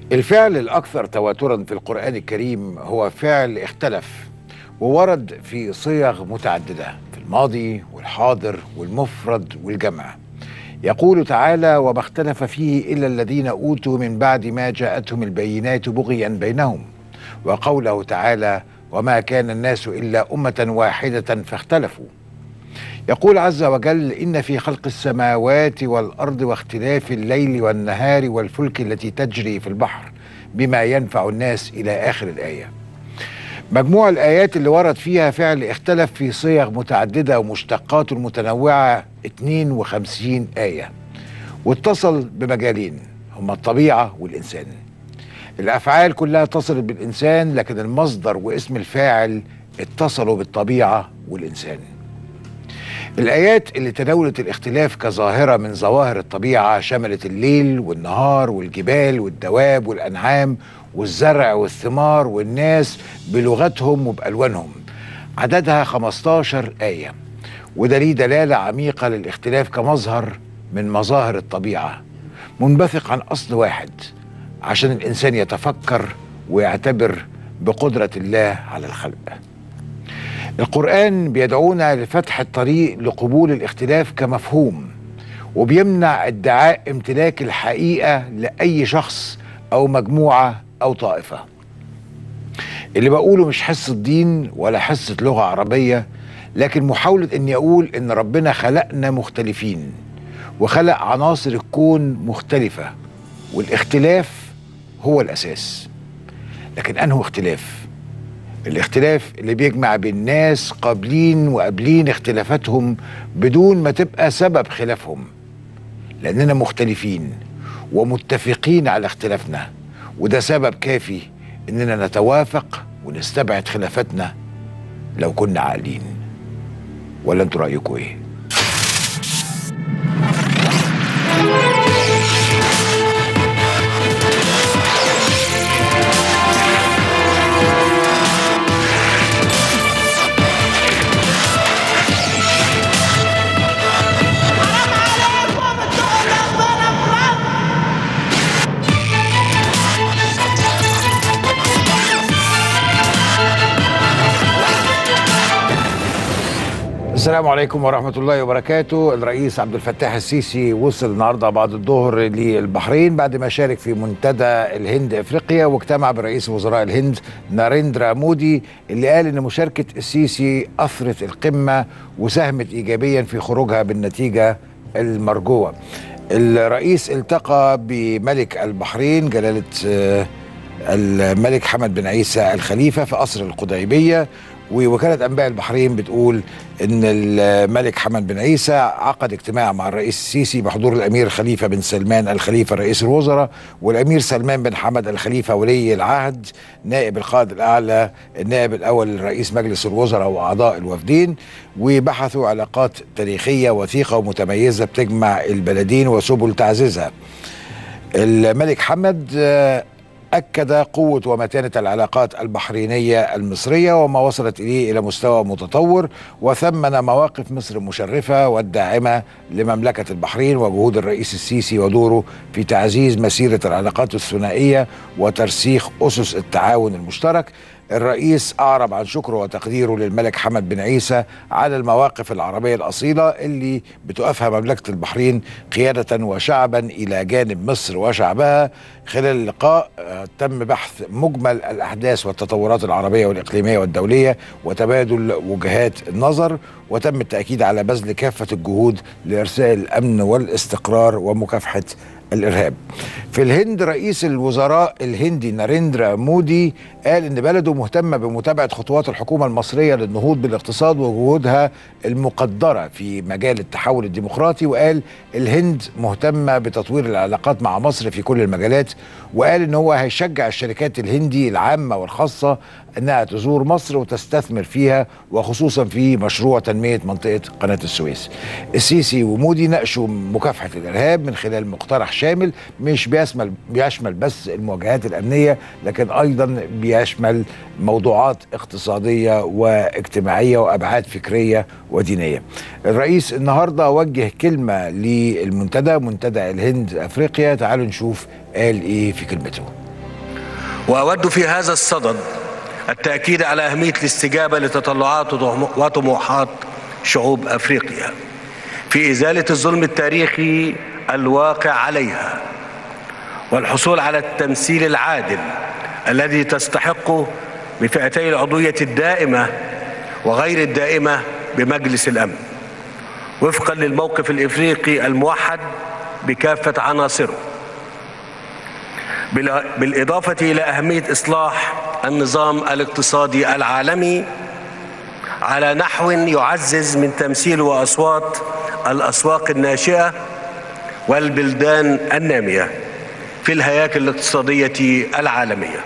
الفعل الأكثر تواترا في القرآن الكريم هو فعل اختلف وورد في صيغ متعددة في الماضي والحاضر والمفرد والجمع يقول تعالى وما اختلف فيه إلا الذين أوتوا من بعد ما جاءتهم البينات بغيا بينهم وقوله تعالى وما كان الناس إلا أمة واحدة فاختلفوا يقول عز وجل إن في خلق السماوات والأرض واختلاف الليل والنهار والفلك التي تجري في البحر بما ينفع الناس إلى آخر الآية مجموع الآيات اللي ورد فيها فعل اختلف في صيغ متعددة ومشتقات متنوعة 52 آية واتصل بمجالين هما الطبيعة والإنسان الأفعال كلها اتصلت بالإنسان لكن المصدر واسم الفاعل اتصلوا بالطبيعة والإنسان الآيات اللي تناولت الاختلاف كظاهرة من ظواهر الطبيعة شملت الليل والنهار والجبال والدواب والأنعام والزرع والثمار والناس بلغتهم وبألوانهم عددها 15 آية وده ليه دلالة عميقة للاختلاف كمظهر من مظاهر الطبيعة منبثق عن أصل واحد عشان الإنسان يتفكر ويعتبر بقدرة الله على الخلق القرآن بيدعونا لفتح الطريق لقبول الاختلاف كمفهوم وبيمنع ادعاء امتلاك الحقيقة لأي شخص أو مجموعة أو طائفة اللي بقوله مش حصة دين ولا حصة لغة عربية لكن محاولة اني اقول ان ربنا خلقنا مختلفين وخلق عناصر الكون مختلفة والاختلاف هو الاساس لكن انه اختلاف الاختلاف اللي بيجمع بين ناس قابلين وقابلين اختلافاتهم بدون ما تبقى سبب خلافهم لاننا مختلفين ومتفقين على اختلافنا وده سبب كافي اننا نتوافق ونستبعد خلافاتنا لو كنا عاقلين ولا انتوا رايكم ايه السلام عليكم ورحمة الله وبركاته الرئيس عبد الفتاح السيسي وصل النهاردة بعد الظهر للبحرين بعد ما شارك في منتدى الهند افريقيا واجتمع برئيس وزراء الهند ناريندرا مودي اللي قال ان مشاركة السيسي اثرت القمة وساهمت ايجابيا في خروجها بالنتيجة المرجوة الرئيس التقى بملك البحرين جلالة آه، الملك حمد بن عيسى الخليفة في قصر القديبية ووكالة أنباء البحرين بتقول إن الملك حمد بن عيسى عقد اجتماع مع الرئيس السيسي بحضور الأمير خليفة بن سلمان الخليفة رئيس الوزراء والأمير سلمان بن حمد الخليفة ولي العهد نائب القائد الأعلى النائب الأول لرئيس مجلس الوزراء وأعضاء الوفدين وبحثوا علاقات تاريخية وثيقة ومتميزة بتجمع البلدين وسبل تعزيزها الملك حمد آه، أكد قوة ومتانة العلاقات البحرينية المصرية وما وصلت إليه إلى مستوى متطور وثمن مواقف مصر المشرفة والداعمة لمملكة البحرين وجهود الرئيس السيسي ودوره في تعزيز مسيرة العلاقات الثنائية وترسيخ أسس التعاون المشترك الرئيس أعرب عن شكره وتقديره للملك حمد بن عيسى على المواقف العربية الأصيلة اللي بتقفها مملكة البحرين قيادة وشعبا إلى جانب مصر وشعبها خلال اللقاء آه، تم بحث مجمل الأحداث والتطورات العربية والإقليمية والدولية وتبادل وجهات النظر وتم التأكيد على بذل كافة الجهود لإرساء الأمن والاستقرار ومكافحة الارهاب. في الهند رئيس الوزراء الهندي ناريندرا مودي قال ان بلده مهتمه بمتابعه خطوات الحكومه المصريه للنهوض بالاقتصاد وجهودها المقدره في مجال التحول الديمقراطي وقال الهند مهتمه بتطوير العلاقات مع مصر في كل المجالات وقال ان هو هيشجع الشركات الهندي العامه والخاصه انها تزور مصر وتستثمر فيها وخصوصا في مشروع تنميه منطقه قناه السويس. السيسي ومودي ناقشوا مكافحه الارهاب من خلال مقترح شامل مش بيشمل بيشمل بس المواجهات الامنيه لكن ايضا بيشمل موضوعات اقتصاديه واجتماعيه وابعاد فكريه ودينيه. الرئيس النهارده وجه كلمه للمنتدى منتدى الهند افريقيا تعالوا نشوف قال ايه في كلمته. واود في هذا الصدد التاكيد على اهميه الاستجابه لتطلعات وطموحات شعوب افريقيا في ازاله الظلم التاريخي الواقع عليها والحصول على التمثيل العادل الذي تستحقه بفئتي العضويه الدائمه وغير الدائمه بمجلس الامن وفقا للموقف الافريقي الموحد بكافه عناصره بالاضافه الى اهميه اصلاح النظام الاقتصادي العالمي على نحو يعزز من تمثيل واصوات الاسواق الناشئه والبلدان الناميه في الهياكل الاقتصاديه العالميه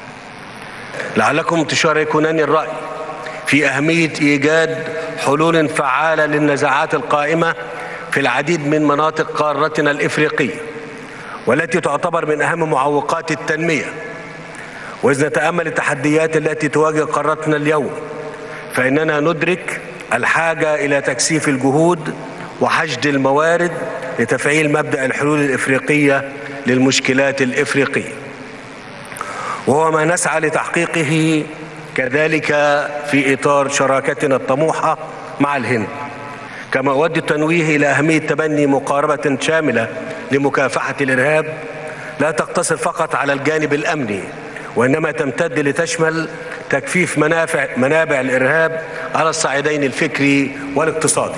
لعلكم تشاركونني الراي في اهميه ايجاد حلول فعاله للنزاعات القائمه في العديد من مناطق قارتنا الافريقيه والتي تعتبر من اهم معوقات التنميه واذا نتامل التحديات التي تواجه قارتنا اليوم فاننا ندرك الحاجه الى تكثيف الجهود وحشد الموارد لتفعيل مبدا الحلول الافريقيه للمشكلات الافريقيه وهو ما نسعى لتحقيقه كذلك في اطار شراكتنا الطموحه مع الهند كما اود التنويه الى اهميه تبني مقاربه شامله لمكافحه الارهاب لا تقتصر فقط على الجانب الامني وانما تمتد لتشمل تكفيف منافع منابع الارهاب على الصعيدين الفكري والاقتصادي.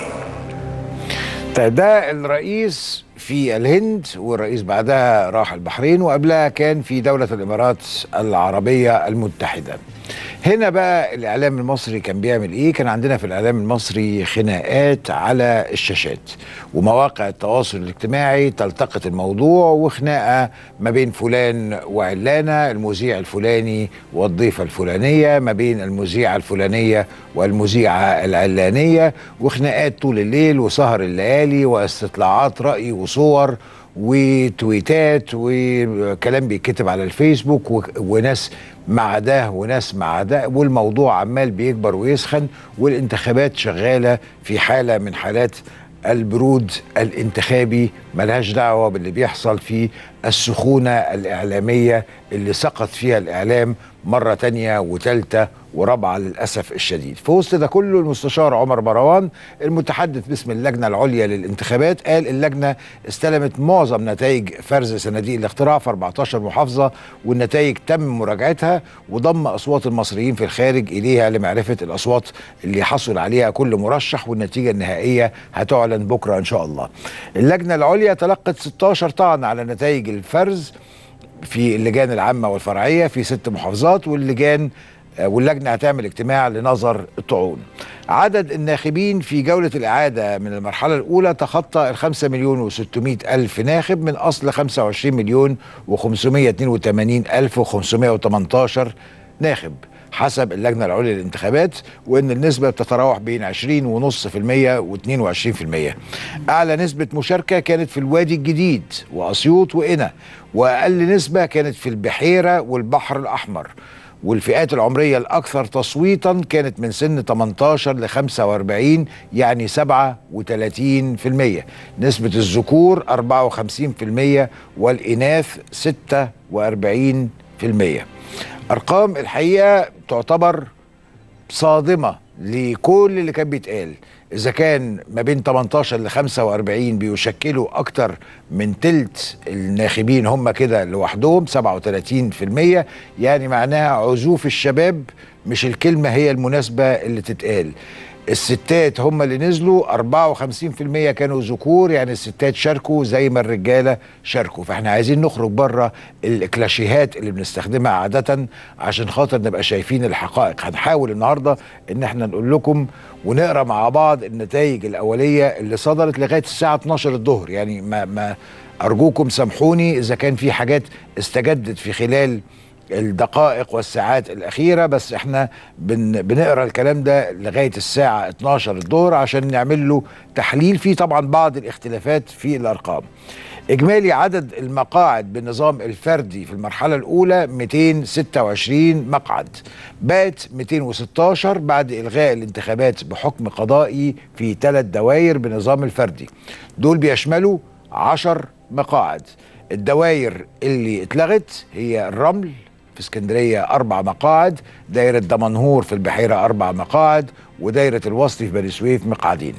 طيب ده الرئيس في الهند والرئيس بعدها راح البحرين وقبلها كان في دولة الإمارات العربية المتحدة هنا بقى الإعلام المصري كان بيعمل إيه؟ كان عندنا في الإعلام المصري خناقات على الشاشات ومواقع التواصل الاجتماعي تلتقط الموضوع وخناقة ما بين فلان وعلانة المذيع الفلاني والضيفة الفلانية ما بين المذيعة الفلانية والمذيعة العلانية وخناقات طول الليل وسهر الليالي واستطلاعات رأي وصور وتويتات وكلام بيتكتب على الفيسبوك وناس مع ده وناس مع ده والموضوع عمال بيكبر ويسخن والانتخابات شغاله في حاله من حالات البرود الانتخابي ملهاش دعوه باللي بيحصل في السخونه الاعلاميه اللي سقط فيها الاعلام مره تانية وتالتة ورابعه للاسف الشديد في وسط ده كله المستشار عمر مروان المتحدث باسم اللجنه العليا للانتخابات قال اللجنه استلمت معظم نتائج فرز صناديق الاقتراع في 14 محافظه والنتائج تم مراجعتها وضم اصوات المصريين في الخارج اليها لمعرفه الاصوات اللي حصل عليها كل مرشح والنتيجه النهائيه هتعلن بكره ان شاء الله. اللجنه العليا تلقت 16 طعن على نتائج الفرز في اللجان العامه والفرعيه في ست محافظات واللجان واللجنه هتعمل اجتماع لنظر الطعون. عدد الناخبين في جوله الاعاده من المرحله الاولى تخطى ال 5 مليون و600 الف ناخب من اصل 25 مليون و582 الف و518 ناخب. حسب اللجنة العليا للانتخابات وإن النسبة بتتراوح بين 20.5% و22% أعلى نسبة مشاركة كانت في الوادي الجديد وأسيوط وقنا وأقل نسبة كانت في البحيرة والبحر الأحمر والفئات العمرية الأكثر تصويتا كانت من سن 18 ل 45 يعني 37% نسبة الذكور 54% والإناث 46% ارقام الحقيقه تعتبر صادمه لكل اللي كان بيتقال اذا كان ما بين 18 ل 45 بيشكلوا اكتر من تلت الناخبين هم كده لوحدهم 37% يعني معناها عزوف الشباب مش الكلمه هي المناسبه اللي تتقال الستات هم اللي نزلوا 54% كانوا ذكور يعني الستات شاركوا زي ما الرجاله شاركوا فاحنا عايزين نخرج بره الكلاشيهات اللي بنستخدمها عاده عشان خاطر نبقى شايفين الحقائق هنحاول النهارده ان احنا نقول لكم ونقرا مع بعض النتائج الاوليه اللي صدرت لغايه الساعه 12 الظهر يعني ما ما ارجوكم سامحوني اذا كان في حاجات استجدت في خلال الدقائق والساعات الأخيرة بس احنا بن بنقرا الكلام ده لغاية الساعة 12 الظهر عشان نعمل له تحليل فيه طبعا بعض الاختلافات في الأرقام إجمالي عدد المقاعد بالنظام الفردي في المرحلة الأولى 226 مقعد بقت 216 بعد إلغاء الانتخابات بحكم قضائي في ثلاث دوائر بنظام الفردي دول بيشملوا 10 مقاعد الدوائر اللي اتلغت هي الرمل في اسكندريه اربع مقاعد دايره دمنهور في البحيره اربع مقاعد ودايره الوصلي في بني سويف مقعدين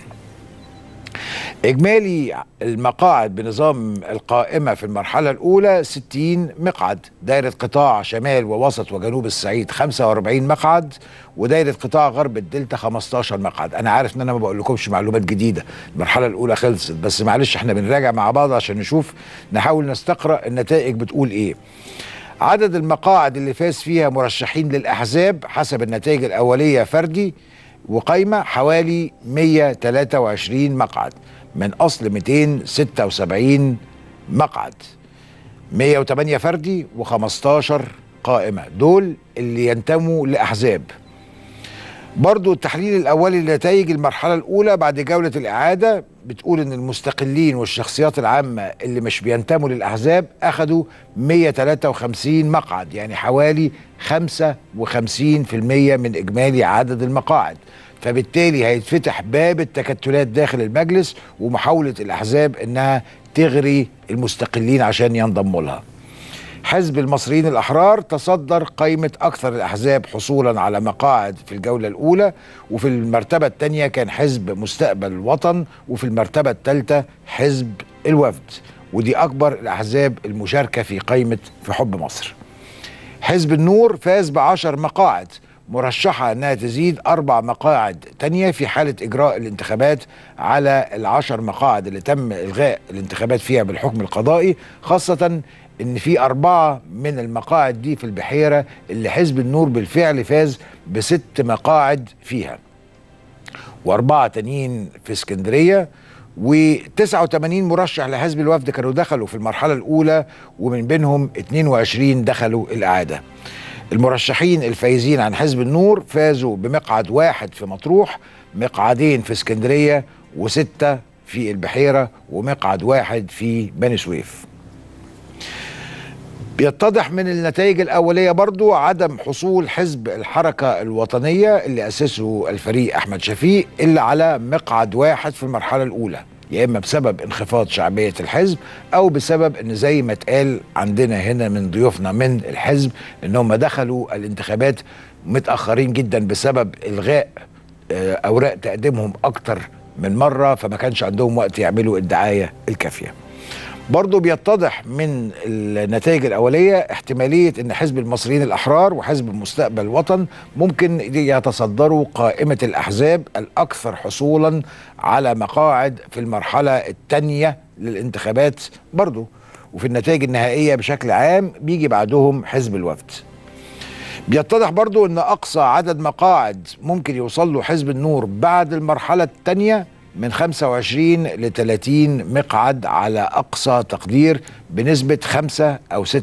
إجمالي المقاعد بنظام القائمة في المرحلة الأولى 60 مقعد دايرة قطاع شمال ووسط وجنوب الصعيد 45 مقعد ودايرة قطاع غرب الدلتا 15 مقعد أنا عارف إن أنا ما بقول لكمش معلومات جديدة المرحلة الأولى خلصت بس معلش إحنا بنراجع مع بعض عشان نشوف نحاول نستقرأ النتائج بتقول إيه عدد المقاعد اللي فاز فيها مرشحين للأحزاب حسب النتائج الأولية فردي وقايمة حوالي 123 مقعد من أصل 276 مقعد 108 فردي و15 قائمة دول اللي ينتموا لأحزاب برضو التحليل الأولي لنتائج المرحلة الأولى بعد جولة الإعادة بتقول إن المستقلين والشخصيات العامة اللي مش بينتموا للأحزاب أخدوا 153 مقعد يعني حوالي 55% من إجمالي عدد المقاعد فبالتالي هيتفتح باب التكتلات داخل المجلس ومحاولة الأحزاب إنها تغري المستقلين عشان ينضموا لها حزب المصريين الأحرار تصدر قائمة أكثر الأحزاب حصولا على مقاعد في الجولة الأولى وفي المرتبة الثانية كان حزب مستقبل الوطن وفي المرتبة الثالثة حزب الوفد ودي أكبر الأحزاب المشاركة في قائمة في حب مصر حزب النور فاز بعشر مقاعد مرشحة أنها تزيد أربع مقاعد تانية في حالة إجراء الانتخابات على العشر مقاعد اللي تم إلغاء الانتخابات فيها بالحكم القضائي خاصة ان في اربعه من المقاعد دي في البحيره اللي حزب النور بالفعل فاز بست مقاعد فيها واربعه تانيين في اسكندريه و89 مرشح لحزب الوفد كانوا دخلوا في المرحله الاولى ومن بينهم 22 دخلوا الاعاده المرشحين الفايزين عن حزب النور فازوا بمقعد واحد في مطروح مقعدين في اسكندريه وسته في البحيره ومقعد واحد في بني سويف بيتضح من النتائج الأولية برضو عدم حصول حزب الحركة الوطنية اللي أسسه الفريق أحمد شفيق إلا على مقعد واحد في المرحلة الأولى يا إما بسبب انخفاض شعبية الحزب أو بسبب إن زي ما اتقال عندنا هنا من ضيوفنا من الحزب إنهم دخلوا الانتخابات متأخرين جدا بسبب إلغاء أوراق تقديمهم أكتر من مرة فما كانش عندهم وقت يعملوا الدعاية الكافية برضه بيتضح من النتائج الأولية احتمالية أن حزب المصريين الأحرار وحزب مستقبل الوطن ممكن يتصدروا قائمة الأحزاب الأكثر حصولا على مقاعد في المرحلة الثانية للانتخابات برضه وفي النتائج النهائية بشكل عام بيجي بعدهم حزب الوفد بيتضح برضو ان اقصى عدد مقاعد ممكن يوصل له حزب النور بعد المرحله الثانيه من 25 ل 30 مقعد على اقصى تقدير بنسبه 5 او 6%.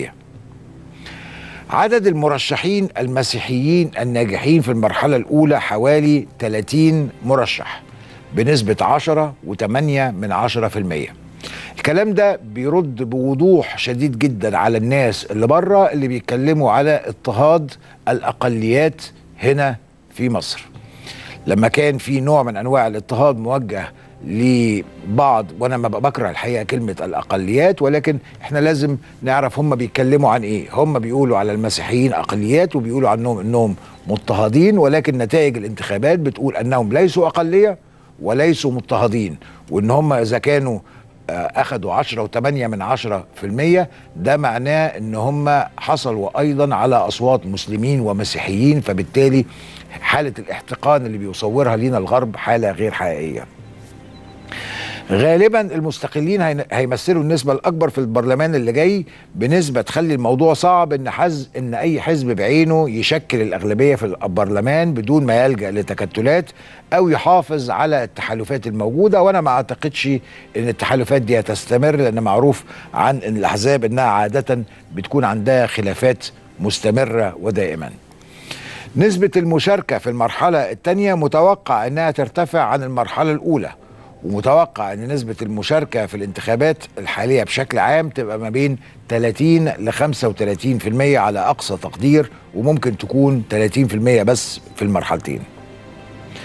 عدد المرشحين المسيحيين الناجحين في المرحله الاولى حوالي 30 مرشح بنسبه 10 و8 من 10%. الكلام ده بيرد بوضوح شديد جدا على الناس اللي بره اللي بيتكلموا على اضطهاد الاقليات هنا في مصر. لما كان في نوع من انواع الاضطهاد موجه لبعض وانا ما بكره الحقيقه كلمه الاقليات ولكن احنا لازم نعرف هم بيتكلموا عن ايه هم بيقولوا على المسيحيين اقليات وبيقولوا عنهم انهم مضطهدين ولكن نتائج الانتخابات بتقول انهم ليسوا اقليه وليسوا مضطهدين وان هم اذا كانوا اخذوا 10 و8 من 10 في المية ده معناه ان هم حصلوا ايضا على اصوات مسلمين ومسيحيين فبالتالي حالة الاحتقان اللي بيصورها لينا الغرب حالة غير حقيقية غالبا المستقلين هيمثلوا النسبة الأكبر في البرلمان اللي جاي بنسبة تخلي الموضوع صعب إن حز إن أي حزب بعينه يشكل الأغلبية في البرلمان بدون ما يلجأ لتكتلات أو يحافظ على التحالفات الموجودة وأنا ما أعتقدش إن التحالفات دي هتستمر لأن معروف عن إن الأحزاب إنها عادة بتكون عندها خلافات مستمرة ودائما. نسبة المشاركة في المرحلة الثانية متوقع أنها ترتفع عن المرحلة الأولى ومتوقع أن نسبة المشاركة في الانتخابات الحالية بشكل عام تبقى ما بين 30 ل 35% على أقصى تقدير وممكن تكون 30% بس في المرحلتين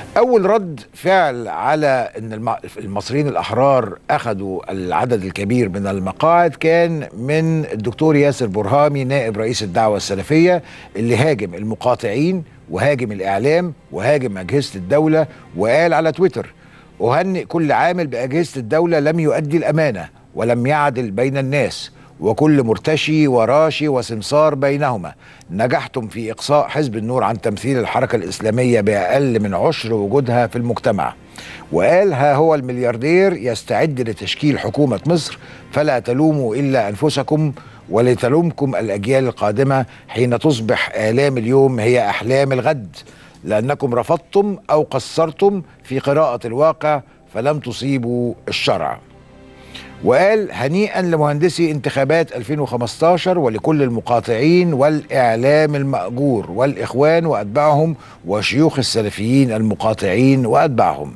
اول رد فعل على ان الم- المصريين الاحرار اخذوا العدد الكبير من المقاعد كان من الدكتور ياسر برهامي نائب رئيس الدعوه السلفيه اللي هاجم المقاطعين وهاجم الاعلام وهاجم اجهزه الدوله وقال على تويتر اهنئ كل عامل باجهزه الدوله لم يؤدي الامانه ولم يعدل بين الناس وكل مرتشي وراشي وسمسار بينهما نجحتم في إقصاء حزب النور عن تمثيل الحركة الإسلامية بأقل من عشر وجودها في المجتمع وقال ها هو الملياردير يستعد لتشكيل حكومة مصر فلا تلوموا إلا أنفسكم ولتلومكم الأجيال القادمة حين تصبح آلام اليوم هي أحلام الغد لأنكم رفضتم أو قصرتم في قراءة الواقع فلم تصيبوا الشرع وقال هنيئا لمهندسي انتخابات 2015 ولكل المقاطعين والإعلام المأجور والإخوان وأتباعهم وشيوخ السلفيين المقاطعين وأتباعهم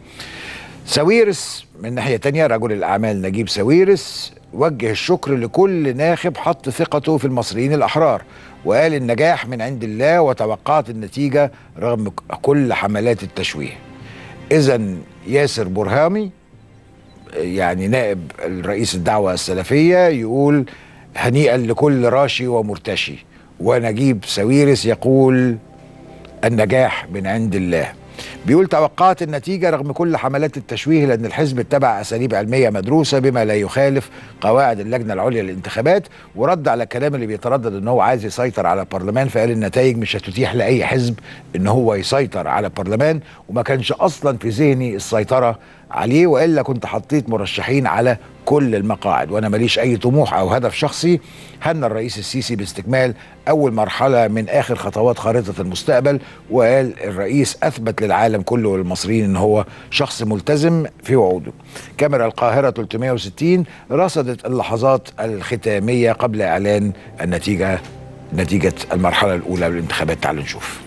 ساويرس من ناحية تانية رجل الأعمال نجيب ساويرس وجه الشكر لكل ناخب حط ثقته في المصريين الأحرار وقال النجاح من عند الله وتوقعت النتيجة رغم كل حملات التشويه إذا ياسر برهامي يعني نائب الرئيس الدعوة السلفية يقول هنيئا لكل راشي ومرتشي ونجيب ساويرس يقول النجاح من عند الله بيقول توقعت النتيجة رغم كل حملات التشويه لأن الحزب اتبع أساليب علمية مدروسة بما لا يخالف قواعد اللجنة العليا للانتخابات ورد على الكلام اللي بيتردد ان هو عايز يسيطر على البرلمان فقال النتائج مش هتتيح لأي حزب ان هو يسيطر على البرلمان وما كانش أصلا في ذهني السيطرة عليه وإلا كنت حطيت مرشحين على كل المقاعد وانا ماليش اي طموح او هدف شخصي هنى الرئيس السيسي باستكمال اول مرحله من اخر خطوات خارطه المستقبل وقال الرئيس اثبت للعالم كله والمصريين ان هو شخص ملتزم في وعوده كاميرا القاهره 360 رصدت اللحظات الختاميه قبل اعلان النتيجه نتيجه المرحله الاولى للانتخابات تعالوا نشوف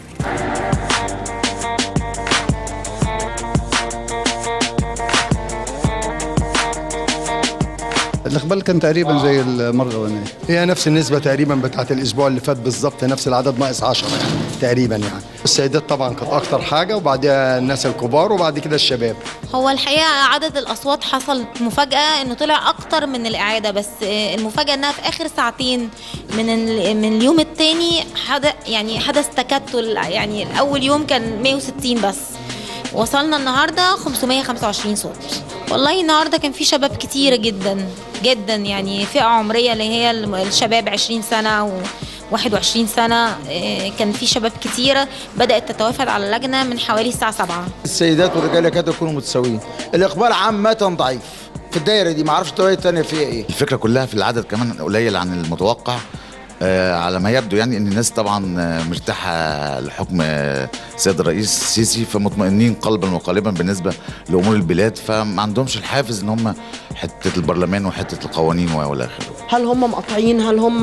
الاقبال كان تقريبا زي المره الاولانيه هي نفس النسبة تقريبا بتاعت الأسبوع اللي فات بالظبط نفس العدد ناقص 10 يعني تقريبا يعني السيدات طبعا كانت أكتر حاجة وبعدها الناس الكبار وبعد كده الشباب هو الحقيقه عدد الاصوات حصل مفاجاه انه طلع اكتر من الاعاده بس آه، المفاجاه انها في اخر ساعتين من ال- من اليوم الثاني حدث يعني حدث تكتل يعني اول يوم كان 160 بس وصلنا النهارده 525 صوت والله النهارده كان في شباب كتيره جدا جدا يعني فئه عمريه اللي هي الم- الشباب 20 سنه و 21 سنه آه، كان في شباب كتيره بدات تتوافد على اللجنه من حوالي الساعه 7 السيدات والرجال يكادوا يكونوا متساويين الاقبال عامه ضعيف في الدايره دي ما اعرفش الدوائر التانيه فيها ايه الفكره كلها في العدد كمان قليل عن المتوقع آه على ما يبدو يعني ان الناس طبعا آه، مرتاحه لحكم آه، السيد الرئيس السيسي فمطمئنين قلبا وقالبا بالنسبه لامور البلاد فما عندهمش الحافز ان هم حته البرلمان وحته القوانين والى اخره هل هم مقاطعين هل هم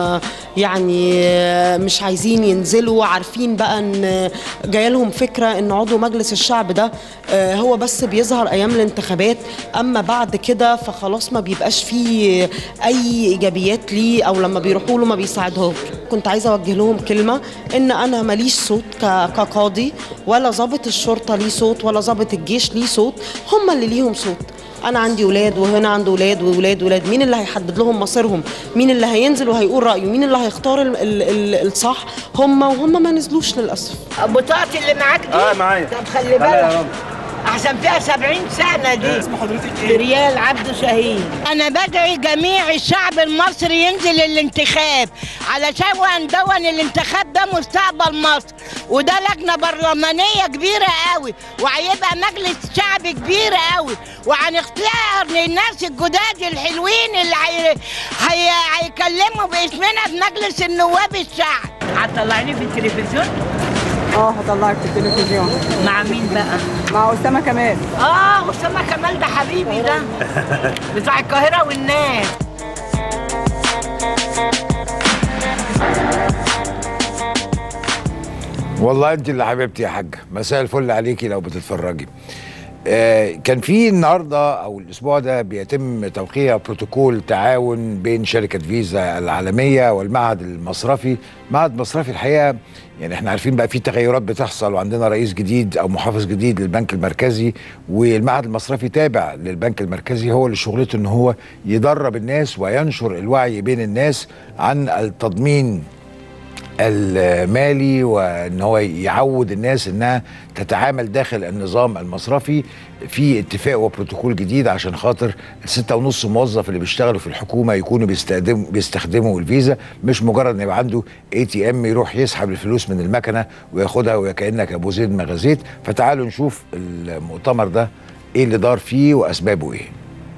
يعني مش عايزين ينزلوا عارفين بقى ان جايه لهم فكره ان عضو مجلس الشعب ده آه، هو بس بيظهر ايام الانتخابات اما بعد كده فخلاص ما بيبقاش فيه اي ايجابيات ليه او لما بيروحوا له ما بيساعدهمش كنت عايزه اوجه لهم كلمه ان انا ماليش صوت ك- كقاضي ولا ضابط الشرطه ليه صوت ولا ضابط الجيش ليه صوت هم اللي ليهم صوت انا عندي ولاد وهنا عنده ولاد وولاد ولاد مين اللي هيحدد لهم مصيرهم مين اللي هينزل وهيقول رايه مين اللي هيختار ال ال ال الصح هم وهم ما نزلوش للاسف بطاقتي اللي معاك دي اه معايا طب خلي بالك احسن فيها 70 سنه دي اسم حضرتك ايه ريال عبد شهيد انا بدعي جميع الشعب المصري ينزل الانتخاب علشان دون الانتخاب ده مستقبل مصر وده لجنه برلمانيه كبيره قوي وهيبقى مجلس شعب كبير قوي وهنختار للناس الجداد الحلوين اللي هي- هي- هيكلموا باسمنا في مجلس النواب الشعب هتطلعيني في التلفزيون اه هطلعك في التلفزيون مع مين بقى؟ مع اسامه كمال اه اسامه كمال ده حبيبي ده بتاع القاهره والناس والله انت اللي حبيبتي يا حاجه مساء الفل عليكي لو بتتفرجي آه، كان في النهارده او الاسبوع ده بيتم توقيع بروتوكول تعاون بين شركه فيزا العالميه والمعهد المصرفي، معهد مصرفي الحقيقه يعني احنا عارفين بقى في تغيرات بتحصل وعندنا رئيس جديد او محافظ جديد للبنك المركزي والمعهد المصرفي تابع للبنك المركزي هو اللي شغلته ان هو يدرب الناس وينشر الوعي بين الناس عن التضمين المالي وان هو يعود الناس انها تتعامل داخل النظام المصرفي في اتفاق وبروتوكول جديد عشان خاطر الستة ونص موظف اللي بيشتغلوا في الحكومة يكونوا بيستخدموا بيستخدموا الفيزا مش مجرد ان يبقى عنده اي تي ام يروح يسحب الفلوس من المكنة وياخدها وكأنك ابو زيد مغازيت فتعالوا نشوف المؤتمر ده ايه اللي دار فيه واسبابه ايه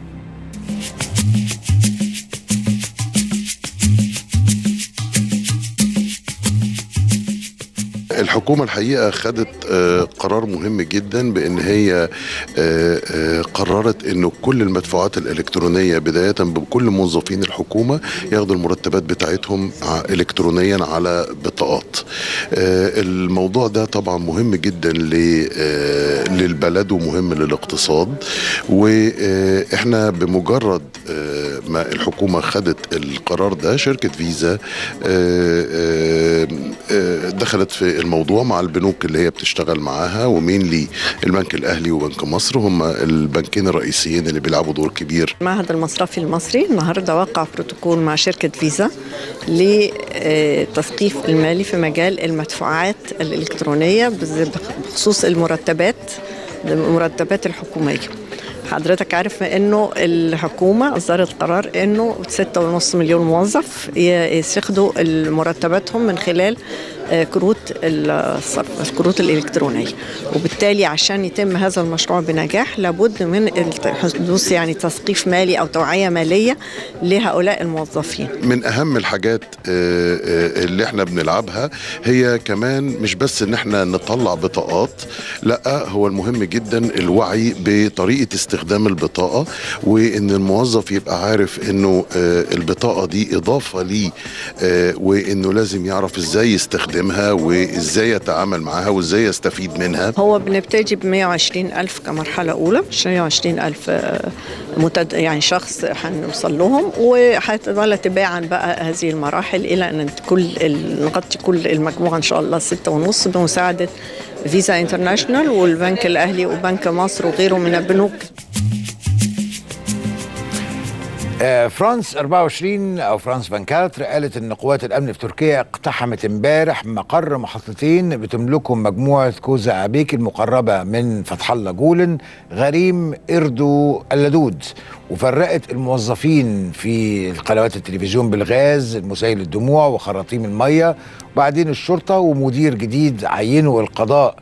الحكومة الحقيقة خدت آه، قرار مهم جدا بأن هي آه، آه، قررت أنه كل المدفوعات الإلكترونية بداية بكل موظفين الحكومة ياخدوا المرتبات بتاعتهم ع- إلكترونيا على بطاقات آه، الموضوع ده طبعا مهم جدا ل- آه، للبلد ومهم للاقتصاد وإحنا بمجرد آه، ما الحكومة خدت القرار ده شركة فيزا آه، آه، آه، دخلت في الموضوع مع البنوك اللي هي بتشتغل معاها ومين لي البنك الأهلي وبنك مصر هم البنكين الرئيسيين اللي بيلعبوا دور كبير المعهد المصرفي المصري النهارده وقع بروتوكول مع شركه فيزا للتثقيف المالي في مجال المدفوعات الالكترونيه بز- بخصوص المرتبات المرتبات الحكوميه حضرتك عارف انه الحكومه اصدرت قرار انه 6.5 مليون موظف ي- ياخدوا مرتباتهم من خلال آه، كروت الصرف الكروت الالكترونيه وبالتالي عشان يتم هذا المشروع بنجاح لابد من الت- حدوث يعني تثقيف مالي او توعيه ماليه لهؤلاء الموظفين من اهم الحاجات آه، آه، اللي احنا بنلعبها هي كمان مش بس ان احنا نطلع بطاقات لا هو المهم جدا الوعي بطريقه استخدام البطاقه وان الموظف يبقى عارف انه آه، البطاقه دي اضافه ليه آه، وانه لازم يعرف ازاي يستخدمها وازاي يتعامل معاها وازاي يستفيد منها هو بنبتدي ب 120 ألف كمرحلة أولى 120 ألف آه، متد... يعني شخص هنوصل لهم وهتظل تباعا بقى هذه المراحل إلى أن كل ال- نغطي كل المجموعة إن شاء الله ستة ونص بمساعدة فيزا انترناشونال والبنك الأهلي وبنك مصر وغيره من البنوك آه، فرانس 24 او فرانس 24 قالت ان قوات الامن في تركيا اقتحمت امبارح مقر محطتين بتملكهم مجموعه كوزا ابيك المقربه من فتح الله جولن غريم اردو اللدود وفرقت الموظفين في القنوات التلفزيون بالغاز المسيل للدموع وخراطيم الميه وبعدين الشرطه ومدير جديد عينه القضاء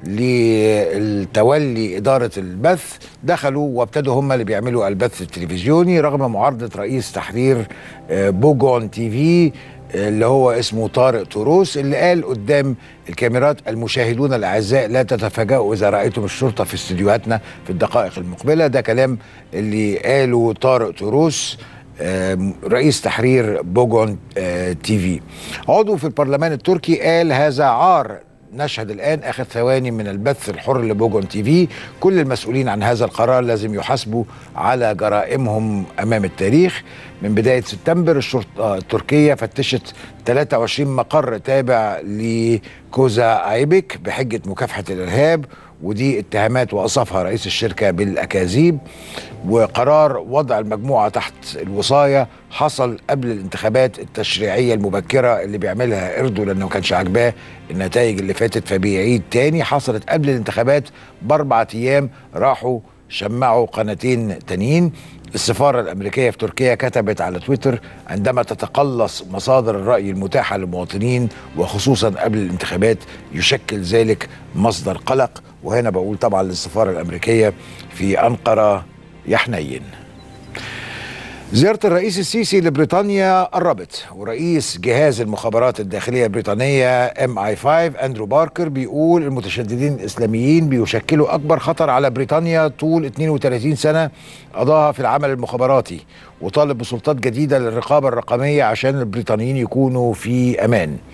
للتولي إدارة البث دخلوا وابتدوا هم اللي بيعملوا البث التلفزيوني رغم معارضة رئيس تحرير آه، بوجون تي في آه، اللي هو اسمه طارق تروس اللي قال قدام الكاميرات المشاهدون الأعزاء لا تتفاجئوا إذا رأيتم الشرطة في استديوهاتنا في الدقائق المقبلة ده كلام اللي قاله طارق تروس آه، رئيس تحرير بوجون آه، تي في عضو في البرلمان التركي قال هذا عار نشهد الآن آخر ثواني من البث الحر لبوجون تي في كل المسؤولين عن هذا القرار لازم يحاسبوا على جرائمهم أمام التاريخ من بداية سبتمبر الشرطة التركية فتشت 23 مقر تابع لكوزا ايبك بحجة مكافحة الإرهاب ودي اتهامات وصفها رئيس الشركة بالأكاذيب وقرار وضع المجموعة تحت الوصاية حصل قبل الانتخابات التشريعية المبكرة اللي بيعملها إردو لأنه ما كانش عاجباه النتائج اللي فاتت فبيعيد تاني حصلت قبل الانتخابات بأربعة أيام راحوا شمعوا قناتين تانيين السفارة الأمريكية في تركيا كتبت على تويتر عندما تتقلص مصادر الرأي المتاحة للمواطنين وخصوصا قبل الانتخابات يشكل ذلك مصدر قلق وهنا بقول طبعا للسفارة الأمريكية في أنقرة يا حنين زيارة الرئيس السيسي لبريطانيا قربت ورئيس جهاز المخابرات الداخلية البريطانية ام اي 5 اندرو باركر بيقول المتشددين الاسلاميين بيشكلوا اكبر خطر على بريطانيا طول 32 سنة قضاها في العمل المخابراتي وطالب بسلطات جديدة للرقابة الرقمية عشان البريطانيين يكونوا في امان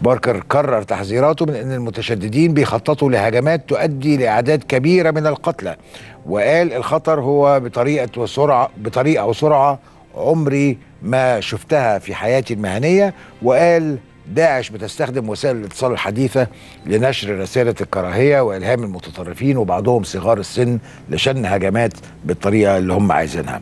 باركر كرر تحذيراته من ان المتشددين بيخططوا لهجمات تؤدي لاعداد كبيره من القتلى وقال الخطر هو بطريقه وسرعه بطريقه وسرعه عمري ما شفتها في حياتي المهنيه وقال داعش بتستخدم وسائل الاتصال الحديثه لنشر رساله الكراهيه والهام المتطرفين وبعضهم صغار السن لشن هجمات بالطريقه اللي هم عايزينها.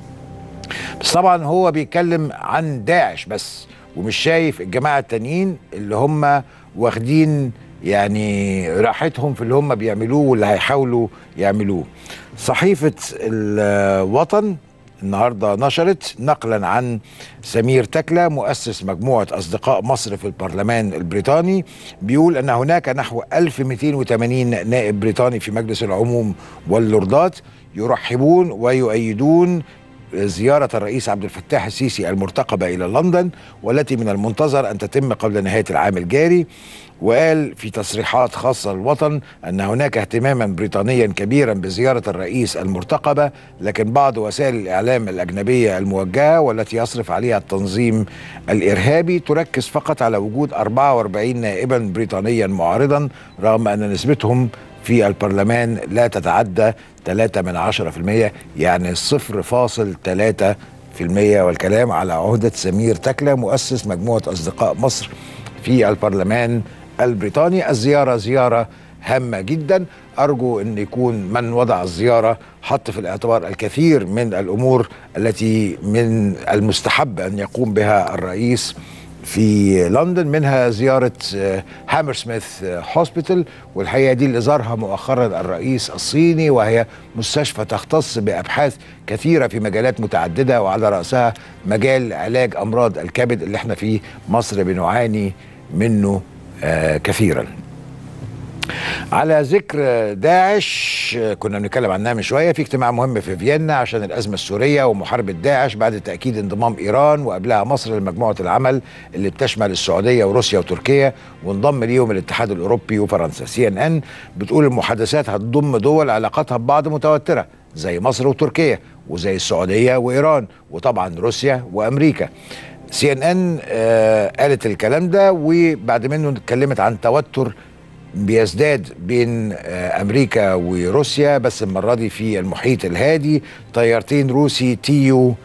بس طبعا هو بيتكلم عن داعش بس ومش شايف الجماعه التانيين اللي هم واخدين يعني راحتهم في اللي هم بيعملوه واللي هيحاولوا يعملوه. صحيفه الوطن النهارده نشرت نقلا عن سمير تكلا مؤسس مجموعه اصدقاء مصر في البرلمان البريطاني بيقول ان هناك نحو 1280 نائب بريطاني في مجلس العموم واللوردات يرحبون ويؤيدون زيارة الرئيس عبد الفتاح السيسي المرتقبة إلى لندن والتي من المنتظر أن تتم قبل نهاية العام الجاري وقال في تصريحات خاصة للوطن أن هناك اهتماما بريطانيا كبيرا بزيارة الرئيس المرتقبة لكن بعض وسائل الإعلام الأجنبية الموجهة والتي يصرف عليها التنظيم الإرهابي تركز فقط على وجود 44 نائبا بريطانيا معارضا رغم أن نسبتهم في البرلمان لا تتعدى 3 من 10% يعني 0.3% والكلام على عهدة سمير تكلا مؤسس مجموعة أصدقاء مصر في البرلمان البريطاني الزيارة زيارة هامة جدا أرجو أن يكون من وضع الزيارة حط في الاعتبار الكثير من الأمور التي من المستحب أن يقوم بها الرئيس في لندن منها زيارة هامرسميث هوسبيتال والحقيقة دي اللي زارها مؤخرا الرئيس الصيني وهي مستشفى تختص بأبحاث كثيرة في مجالات متعددة وعلى رأسها مجال علاج أمراض الكبد اللي احنا في مصر بنعاني منه آه كثيرا على ذكر داعش كنا بنتكلم عنها من شويه في اجتماع مهم في فيينا عشان الازمه السوريه ومحاربه داعش بعد تاكيد انضمام ايران وقبلها مصر لمجموعه العمل اللي بتشمل السعوديه وروسيا وتركيا وانضم ليهم الاتحاد الاوروبي وفرنسا سي ان ان بتقول المحادثات هتضم دول علاقاتها ببعض متوتره زي مصر وتركيا وزي السعوديه وايران وطبعا روسيا وامريكا سي ان ان قالت الكلام ده وبعد منه اتكلمت عن توتر بيزداد بين امريكا وروسيا بس المره دي في المحيط الهادي طيارتين روسي تيو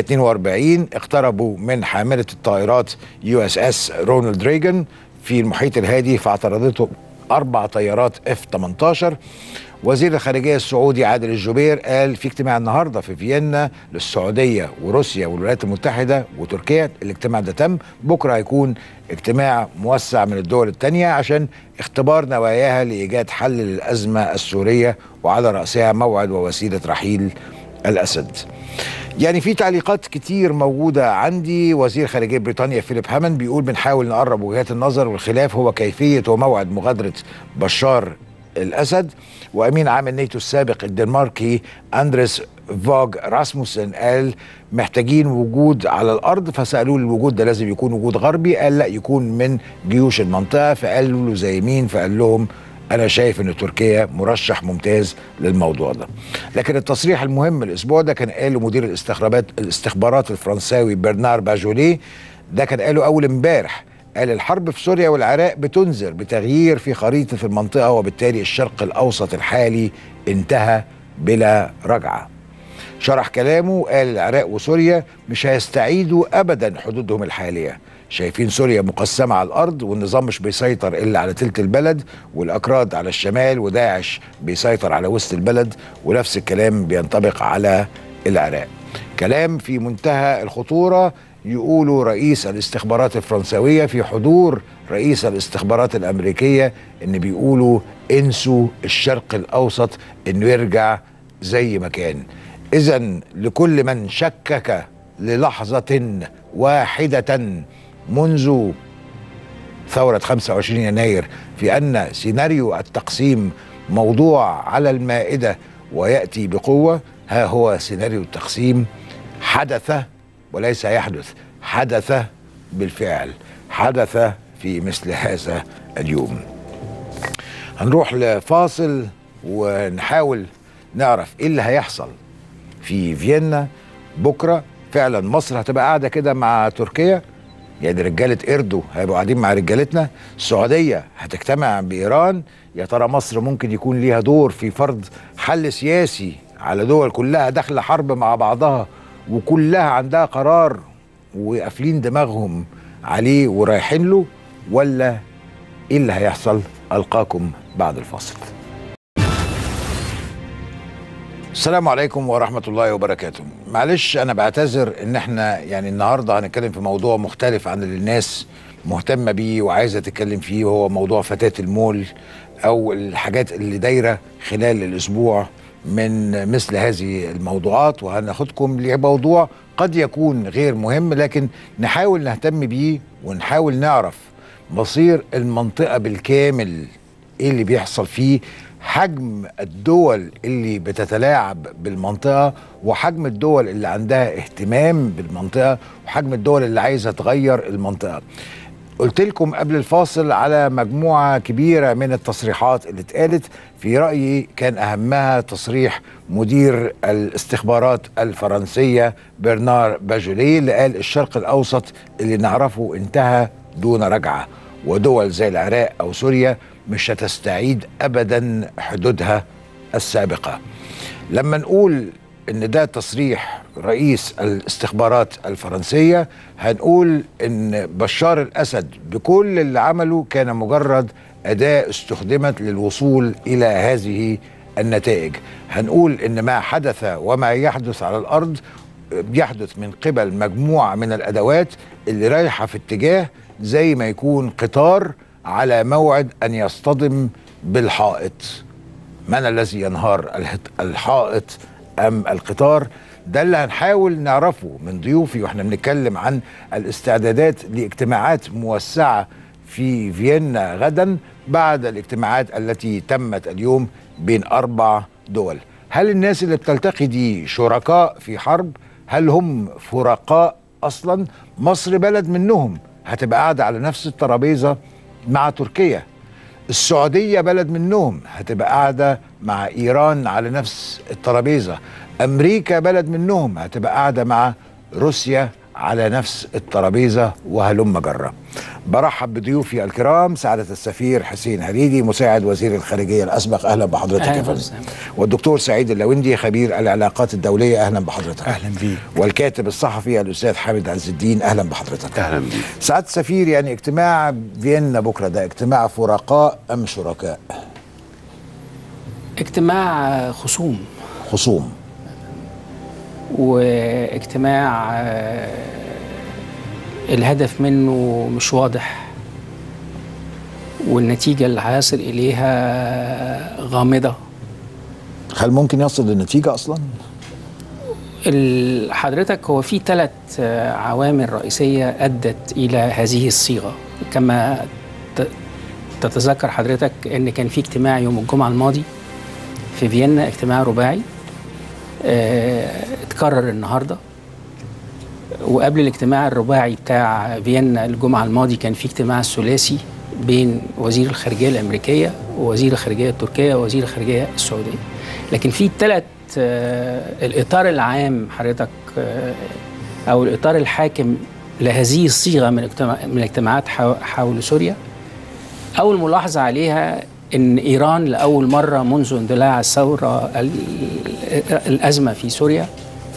142 اقتربوا من حامله الطائرات يو اس اس رونالد ريجن في المحيط الهادي فاعترضته اربع طيارات اف 18 وزير الخارجيه السعودي عادل الجبير قال في اجتماع النهارده في فيينا للسعوديه وروسيا والولايات المتحده وتركيا الاجتماع ده تم بكره هيكون اجتماع موسع من الدول الثانيه عشان اختبار نواياها لايجاد حل للازمه السوريه وعلى راسها موعد ووسيله رحيل الاسد. يعني في تعليقات كتير موجودة عندي وزير خارجية بريطانيا فيليب هامن بيقول بنحاول نقرب وجهات النظر والخلاف هو كيفية وموعد مغادرة بشار الأسد وأمين عام الناتو السابق الدنماركي أندريس فوج راسموسن قال محتاجين وجود على الأرض فسألوه الوجود ده لازم يكون وجود غربي قال لا يكون من جيوش المنطقة فقالوا له زي مين فقال لهم انا شايف ان تركيا مرشح ممتاز للموضوع ده لكن التصريح المهم الاسبوع ده كان قاله مدير الاستخبارات الاستخبارات الفرنساوي برنار باجولي ده كان قاله اول امبارح قال الحرب في سوريا والعراق بتنذر بتغيير في خريطه المنطقه وبالتالي الشرق الاوسط الحالي انتهى بلا رجعه شرح كلامه قال العراق وسوريا مش هيستعيدوا ابدا حدودهم الحاليه شايفين سوريا مقسمة على الأرض والنظام مش بيسيطر إلا على تلت البلد والأكراد على الشمال وداعش بيسيطر على وسط البلد ونفس الكلام بينطبق على العراق كلام في منتهى الخطورة يقولوا رئيس الاستخبارات الفرنسوية في حضور رئيس الاستخبارات الأمريكية إن بيقولوا انسوا الشرق الأوسط إنه يرجع زي ما كان إذا لكل من شكك للحظة واحدة منذ ثورة 25 يناير في أن سيناريو التقسيم موضوع على المائدة ويأتي بقوة ها هو سيناريو التقسيم حدث وليس يحدث حدث بالفعل حدث في مثل هذا اليوم هنروح لفاصل ونحاول نعرف ايه اللي هيحصل في فيينا بكره فعلا مصر هتبقى قاعده كده مع تركيا يعني رجاله اردو هيبقوا قاعدين مع رجالتنا السعوديه هتجتمع بايران يا ترى مصر ممكن يكون ليها دور في فرض حل سياسي على دول كلها داخله حرب مع بعضها وكلها عندها قرار وقافلين دماغهم عليه ورايحين له ولا ايه اللي هيحصل القاكم بعد الفاصل السلام عليكم ورحمة الله وبركاته معلش أنا بعتذر إن إحنا يعني النهاردة هنتكلم في موضوع مختلف عن اللي الناس مهتمة بيه وعايزة تتكلم فيه وهو موضوع فتاة المول أو الحاجات اللي دايرة خلال الأسبوع من مثل هذه الموضوعات وهناخدكم لموضوع قد يكون غير مهم لكن نحاول نهتم بيه ونحاول نعرف مصير المنطقة بالكامل ايه اللي بيحصل فيه حجم الدول اللي بتتلاعب بالمنطقة وحجم الدول اللي عندها اهتمام بالمنطقة وحجم الدول اللي عايزة تغير المنطقة قلت لكم قبل الفاصل على مجموعة كبيرة من التصريحات اللي اتقالت في رأيي كان أهمها تصريح مدير الاستخبارات الفرنسية برنار باجولي اللي قال الشرق الأوسط اللي نعرفه انتهى دون رجعة ودول زي العراق أو سوريا مش هتستعيد أبدا حدودها السابقة لما نقول ان ده تصريح رئيس الاستخبارات الفرنسيه هنقول ان بشار الاسد بكل اللي عمله كان مجرد اداه استخدمت للوصول الى هذه النتائج هنقول ان ما حدث وما يحدث على الارض بيحدث من قبل مجموعه من الادوات اللي رايحه في اتجاه زي ما يكون قطار على موعد ان يصطدم بالحائط من الذي ينهار الحائط ام القطار ده اللي هنحاول نعرفه من ضيوفي واحنا بنتكلم عن الاستعدادات لاجتماعات موسعه في فيينا غدا بعد الاجتماعات التي تمت اليوم بين اربع دول هل الناس اللي بتلتقي دي شركاء في حرب هل هم فرقاء اصلا مصر بلد منهم هتبقى قاعده على نفس الترابيزه مع تركيا السعوديه بلد منهم هتبقى قاعده مع ايران على نفس الترابيزه امريكا بلد منهم هتبقى قاعده مع روسيا على نفس الترابيزه وهلم جره برحب بضيوفي الكرام سعاده السفير حسين هريدي مساعد وزير الخارجيه الاسبق اهلا بحضرتك يا فندم والدكتور سعيد اللويندي خبير العلاقات الدوليه اهلا بحضرتك اهلا بيك والكاتب الصحفي الاستاذ حامد عز الدين اهلا بحضرتك اهلا بيك سعاده السفير يعني اجتماع فيينا بكره ده اجتماع فرقاء ام شركاء اجتماع خصوم خصوم واجتماع الهدف منه مش واضح والنتيجة اللي هيصل إليها غامضة هل ممكن يصل للنتيجة أصلا؟ حضرتك هو في ثلاث عوامل رئيسية أدت إلى هذه الصيغة كما تتذكر حضرتك أن كان في اجتماع يوم الجمعة الماضي في فيينا اجتماع رباعي اتكرر النهارده وقبل الاجتماع الرباعي بتاع فيينا الجمعه الماضي كان في اجتماع ثلاثي بين وزير الخارجيه الامريكيه ووزير الخارجيه التركيه ووزير الخارجيه السعوديه لكن في ثلاث الاطار العام حضرتك او الاطار الحاكم لهذه الصيغه من من الاجتماعات حول سوريا اول ملاحظه عليها ان ايران لاول مره منذ اندلاع الثوره الازمه في سوريا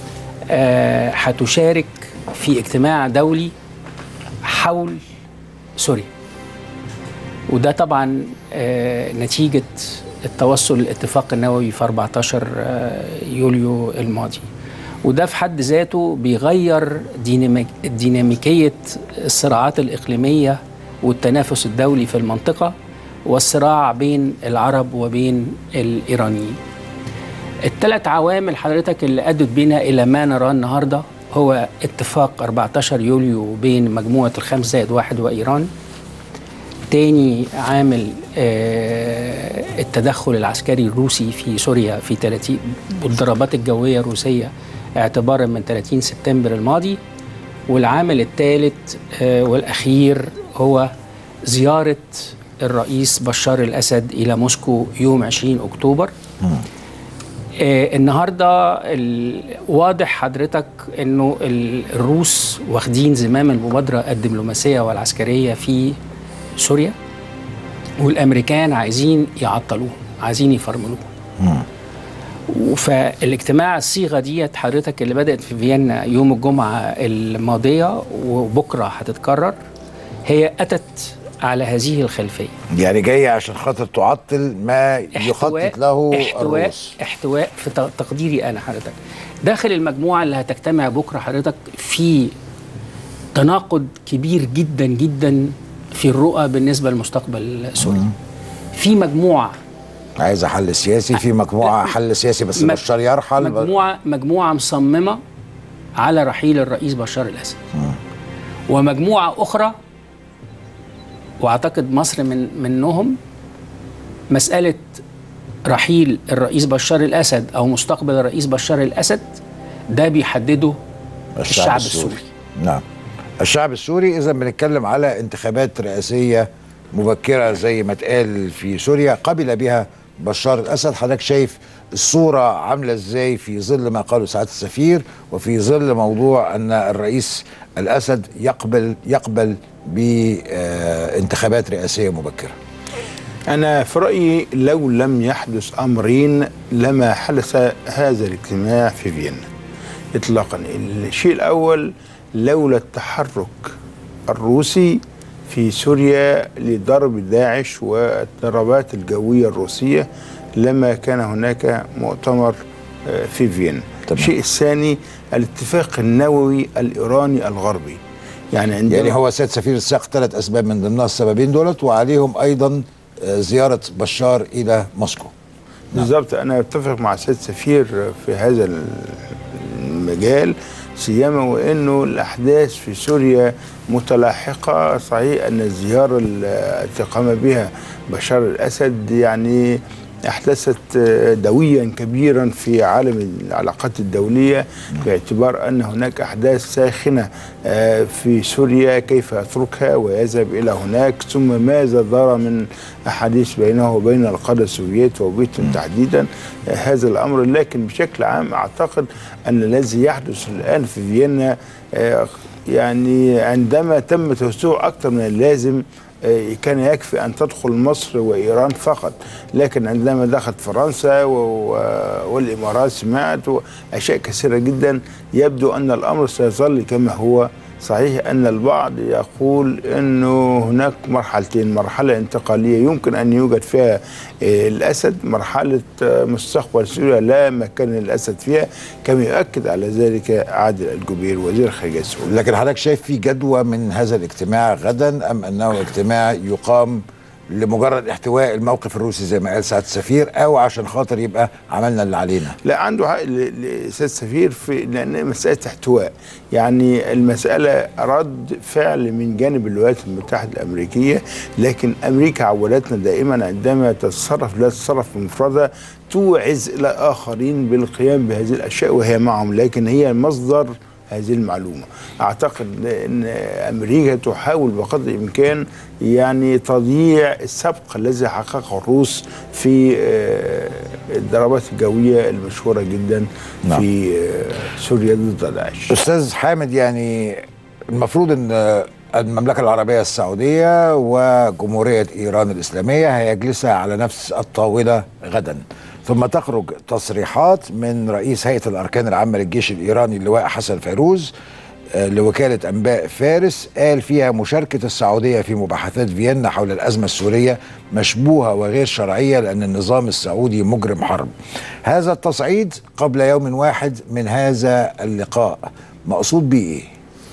هتشارك في اجتماع دولي حول سوريا وده طبعا نتيجه التوصل للاتفاق النووي في 14 يوليو الماضي وده في حد ذاته بيغير ديناميكيه الصراعات الاقليميه والتنافس الدولي في المنطقه والصراع بين العرب وبين الايرانيين. الثلاث عوامل حضرتك اللي ادت بنا الى ما نراه النهارده هو اتفاق 14 يوليو بين مجموعه الخمس زائد واحد وايران. تاني عامل آه التدخل العسكري الروسي في سوريا في 30 والضربات الجويه الروسيه اعتبارا من 30 سبتمبر الماضي. والعامل الثالث آه والاخير هو زياره الرئيس بشار الاسد الى موسكو يوم 20 اكتوبر آه، النهارده ال- واضح حضرتك انه ال- الروس واخدين زمام المبادره الدبلوماسيه والعسكريه في سوريا والامريكان عايزين يعطلوه عايزين يفرملوه فالاجتماع الصيغه ديت حضرتك اللي بدات في فيينا يوم الجمعه الماضيه وبكره هتتكرر هي اتت على هذه الخلفيه يعني جايه عشان خاطر تعطل ما يخطط له احتواء الروس احتواء في ت- تقديري انا حضرتك داخل المجموعه اللي هتجتمع بكره حضرتك في تناقض كبير جدا جدا في الرؤى بالنسبه لمستقبل سوريا في مجموعه عايزه حل سياسي في مجموعه حل سياسي بس مج- بشار يرحل مجموعه مجموعه مصممه على رحيل الرئيس بشار الاسد ومجموعه اخرى واعتقد مصر من منهم مساله رحيل الرئيس بشار الاسد او مستقبل الرئيس بشار الاسد ده بيحدده الشعب السوري نعم الشعب السوري اذا بنتكلم على انتخابات رئاسيه مبكره زي ما اتقال في سوريا قبل بها بشار الاسد حضرتك شايف الصوره عامله ازاي في ظل ما قاله سعاده السفير وفي ظل موضوع ان الرئيس الاسد يقبل يقبل بانتخابات رئاسيه مبكره أنا في رأيي لو لم يحدث أمرين لما حدث هذا الاجتماع في فيينا إطلاقا الشيء الأول لولا التحرك الروسي في سوريا لضرب داعش والضربات الجوية الروسية لما كان هناك مؤتمر آه، في فيينا الشيء الثاني الاتفاق النووي الإيراني الغربي يعني عندما يعني هو سيد سفير الساق ثلاث اسباب من ضمنها السببين دولت وعليهم ايضا آه، زياره بشار الى موسكو بالظبط انا اتفق مع سيد سفير في هذا المجال سيما وانه الاحداث في سوريا متلاحقه صحيح ان الزياره التي قام بها بشار الاسد يعني احدثت دويا كبيرا في عالم العلاقات الدوليه باعتبار ان هناك احداث ساخنه آه، في سوريا كيف يتركها ويذهب الى هناك ثم ماذا دار من احاديث بينه وبين القاده السوفيت وبيتهم تحديدا آه، هذا الامر لكن بشكل عام اعتقد ان الذي يحدث الان في فيينا آه، يعني عندما تم توسيعه اكثر من اللازم آه، كان يكفي ان تدخل مصر وايران فقط لكن عندما دخلت فرنسا و- و- والامارات سمعت اشياء كثيره جدا يبدو ان الامر سيظل كما هو صحيح ان البعض يقول انه هناك مرحلتين مرحله انتقاليه يمكن ان يوجد فيها آه، الاسد مرحله آه، مستقبل سوريا لا مكان للاسد فيها كما يؤكد على ذلك عادل الجبير وزير الخارجيه السعودي لكن حضرتك شايف في جدوى من هذا الاجتماع غدا ام انه اجتماع يقام لمجرد احتواء الموقف الروسي زي ما قال سعاده السفير او عشان خاطر يبقى عملنا اللي علينا لا عنده حق الاستاذ سفير في لان مساله احتواء يعني المساله رد فعل من جانب الولايات المتحده الامريكيه لكن امريكا عودتنا دائما عندما تتصرف لا تتصرف بمفردها توعز الى اخرين بالقيام بهذه الاشياء وهي معهم لكن هي مصدر هذه المعلومة أعتقد أن أمريكا تحاول بقدر الإمكان يعني تضييع السبق الذي حققه الروس في آه، الضربات الجوية المشهورة جدا نعم. في آه، سوريا ضد داعش استاذ حامد يعني المفروض ان المملكه العربيه السعوديه وجمهوريه ايران الاسلاميه هيجلسا على نفس الطاوله غدا ثم تخرج تصريحات من رئيس هيئه الاركان العامه للجيش الايراني اللواء حسن فيروز آه، لوكاله انباء فارس قال فيها مشاركه السعوديه في مباحثات فيينا حول الازمه السوريه مشبوهه وغير شرعيه لان النظام السعودي مجرم حرب. هذا التصعيد قبل يوم واحد من هذا اللقاء مقصود بيه ايه؟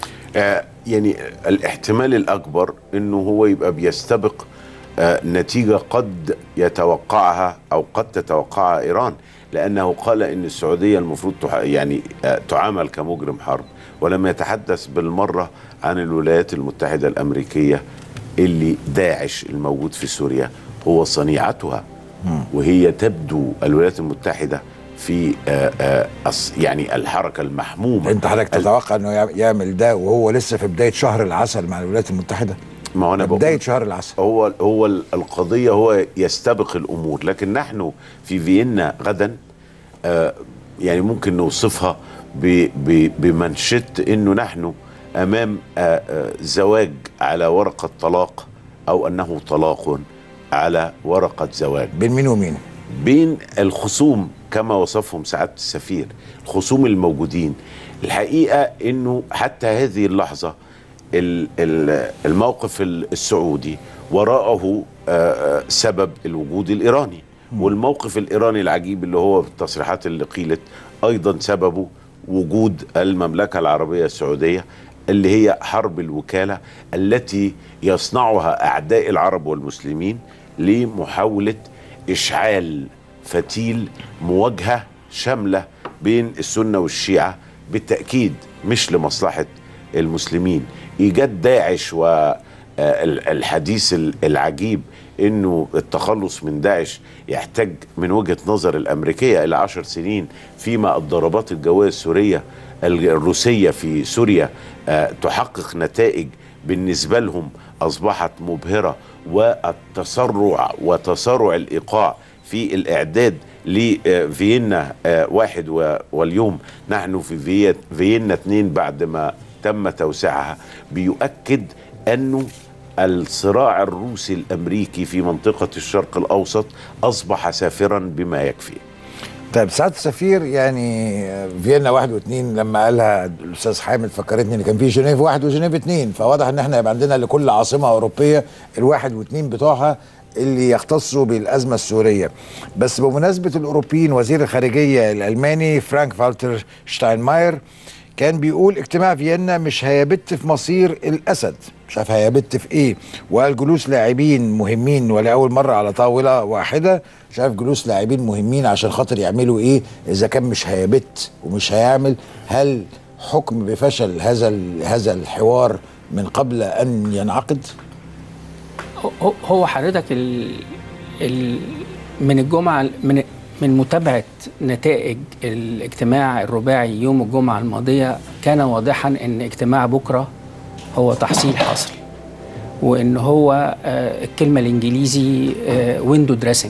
آه، يعني الاحتمال الأكبر أنه هو يبقى بيستبق آه، نتيجة قد يتوقعها أو قد تتوقعها إيران لأنه قال أن السعودية المفروض تح- يعني آه، تعامل كمجرم حرب ولم يتحدث بالمرة عن الولايات المتحدة الأمريكية اللي داعش الموجود في سوريا هو صنيعتها وهي تبدو الولايات المتحدة في آه، آه، أص- يعني الحركة المحمومة انت حضرتك تتوقع انه يع- يعمل ده وهو لسه في بدايه شهر العسل مع الولايات المتحده؟ ما هو انا بقول بدايه شهر العسل هو هو ال- القضيه هو يستبق الامور لكن نحن في فيينا غدا آه، يعني ممكن نوصفها ب- ب- بمنشط انه نحن امام آه، آه، زواج على ورقه طلاق او انه طلاق على ورقه زواج بين مين ومين بين الخصوم كما وصفهم سعاده السفير الخصوم الموجودين الحقيقه انه حتى هذه اللحظه ال- ال- الموقف ال- السعودي وراءه آه، آه، سبب الوجود الايراني والموقف الايراني العجيب اللي هو التصريحات اللي قيلت ايضا سببه وجود المملكه العربيه السعوديه اللي هي حرب الوكاله التي يصنعها اعداء العرب والمسلمين لمحاوله اشعال فتيل مواجهه شامله بين السنه والشيعه بالتاكيد مش لمصلحه المسلمين ايجاد داعش والحديث العجيب انه التخلص من داعش يحتاج من وجهه نظر الامريكيه الى عشر سنين فيما الضربات الجويه السوريه الروسيه في سوريا آه، تحقق نتائج بالنسبه لهم اصبحت مبهره والتسرع وتسارع الايقاع في الاعداد لفيينا آه، واحد و- واليوم نحن في في- فيينا اثنين بعد ما تم توسيعها بيؤكد انه الصراع الروسي الامريكي في منطقه الشرق الاوسط اصبح سافرا بما يكفي طيب سعاده السفير يعني فيينا واحد واثنين لما قالها الاستاذ حامد فكرتني ان كان في جنيف واحد وجنيف اثنين فواضح ان احنا يبقى عندنا لكل عاصمه اوروبيه الواحد واثنين بتوعها اللي يختصوا بالازمه السوريه بس بمناسبه الاوروبيين وزير الخارجيه الالماني فرانك فالتر شتاينماير كان بيقول اجتماع فيينا مش هيبت في مصير الاسد مش عارف هيبت في ايه وقال جلوس لاعبين مهمين ولاول مره على طاوله واحده مش عارف جلوس لاعبين مهمين عشان خاطر يعملوا ايه اذا كان مش هيبت ومش هيعمل هل حكم بفشل هذا ال- هذا الحوار من قبل ان ينعقد هو- هو حضرتك ال ال من الجمعة من من متابعة نتائج الاجتماع الرباعي يوم الجمعة الماضية كان واضحا ان اجتماع بكرة هو تحصيل حاصل وان هو آه، الكلمة الانجليزي ويندو دريسنج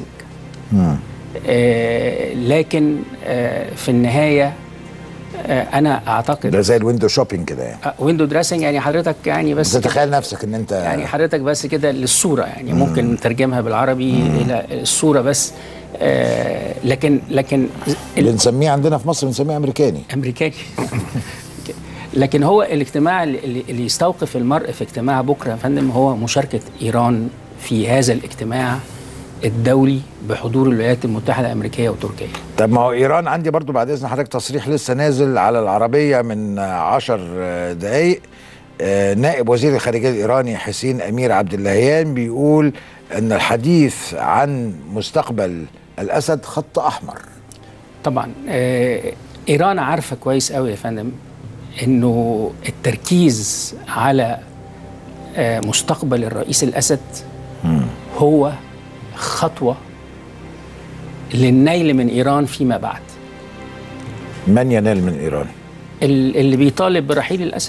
لكن آه، في النهاية آه، انا اعتقد ده زي الويندو شوبينج كده يعني ويندو دريسنج يعني حضرتك يعني بس بس تتخيل نفسك ان انت يعني حضرتك بس كده للصورة يعني ممكن نترجمها بالعربي إلى الصورة بس آه لكن لكن اللي نسميه عندنا في مصر نسميه امريكاني امريكاني لكن هو الاجتماع اللي, اللي يستوقف المرء في اجتماع بكره يا فندم هو مشاركه ايران في هذا الاجتماع الدولي بحضور الولايات المتحده الامريكيه وتركيا. طب ما هو ايران عندي برضو بعد اذن حضرتك تصريح لسه نازل على العربيه من عشر دقائق آه، نائب وزير الخارجيه الايراني حسين امير عبد اللهيان بيقول ان الحديث عن مستقبل الاسد خط احمر طبعا آه ايران عارفه كويس قوي يا فندم انه التركيز على آه مستقبل الرئيس الاسد هو خطوه للنيل من ايران فيما بعد من ينال من ايران ال- اللي بيطالب برحيل الاسد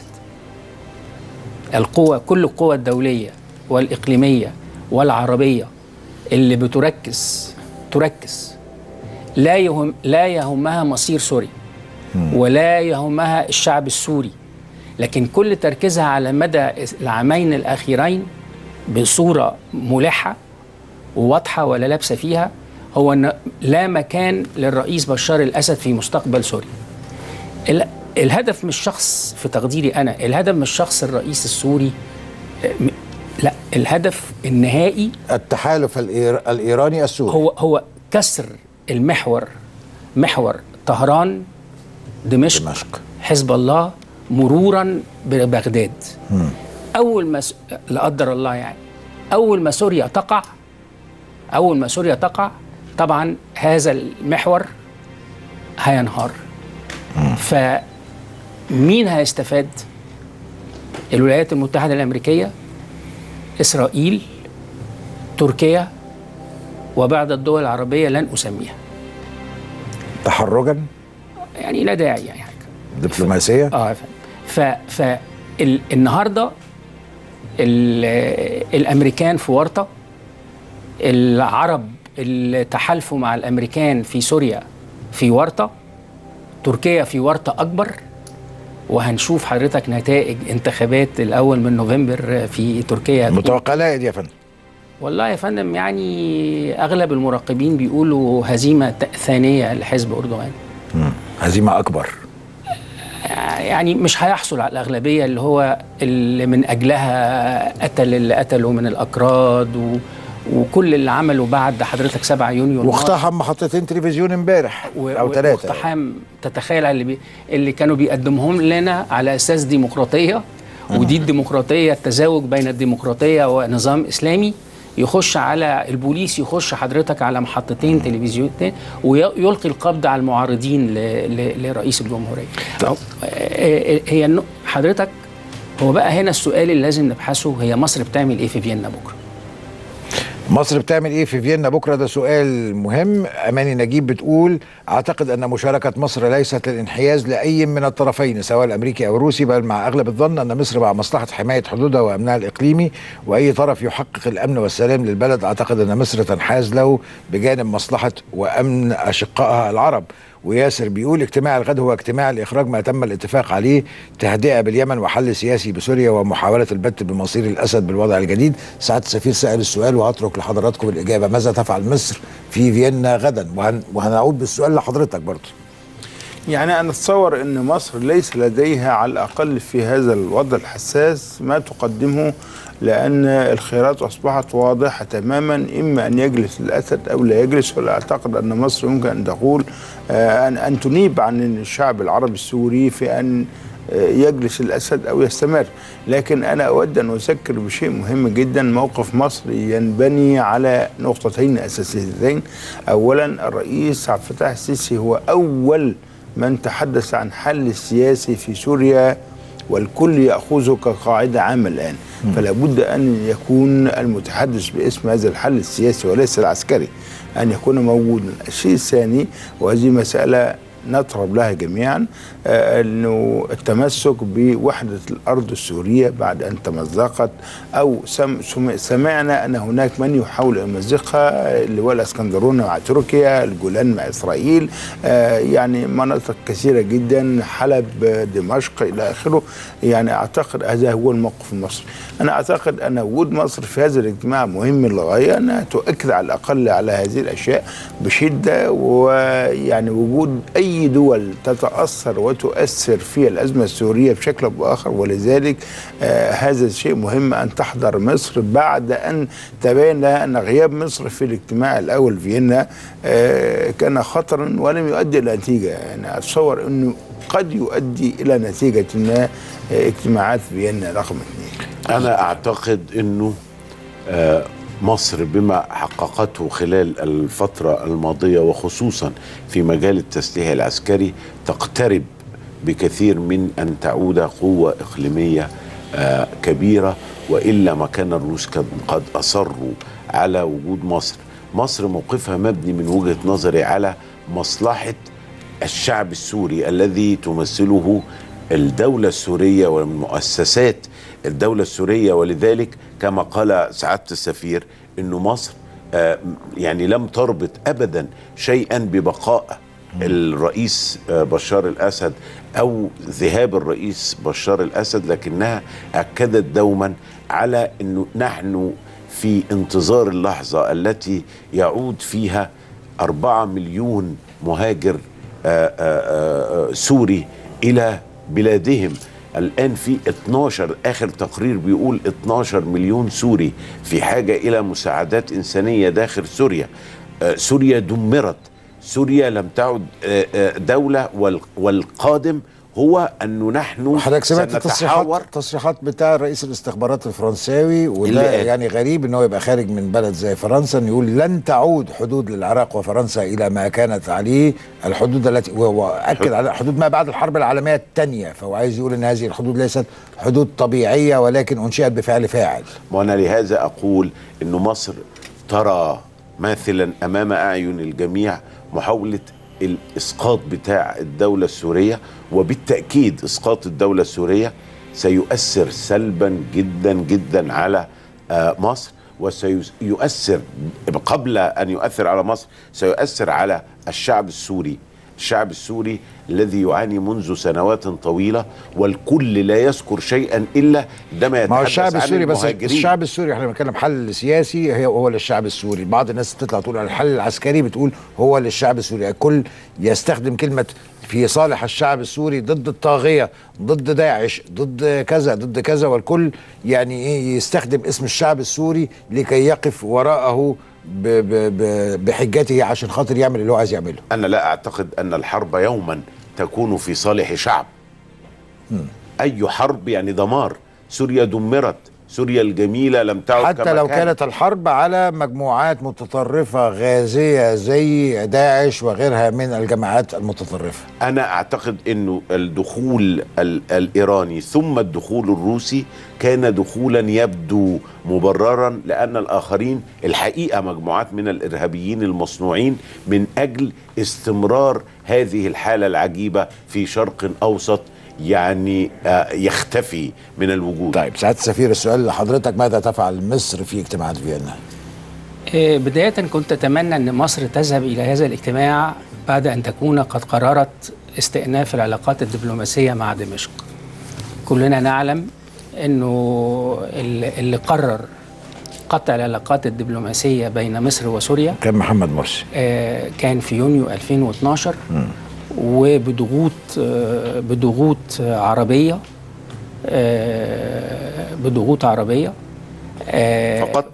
القوى كل القوى الدوليه والاقليميه والعربيه اللي بتركز تركز لا يهم لا يهمها مصير سوريا ولا يهمها الشعب السوري لكن كل تركيزها على مدى العامين الاخيرين بصوره ملحه وواضحه ولا لابسه فيها هو ان لا مكان للرئيس بشار الاسد في مستقبل سوريا. ال- الهدف مش شخص في تقديري انا، الهدف مش شخص الرئيس السوري آه، م- لا الهدف النهائي التحالف الإير... الايراني السوري هو هو كسر المحور محور طهران دمشق, دمشق. حزب الله مرورا ببغداد مم. اول ما س... لا قدر الله يعني اول ما سوريا تقع اول ما سوريا تقع طبعا هذا المحور هينهار فمين هيستفاد الولايات المتحده الامريكيه اسرائيل تركيا وبعض الدول العربيه لن اسميها تحرجا يعني لا داعي يعني دبلوماسيه اه ف ف ف ال- النهارده ال- الامريكان في ورطه العرب اللي تحالفوا مع الامريكان في سوريا في ورطه تركيا في ورطه اكبر وهنشوف حضرتك نتائج انتخابات الاول من نوفمبر في تركيا متوقع لها دي يا فندم والله يا فندم يعني اغلب المراقبين بيقولوا هزيمه ت- ثانيه لحزب اردوغان هزيمه اكبر يعني مش هيحصل على الاغلبيه اللي هو اللي من اجلها قتل اللي قتلوا من الاكراد و وكل اللي عمله بعد حضرتك 7 يونيو الماضي. واقتحم محطتين تلفزيون امبارح و- او و- ثلاثه واقتحام تتخيل اللي بي اللي كانوا بيقدمهم لنا على اساس ديمقراطيه ودي الديمقراطيه التزاوج بين الديمقراطيه ونظام اسلامي يخش على البوليس يخش حضرتك على محطتين تلفزيونتين ويلقي القبض على المعارضين ل- ل- لرئيس الجمهوريه آه، آه، هي النق- حضرتك هو بقى هنا السؤال اللي لازم نبحثه هي مصر بتعمل ايه في فيينا بكره مصر بتعمل ايه في فيينا بكره ده سؤال مهم اماني نجيب بتقول اعتقد ان مشاركه مصر ليست للانحياز لاي من الطرفين سواء الامريكي او الروسي بل مع اغلب الظن ان مصر مع مصلحه حمايه حدودها وامنها الاقليمي واي طرف يحقق الامن والسلام للبلد اعتقد ان مصر تنحاز له بجانب مصلحه وامن اشقائها العرب وياسر بيقول اجتماع الغد هو اجتماع لاخراج ما تم الاتفاق عليه تهدئه باليمن وحل سياسي بسوريا ومحاوله البت بمصير الاسد بالوضع الجديد سعاده السفير سال السؤال وهترك لحضراتكم الاجابه ماذا تفعل مصر في فيينا غدا وهن وهنعود بالسؤال لحضرتك برضه يعني أنا أتصور أن مصر ليس لديها على الأقل في هذا الوضع الحساس ما تقدمه لأن الخيارات أصبحت واضحة تماما إما أن يجلس الأسد أو لا يجلس ولا أعتقد أن مصر يمكن أن تقول آه، أن أن تنيب عن الشعب العربي السوري في أن آه، يجلس الأسد أو يستمر لكن أنا أود أن أذكر بشيء مهم جدا موقف مصر ينبني على نقطتين أساسيتين أولا الرئيس عبد الفتاح السيسي هو أول من تحدث عن حل سياسي في سوريا والكل يأخذه كقاعدة عامة الآن فلا بد أن يكون المتحدث باسم هذا الحل السياسي وليس العسكري أن يكون موجودا الشيء الثاني وهذه مسألة نطرب لها جميعا آه، انه التمسك بوحده الارض السوريه بعد ان تمزقت او سم سم سمعنا ان هناك من يحاول ان يمزقها اللواء الاسكندرونه مع تركيا الجولان مع اسرائيل آه، يعني مناطق كثيره جدا حلب آه، دمشق الى اخره يعني اعتقد هذا هو الموقف المصري انا اعتقد ان وجود مصر في هذا الاجتماع مهم للغايه انها تؤكد على الاقل على هذه الاشياء بشده ويعني وجود اي دول تتاثر وتؤثر في الازمه السوريه بشكل او باخر ولذلك آه هذا الشيء مهم ان تحضر مصر بعد ان تبين لها ان غياب مصر في الاجتماع الاول فيينا آه كان خطرا ولم يؤدي الى نتيجه يعني اتصور انه قد يؤدي الى نتيجه ما آه اجتماعات فيينا رقم اثنين أنا أعتقد أنه آه، مصر بما حققته خلال الفترة الماضية وخصوصا في مجال التسليح العسكري تقترب بكثير من أن تعود قوة إقليمية آه، كبيرة وإلا ما كان الروس كان قد أصروا على وجود مصر مصر موقفها مبني من وجهة نظري على مصلحة الشعب السوري الذي تمثله الدولة السورية ومؤسسات الدولة السورية ولذلك كما قال سعادة السفير أنه مصر آه، يعني لم تربط أبدا شيئا ببقاء الرئيس آه، بشار الأسد أو ذهاب الرئيس بشار الأسد لكنها أكدت دوما على أنه نحن في انتظار اللحظة التي يعود فيها أربعة مليون مهاجر آه، آه، آه، سوري إلى بلادهم الآن في 12 آخر تقرير بيقول 12 مليون سوري في حاجة إلى مساعدات إنسانية داخل سوريا آه، سوريا دمرت سوريا لم تعد آه، آه، دولة وال- والقادم هو أنه نحن حضرتك سمعت سنتحاور التصريحات التصريحات بتاع رئيس الاستخبارات الفرنساوي اللي وده قال. يعني غريب ان هو يبقى خارج من بلد زي فرنسا إنه يقول لن تعود حدود للعراق وفرنسا الى ما كانت عليه الحدود التي و- واكد على حدود ما بعد الحرب العالميه الثانيه فهو عايز يقول ان هذه الحدود ليست حدود طبيعيه ولكن انشئت بفعل فاعل وأنا لهذا أقول أن مصر ترى ماثلا أمام أعين الجميع محاولة الإسقاط بتاع الدولة السورية وبالتأكيد إسقاط الدولة السورية سيؤثر سلبا جدا جدا على آه، مصر وسيؤثر قبل أن يؤثر على مصر سيؤثر على الشعب السوري الشعب السوري الذي يعاني منذ سنوات طويله والكل لا يذكر شيئا الا عندما يتحدث ما هو الشعب عن السوري بس المهاجرين. الشعب السوري احنا بنتكلم حل سياسي هي هو للشعب السوري بعض الناس تطلع تقول على الحل العسكري بتقول هو للشعب السوري الكل يستخدم كلمة في صالح الشعب السوري ضد الطاغية ضد داعش ضد كذا ضد كذا والكل يعني ايه يستخدم اسم الشعب السوري لكي يقف وراءه ب ب ب بحجته عشان خاطر يعمل اللي هو عايز يعمله انا لا اعتقد ان الحرب يوما تكون في صالح شعب اي حرب يعني دمار سوريا دمرت سوريا الجميله لم تعد حتى كما لو كانت. كانت الحرب على مجموعات متطرفة غازية زي داعش وغيرها من الجماعات المتطرفة انا اعتقد انه الدخول ال- الايراني ثم الدخول الروسي كان دخولا يبدو مبررا لان الاخرين الحقيقه مجموعات من الارهابيين المصنوعين من اجل استمرار هذه الحاله العجيبه في شرق اوسط يعني آه، يختفي من الوجود طيب سعاده السفير السؤال لحضرتك ماذا تفعل مصر في اجتماعات فيينا؟ آه، بداية كنت أتمنى أن مصر تذهب إلى هذا الاجتماع بعد أن تكون قد قررت استئناف العلاقات الدبلوماسية مع دمشق كلنا نعلم أنه اللي اللي قرر قطع العلاقات الدبلوماسية بين مصر وسوريا كان محمد مرسي آه، كان في يونيو 2012 وبضغوط آه، بضغوط آه، عربية آه، بضغوط عربية فقط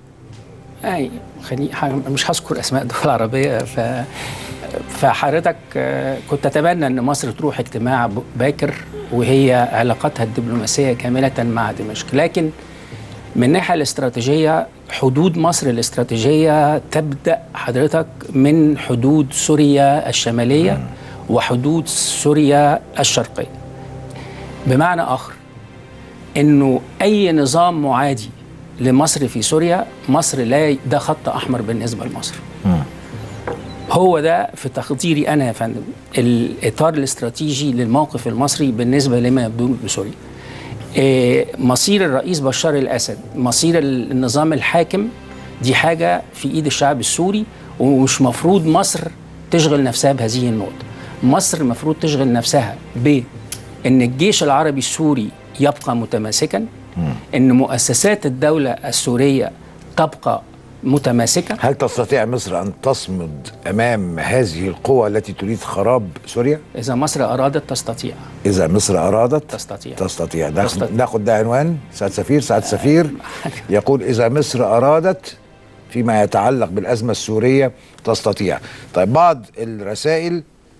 اي خليني ح- مش هذكر اسماء دول عربيه ف فحضرتك آه، كنت اتمنى ان مصر تروح اجتماع ب- باكر وهي علاقاتها الدبلوماسيه كامله مع دمشق لكن من الناحيه الاستراتيجيه حدود مصر الاستراتيجيه تبدا حضرتك من حدود سوريا الشماليه وحدود سوريا الشرقيه بمعنى اخر انه اي نظام معادي لمصر في سوريا مصر لا ده خط احمر بالنسبه لمصر هو ده في تقديري انا يا فندم الاطار الاستراتيجي للموقف المصري بالنسبه لما يبدو بسوريا إيه، مصير الرئيس بشار الاسد مصير النظام الحاكم دي حاجه في ايد الشعب السوري ومش مفروض مصر تشغل نفسها بهذه النقطه مصر المفروض تشغل نفسها بان الجيش العربي السوري يبقى متماسكا ان مؤسسات الدوله السوريه تبقى متماسكه هل تستطيع مصر ان تصمد امام هذه القوى التي تريد خراب سوريا؟ اذا مصر ارادت تستطيع اذا مصر ارادت تستطيع تستطيع ناخد, ناخد ده عنوان سعاده سفير سعاده سفير يقول اذا مصر ارادت فيما يتعلق بالازمه السوريه تستطيع طيب بعض الرسائل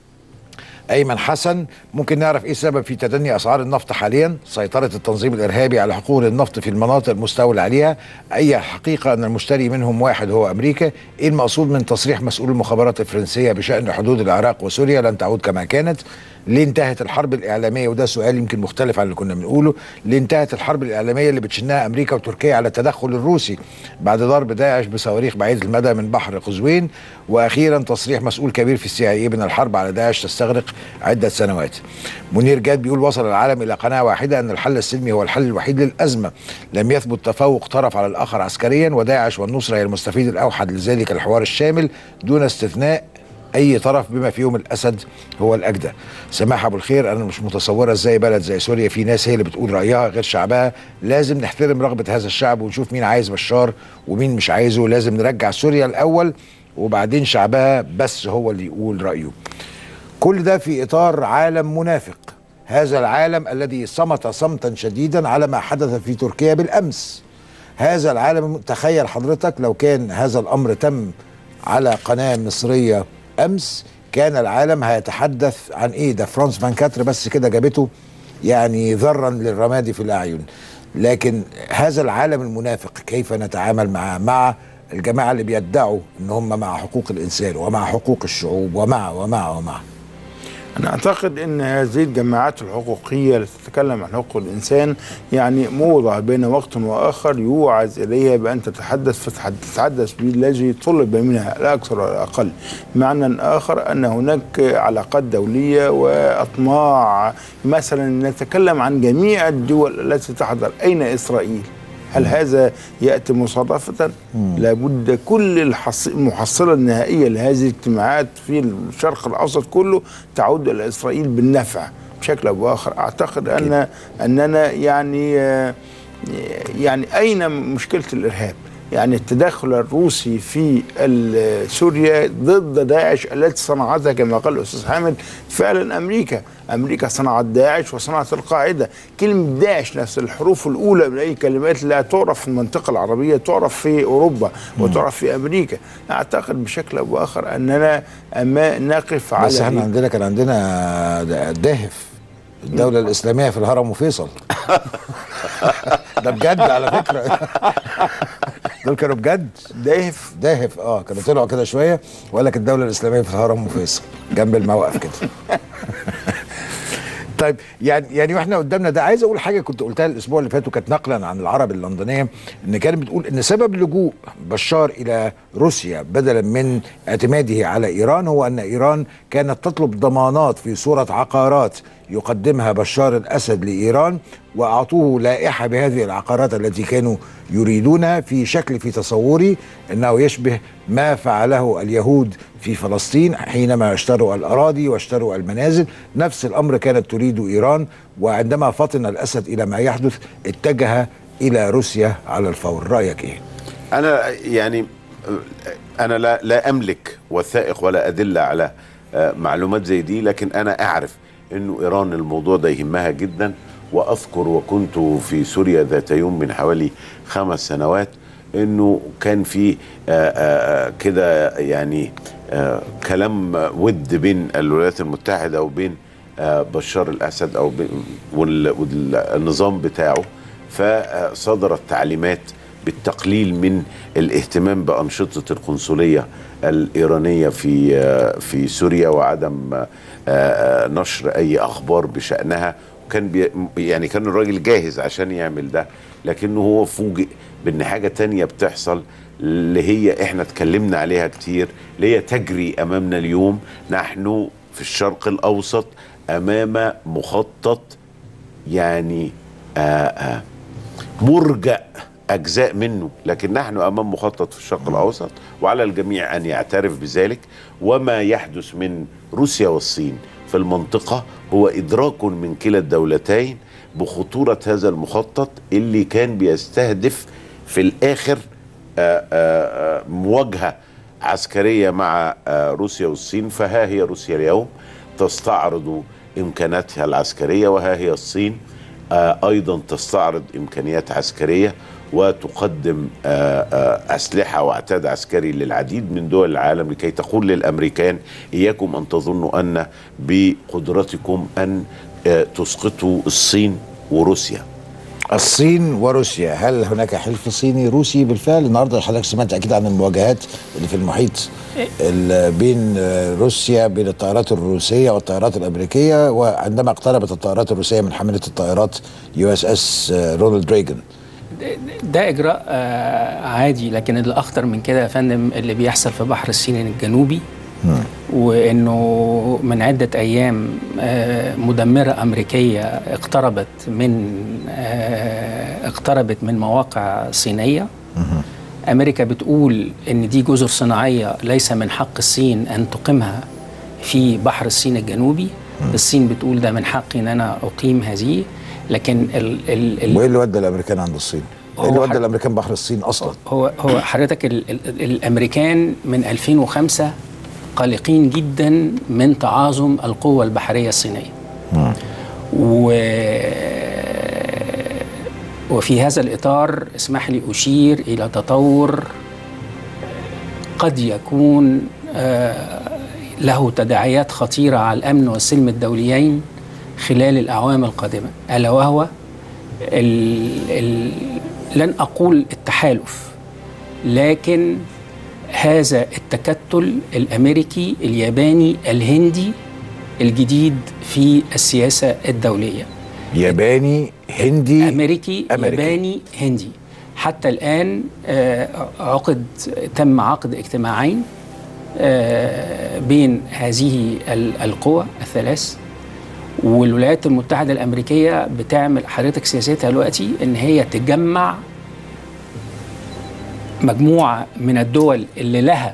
ايمن حسن ممكن نعرف ايه السبب في تدني اسعار النفط حاليا سيطره التنظيم الارهابي على حقول النفط في المناطق المستولى عليها اي حقيقه ان المشتري منهم واحد هو امريكا ايه المقصود من تصريح مسؤول المخابرات الفرنسيه بشان حدود العراق وسوريا لن تعود كما كانت ليه انتهت الحرب الاعلاميه وده سؤال يمكن مختلف عن اللي كنا بنقوله ليه انتهت الحرب الاعلاميه اللي بتشنها امريكا وتركيا على التدخل الروسي بعد ضرب داعش بصواريخ بعيده المدى من بحر قزوين واخيرا تصريح مسؤول كبير في السي اي بان الحرب على داعش تستغرق عده سنوات منير جاد بيقول وصل العالم الى قناعه واحده ان الحل السلمي هو الحل الوحيد للازمه لم يثبت تفوق طرف على الاخر عسكريا وداعش والنصره هي المستفيد الاوحد لذلك الحوار الشامل دون استثناء اي طرف بما فيهم الاسد هو الاجدى سماح ابو الخير انا مش متصوره ازاي بلد زي سوريا في ناس هي اللي بتقول رايها غير شعبها لازم نحترم رغبه هذا الشعب ونشوف مين عايز بشار ومين مش عايزه لازم نرجع سوريا الاول وبعدين شعبها بس هو اللي يقول رايه كل ده في اطار عالم منافق هذا العالم الذي صمت صمتا شديدا على ما حدث في تركيا بالامس هذا العالم تخيل حضرتك لو كان هذا الامر تم على قناه مصريه امس كان العالم هيتحدث عن ايه ده فرانس فان كاتر بس كده جابته يعني ذرا للرماد في الاعين لكن هذا العالم المنافق كيف نتعامل معه مع الجماعه اللي بيدعوا ان هم مع حقوق الانسان ومع حقوق الشعوب ومع ومع ومع أنا أعتقد أن هذه الجماعات الحقوقية التي تتكلم عن حقوق الإنسان يعني موضع بين وقت وآخر يوعز إليها بأن تتحدث فتتحدث بالذي طلب منها لا أكثر ولا أقل معنى آخر أن هناك علاقات دولية وأطماع مثلا نتكلم عن جميع الدول التي تحضر أين إسرائيل هل هذا ياتي مصادفه لابد كل الحص- المحصله النهائيه لهذه الاجتماعات في الشرق الاوسط كله تعود الى اسرائيل بالنفع بشكل او باخر اعتقد ان اننا يعني آه، يعني اين مشكله الارهاب يعني التدخل الروسي في ال- سوريا ضد داعش التي صنعتها كما قال الاستاذ حامد فعلا امريكا امريكا صنعت داعش وصنعت القاعده كلمه داعش نفس الحروف الاولى من اي كلمات لا تعرف في المنطقه العربيه تعرف في اوروبا وتعرف في امريكا اعتقد بشكل او باخر اننا أما نقف على بس احنا عندنا كان عندنا د- داهف الدولة الإسلامية في الهرم وفيصل ده بجد على فكرة دول كانوا بجد داهف داهف اه كانوا طلعوا كده شوية وقال لك الدولة الإسلامية في الهرم وفيصل جنب الموقف كده طيب يعني يعني واحنا قدامنا ده عايز اقول حاجه كنت قلتها الاسبوع اللي فات وكانت نقلا عن العرب اللندنيه ان كانت بتقول ان سبب لجوء بشار الى روسيا بدلا من اعتماده على ايران هو ان ايران كانت تطلب ضمانات في صوره عقارات يقدمها بشار الاسد لايران واعطوه لائحه بهذه العقارات التي كانوا يريدونها في شكل في تصوري انه يشبه ما فعله اليهود في فلسطين حينما اشتروا الاراضي واشتروا المنازل نفس الامر كانت تريد ايران وعندما فطن الاسد الى ما يحدث اتجه الى روسيا على الفور رايك ايه انا يعني انا لا لا املك وثائق ولا ادله على آه، معلومات زي دي لكن انا اعرف انه ايران الموضوع ده يهمها جدا واذكر وكنت في سوريا ذات يوم من حوالي خمس سنوات انه كان في آه، آه، آه، كده يعني آه، كلام ود بين الولايات المتحده وبين آه، بشار الاسد او بين- وال- والنظام بتاعه فصدرت تعليمات بالتقليل من الاهتمام بانشطه القنصليه الايرانيه في آه، في سوريا وعدم آه، آه، نشر اي اخبار بشانها وكان بي يعني كان الراجل جاهز عشان يعمل ده لكنه هو فوجئ بان حاجه تانية بتحصل اللي هي احنا اتكلمنا عليها كتير اللي هي تجري امامنا اليوم نحن في الشرق الاوسط امام مخطط يعني آه آه مرجأ أجزاء منه لكن نحن أمام مخطط في الشرق الأوسط وعلى الجميع أن يعترف بذلك وما يحدث من روسيا والصين في المنطقة هو إدراك من كلا الدولتين بخطورة هذا المخطط اللي كان بيستهدف في الآخر آه، آه، آه، مواجهة عسكرية مع آه، روسيا والصين فها هي روسيا اليوم تستعرض إمكاناتها العسكرية وها هي الصين آه، ايضا تستعرض امكانيات عسكريه وتقدم آه، آه، اسلحه واعتاد عسكري للعديد من دول العالم لكي تقول للامريكان اياكم ان تظنوا ان بقدرتكم ان آه، تسقطوا الصين وروسيا الصين وروسيا هل هناك حلف صيني روسي بالفعل النهارده حضرتك سمعت اكيد عن المواجهات اللي في المحيط ال- بين آه، روسيا بين الطائرات الروسيه والطائرات الامريكيه وعندما اقتربت الطائرات الروسيه من حامله الطائرات يو اس اس رونالد ريجن ده اجراء آه، عادي لكن الاخطر من كده يا فندم اللي بيحصل في بحر الصين الجنوبي وانه من عده ايام آه، مدمره امريكيه اقتربت من آه، اقتربت من مواقع صينيه امريكا بتقول ان دي جزر صناعيه ليس من حق الصين ان تقيمها في بحر الصين الجنوبي الصين بتقول ده من حقي ان انا اقيم هذه لكن ال ال ال وايه اللي ودى الامريكان عند الصين؟ ايه اللي هو ودى حد- الامريكان بحر الصين اصلا؟ هو هو حضرتك ال ال الامريكان من 2005 قلقين جدا من تعاظم القوة البحرية الصينية و وفي هذا الإطار اسمح لي أشير إلى تطور قد يكون آه، له تداعيات خطيرة على الأمن والسلم الدوليين خلال الأعوام القادمة ألا وهو ال ال لن أقول التحالف لكن هذا التكتل الأمريكي الياباني الهندي الجديد في السياسة الدولية ياباني هندي أمريكي, أمريكي. ياباني هندي حتى الآن آه، عقد تم عقد اجتماعين آه، بين هذه ال- القوى الثلاث والولايات المتحدة الأمريكية بتعمل حضرتك سياستها دلوقتي إن هي تجمع مجموعة من الدول اللي لها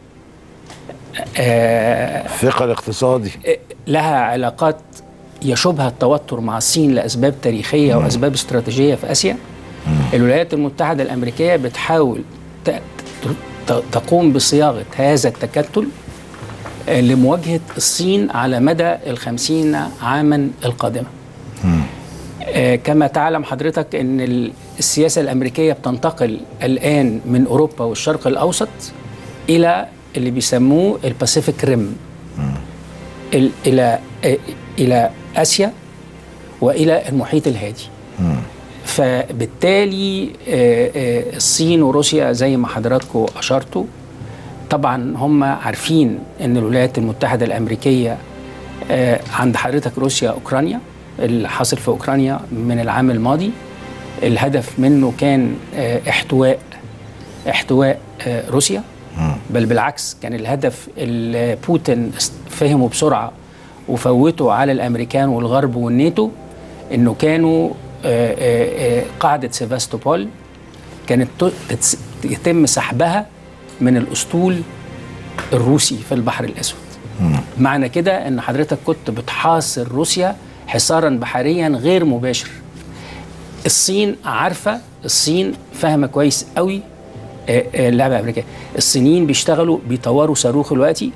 آه ثقل اقتصادي لها علاقات يشوبها التوتر مع الصين لأسباب تاريخية وأسباب استراتيجية في آسيا الولايات المتحدة الأمريكية بتحاول ت- ت- تقوم بصياغة هذا التكتل آه، لمواجهة الصين على مدى الخمسين عاما القادمة آه، كما تعلم حضرتك أن ال- السياسة الأمريكية بتنتقل الآن من أوروبا والشرق الأوسط إلى اللي بيسموه الباسيفيك ريم ال- إلى آه، إلى آسيا وإلى المحيط الهادي فبالتالي آه، آه، الصين وروسيا زي ما حضراتكم أشرتوا طبعا هم عارفين ان الولايات المتحده الامريكيه آه، عند حضرتك روسيا اوكرانيا اللي حاصل في اوكرانيا من العام الماضي الهدف منه كان آه، احتواء احتواء آه، روسيا بل بالعكس كان الهدف اللي بوتين است- فهمه بسرعه وفوته على الامريكان والغرب والناتو انه كانوا آه، آه، آه، قاعده سيفاستوبول كانت ت- تتس- يتم سحبها من الاسطول الروسي في البحر الاسود معنى كده ان حضرتك كنت بتحاصر روسيا حصارا بحريا غير مباشر الصين عارفه الصين فاهمه كويس قوي آه، آه، اللعبه الامريكيه الصينيين بيشتغلوا بيطوروا صاروخ دلوقتي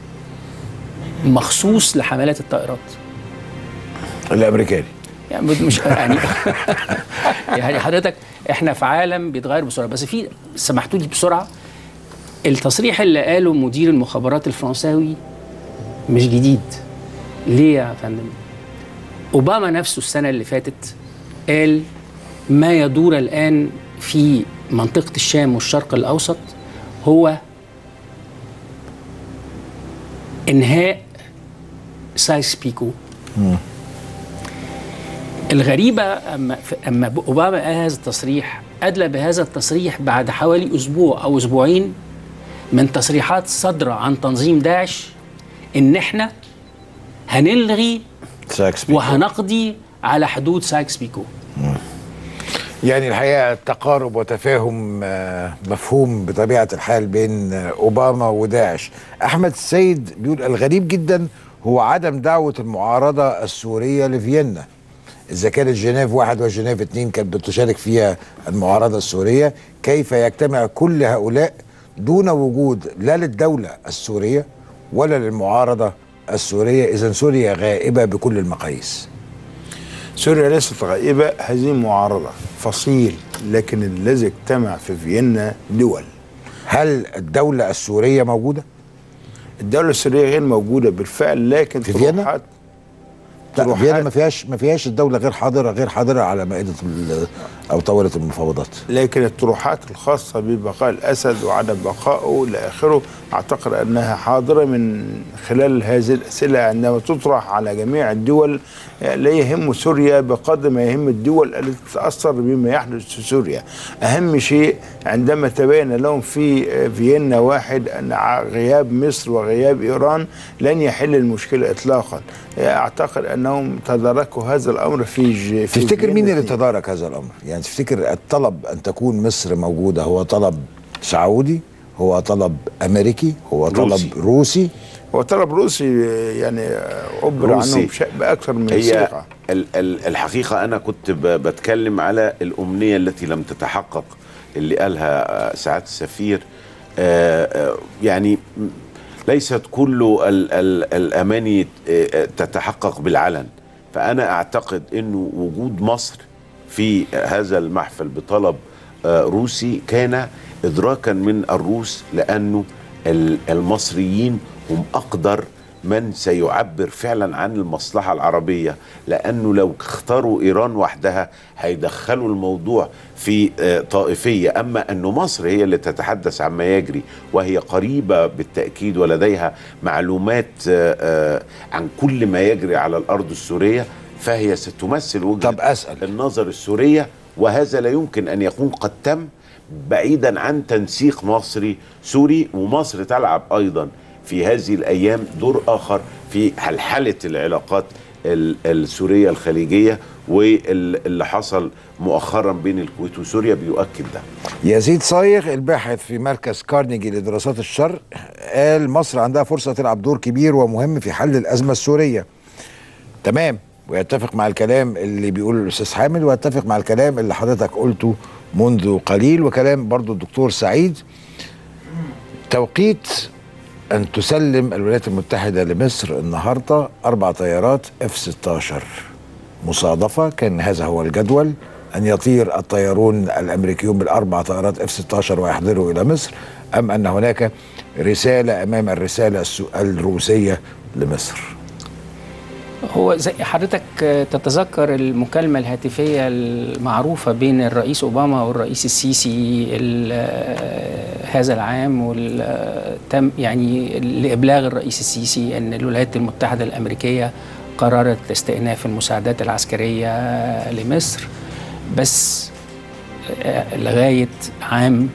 مخصوص لحملات الطائرات الامريكاني يعني مش يعني يعني حضرتك احنا في عالم بيتغير بسرعه بس في سمحتوا لي بسرعه التصريح اللي قاله مدير المخابرات الفرنساوي مش جديد ليه يا فندم اوباما نفسه السنه اللي فاتت قال ما يدور الان في منطقه الشام والشرق الاوسط هو انهاء سايس بيكو الغريبة أما, أما أوباما قال هذا التصريح أدلى بهذا التصريح بعد حوالي أسبوع أو أسبوعين من تصريحات صادرة عن تنظيم داعش إن إحنا هنلغي ساكس بيكو. وهنقضي على حدود سايكس بيكو يعني الحقيقه تقارب وتفاهم آه، مفهوم بطبيعه الحال بين آه، اوباما وداعش احمد السيد بيقول الغريب جدا هو عدم دعوه المعارضه السوريه لفيينا اذا كانت جنيف واحد وجنيف اثنين كانت بتشارك فيها المعارضه السوريه كيف يجتمع كل هؤلاء دون وجود لا للدوله السوريه ولا للمعارضه السوريه اذا سوريا غائبه بكل المقاييس سوريا ليست غائبة هذه معارضة فصيل لكن الذي اجتمع في فيينا دول هل الدولة السورية موجودة؟ الدولة السورية غير موجودة بالفعل لكن في فيينا؟ طروحات لا فيينا ما فيهاش ما فيهاش الدولة غير حاضرة غير حاضرة على مائدة ال- أو طاولة المفاوضات لكن الطروحات الخاصة ببقاء الأسد وعدم بقائه إلى آخره أعتقد أنها حاضرة من خلال هذه الأسئلة عندما تطرح على جميع الدول لا يهم سوريا بقدر ما يهم الدول التي تتأثر بما يحدث في سوريا أهم شيء عندما تبين لهم في فيينا واحد أن غياب مصر وغياب إيران لن يحل المشكلة إطلاقا أعتقد أنهم تداركوا هذا الأمر في, ج- في تفتكر مين فيينا اللي تدارك هذا الأمر؟ يعني تفتكر الطلب أن تكون مصر موجودة هو طلب سعودي هو طلب أمريكي هو طلب روسي. روسي هو طلب روسي يعني عبر روسي. عنه بش- بأكثر من هي صيغة ال- ال- الحقيقة أنا كنت ب- بتكلم على الأمنية التي لم تتحقق اللي قالها آه، سعادة السفير آه، آه، يعني م- ليست كل ال- ال- الأماني آه، آه، تتحقق بالعلن فأنا أعتقد أنه وجود مصر في هذا المحفل بطلب آه، روسي كان إدراكا من الروس لأنه ال- المصريين هم أقدر من سيعبر فعلا عن المصلحة العربية لأنه لو اختاروا إيران وحدها هيدخلوا الموضوع في آه، طائفية أما أن مصر هي اللي تتحدث عما يجري وهي قريبة بالتأكيد ولديها معلومات آه، آه، عن كل ما يجري على الأرض السورية فهي ستمثل وجهة طب أسأل النظر السورية وهذا لا يمكن أن يكون قد تم بعيدا عن تنسيق مصري سوري ومصر تلعب أيضا في هذه الأيام دور آخر في حلحلة العلاقات ال- السوريه الخليجيه واللي حصل مؤخرا بين الكويت وسوريا بيؤكد ده يزيد صايغ الباحث في مركز كارنيجي لدراسات الشرق قال مصر عندها فرصة تلعب دور كبير ومهم في حل الأزمة السورية تمام ويتفق مع الكلام اللي بيقوله الأستاذ حامد ويتفق مع الكلام اللي حضرتك قلته منذ قليل وكلام برضو الدكتور سعيد توقيت أن تسلم الولايات المتحدة لمصر النهاردة أربع طيارات اف 16 مصادفة كان هذا هو الجدول أن يطير الطيارون الأمريكيون بالأربع طائرات اف 16 ويحضروا إلى مصر أم أن هناك رسالة أمام الرسالة السو- الروسية لمصر هو زي حضرتك تتذكر المكالمة الهاتفية المعروفة بين الرئيس أوباما والرئيس السيسي ال- هذا العام والتم يعني لإبلاغ الرئيس السيسي أن الولايات المتحدة الأمريكية قررت استئناف المساعدات العسكرية لمصر بس آه، لغاية عام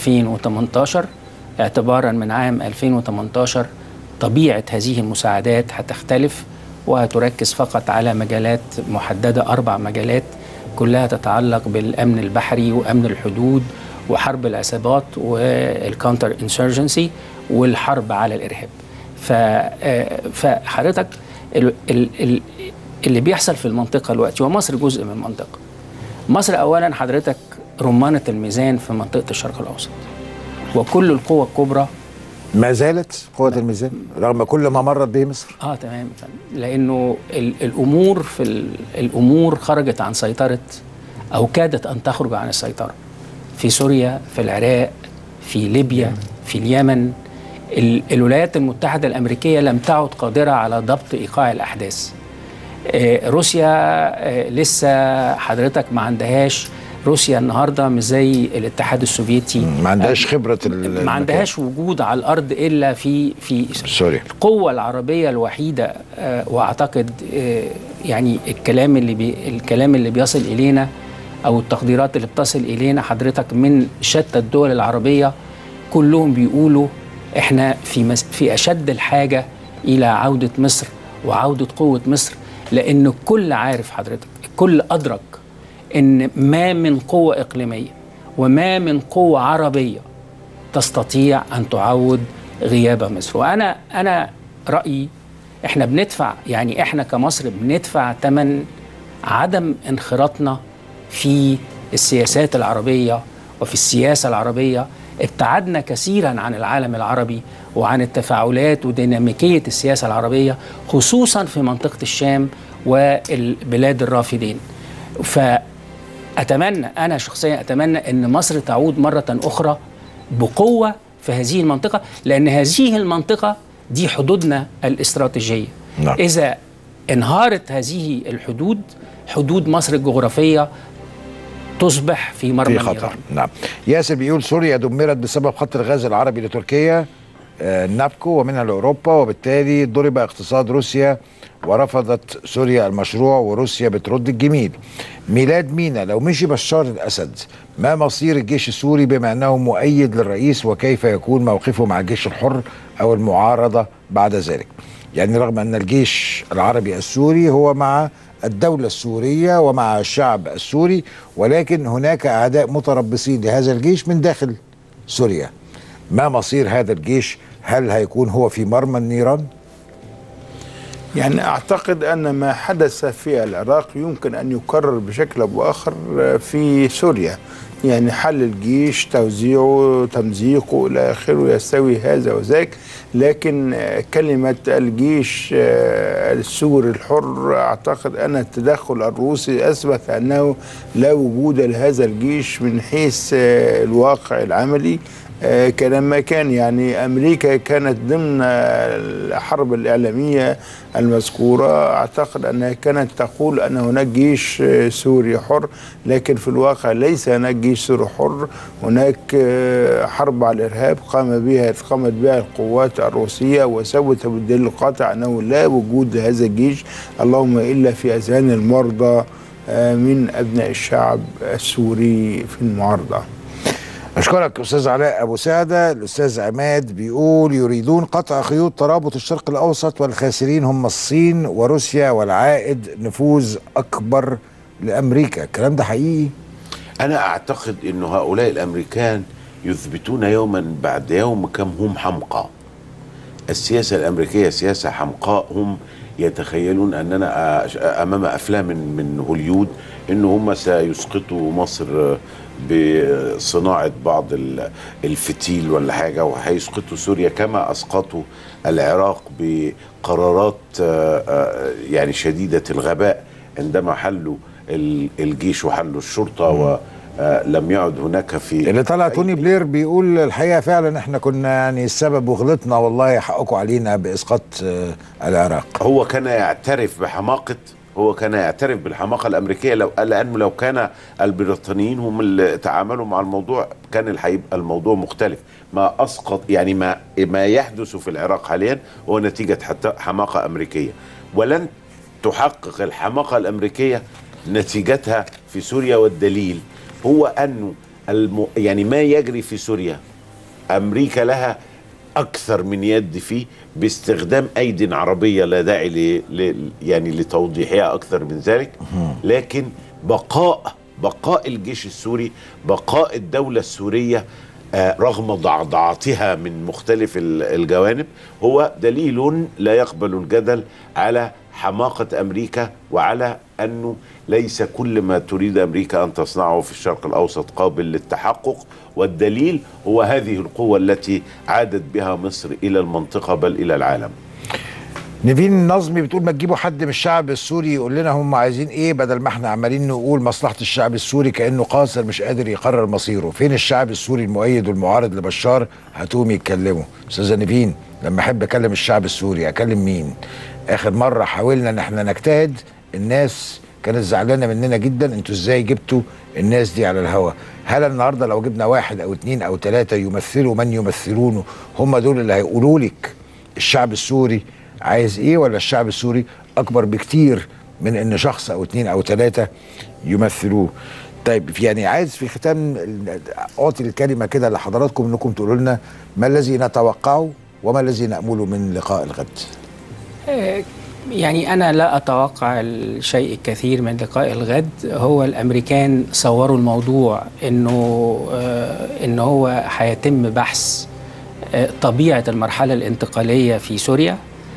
2018 اعتبارا من عام 2018 طبيعة هذه المساعدات هتختلف وهتركز فقط على مجالات محددة أربع مجالات كلها تتعلق بالأمن البحري وأمن الحدود وحرب العصابات والكونتر انسرجنسي والحرب على الإرهاب ف- آه، فحضرتك ال- ال- ال- اللي بيحصل في المنطقة دلوقتي ومصر جزء من المنطقة مصر أولا حضرتك رمانة الميزان في منطقة الشرق الأوسط وكل القوى الكبرى ما زالت قوة الميزان رغم كل ما مرت به مصر اه تمام يا فندم. لانه ال- الامور في ال- الامور خرجت عن سيطره او كادت ان تخرج عن السيطره في سوريا في العراق في ليبيا في اليمن ال- الولايات المتحده الامريكيه لم تعد قادره على ضبط ايقاع الاحداث آه، روسيا آه، لسه حضرتك ما عندهاش روسيا النهارده مش زي الاتحاد السوفيتي ما عندهاش خبرة ال- ما عندهاش وجود على الارض الا في في سوريا القوة العربية الوحيدة آه، واعتقد آه، يعني الكلام اللي بي الكلام اللي بيصل الينا او التقديرات اللي بتصل الينا حضرتك من شتى الدول العربية كلهم بيقولوا احنا في مس في اشد الحاجة الى عودة مصر وعودة قوة مصر لان الكل عارف حضرتك الكل ادرك ان ما من قوة اقليمية وما من قوة عربية تستطيع ان تعود غياب مصر وانا انا رايي احنا بندفع يعني احنا كمصر بندفع ثمن عدم انخراطنا في السياسات العربيه وفي السياسه العربيه ابتعدنا كثيرا عن العالم العربي وعن التفاعلات وديناميكيه السياسه العربيه خصوصا في منطقه الشام والبلاد الرافدين فاتمنى انا شخصيا اتمنى ان مصر تعود مره اخرى بقوه في هذه المنطقه لان هذه المنطقه دي حدودنا الاستراتيجيه نعم. اذا انهارت هذه الحدود حدود مصر الجغرافيه تصبح في مرمى في خطر النيران. نعم ياسر بيقول سوريا دمرت بسبب خط الغاز العربي لتركيا آه، نابكو ومنها لاوروبا وبالتالي ضرب اقتصاد روسيا ورفضت سوريا المشروع وروسيا بترد الجميل ميلاد مينا لو مشي بشار الاسد ما مصير الجيش السوري بما انه مؤيد للرئيس وكيف يكون موقفه مع الجيش الحر او المعارضه بعد ذلك يعني رغم ان الجيش العربي السوري هو مع الدولة السورية ومع الشعب السوري ولكن هناك أعداء متربصين لهذا الجيش من داخل سوريا ما مصير هذا الجيش هل هيكون هو في مرمى النيران يعني اعتقد ان ما حدث في العراق يمكن ان يكرر بشكل او باخر في سوريا يعني حل الجيش توزيعه تمزيقه الى اخره يستوي هذا وذاك لكن آه، كلمه الجيش آه، السوري الحر اعتقد ان التدخل الروسي اثبت انه لا وجود لهذا الجيش من حيث آه، الواقع العملي آه، كلما كان يعني امريكا كانت ضمن الحرب الاعلاميه المذكوره اعتقد انها كانت تقول ان هناك جيش آه، سوري حر لكن في الواقع ليس هناك جيش سوري حر هناك آه، حرب على الارهاب قام بها قامت بها القوات الروسيه وثبت بالدليل القاطع انه لا وجود لهذا الجيش اللهم الا في اذهان المرضى آه، من ابناء الشعب السوري في المعارضه أشكرك أستاذ علاء أبو سعدة الأستاذ عماد بيقول يريدون قطع خيوط ترابط الشرق الأوسط والخاسرين هم الصين وروسيا والعائد نفوذ أكبر لأمريكا الكلام ده حقيقي أنا أعتقد أن هؤلاء الأمريكان يثبتون يوما بعد يوم كم هم حمقى السياسة الأمريكية سياسة حمقاء هم يتخيلون أننا أمام أفلام من هوليود أن هم سيسقطوا مصر بصناعة بعض الفتيل ولا حاجة وهيسقطوا سوريا كما أسقطوا العراق بقرارات يعني شديدة الغباء عندما حلوا الجيش وحلوا الشرطة و لم يعد هناك في اللي طلع توني بلير بيقول الحقيقه فعلا احنا كنا يعني السبب وغلطنا والله حقكم علينا باسقاط العراق هو كان يعترف بحماقه هو كان يعترف بالحماقه الامريكيه لو لانه لو كان البريطانيين هم اللي تعاملوا مع الموضوع كان هيبقى الموضوع مختلف ما اسقط يعني ما ما يحدث في العراق حاليا هو نتيجه حتى حماقه امريكيه ولن تحقق الحماقه الامريكيه نتيجتها في سوريا والدليل هو انه الم... يعني ما يجري في سوريا امريكا لها اكثر من يد فيه باستخدام ايد عربيه لا داعي ل... ل... يعني لتوضيحها اكثر من ذلك لكن بقاء بقاء الجيش السوري بقاء الدوله السوريه آه رغم ضعضعتها من مختلف الجوانب هو دليل لا يقبل الجدل على حماقه امريكا وعلى انه ليس كل ما تريد امريكا ان تصنعه في الشرق الاوسط قابل للتحقق والدليل هو هذه القوه التي عادت بها مصر الى المنطقه بل الى العالم. نيفين نظمي بتقول ما تجيبوا حد من الشعب السوري يقول لنا هم عايزين ايه بدل ما احنا عمالين نقول مصلحه الشعب السوري كانه قاصر مش قادر يقرر مصيره، فين الشعب السوري المؤيد والمعارض لبشار؟ هاتوهم يتكلموا، استاذه نيفين لما احب اكلم الشعب السوري اكلم مين؟ اخر مره حاولنا ان احنا نجتهد الناس كانت زعلانه مننا جدا انتوا ازاي جبتوا الناس دي على الهوا هل النهارده لو جبنا واحد او اتنين او تلاته يمثلوا من يمثلونه هم دول اللي هيقولوا لك الشعب السوري عايز ايه ولا الشعب السوري اكبر بكتير من ان شخص او اتنين او تلاته يمثلوه طيب يعني عايز في ختام اعطي الكلمه كده لحضراتكم انكم تقولوا لنا ما الذي نتوقعه وما الذي نامله من لقاء الغد يعني أنا لا أتوقع الشيء الكثير من لقاء الغد هو الأمريكان صوروا الموضوع إنه آه إن هو هيتم بحث آه طبيعة المرحلة الانتقالية في سوريا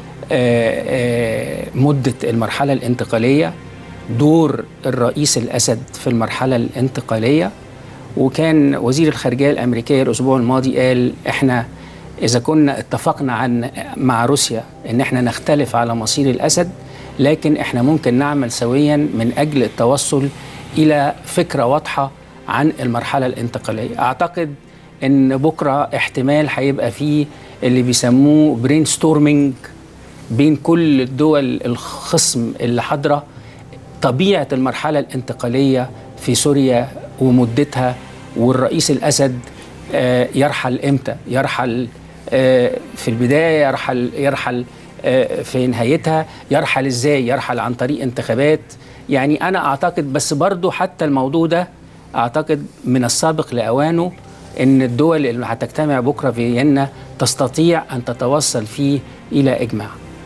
آه مدة المرحلة الانتقالية دور الرئيس الأسد في المرحلة الانتقالية وكان وزير الخارجية الأمريكية الأسبوع الماضي قال إحنا إذا كنا اتفقنا عن مع روسيا إن إحنا نختلف على مصير الأسد لكن إحنا ممكن نعمل سويا من أجل التوصل إلى فكرة واضحة عن المرحلة الانتقالية أعتقد إن بكرة احتمال هيبقى فيه اللي بيسموه برين ستورمينج بين كل الدول الخصم اللي حاضرة طبيعة المرحلة الانتقالية في سوريا ومدتها والرئيس الأسد يرحل إمتى يرحل في البدايه يرحل يرحل في نهايتها يرحل ازاي يرحل عن طريق انتخابات يعني انا اعتقد بس برضو حتى الموضوع ده اعتقد من السابق لاوانه ان الدول اللي هتجتمع بكره في فيينا تستطيع ان تتوصل فيه الى اجماع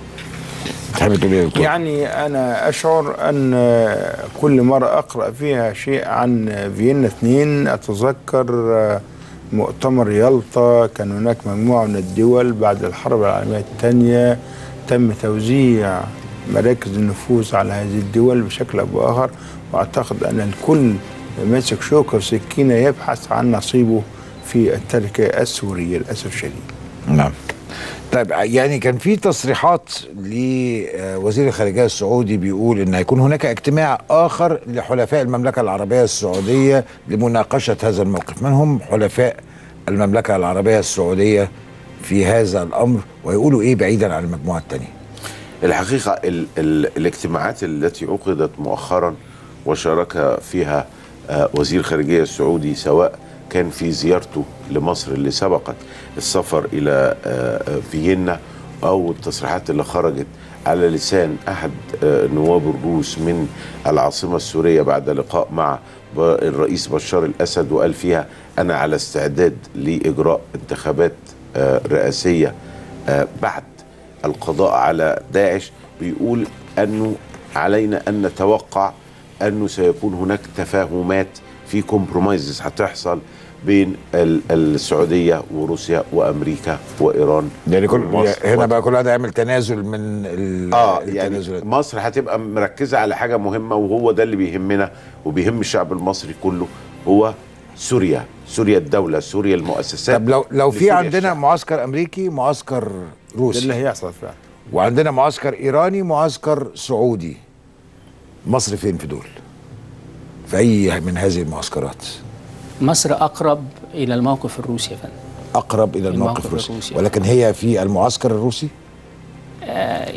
يعني انا اشعر ان كل مره اقرا فيها شيء عن فيينا اثنين اتذكر مؤتمر يلطا كان هناك مجموعة من الدول بعد الحرب العالمية الثانية تم توزيع مراكز النفوذ على هذه الدول بشكل أو بآخر وأعتقد أن الكل ماسك شوكة وسكينة يبحث عن نصيبه في التركة السورية للأسف الشديد نعم طيب يعني كان في تصريحات لوزير الخارجيه السعودي بيقول ان هيكون هناك اجتماع اخر لحلفاء المملكه العربيه السعوديه لمناقشه هذا الموقف من هم حلفاء المملكه العربيه السعوديه في هذا الامر ويقولوا ايه بعيدا عن المجموعه الثانيه الحقيقه ال ال الاجتماعات التي عقدت مؤخرا وشارك فيها آه وزير الخارجيه السعودي سواء كان في زيارته لمصر اللي سبقت السفر الى فيينا او التصريحات اللي خرجت على لسان احد آه، نواب الروس من العاصمه السوريه بعد لقاء مع ب- الرئيس بشار الاسد وقال فيها انا على استعداد لاجراء انتخابات آه، رئاسيه آه، بعد القضاء على داعش بيقول انه علينا ان نتوقع انه سيكون هناك تفاهمات في كومبرومايزز هتحصل بين ال- السعوديه وروسيا وامريكا وايران يعني كل ومصر هنا بقى كل واحد هيعمل تنازل من ال- اه يعني التنازلات مصر هتبقى مركزه على حاجه مهمه وهو ده اللي بيهمنا وبيهم الشعب المصري كله هو سوريا سوريا الدوله سوريا المؤسسات طب لو لو في لسوريا عندنا الشعب. معسكر امريكي معسكر روسي ده اللي هيحصل فعلا وعندنا معسكر ايراني معسكر سعودي مصر فين في دول في اي من هذه المعسكرات مصر اقرب الى الموقف الروسي يا فندم اقرب الى الموقف الموقف الروسي الروسي. ولكن هي في المعسكر الروسي آه،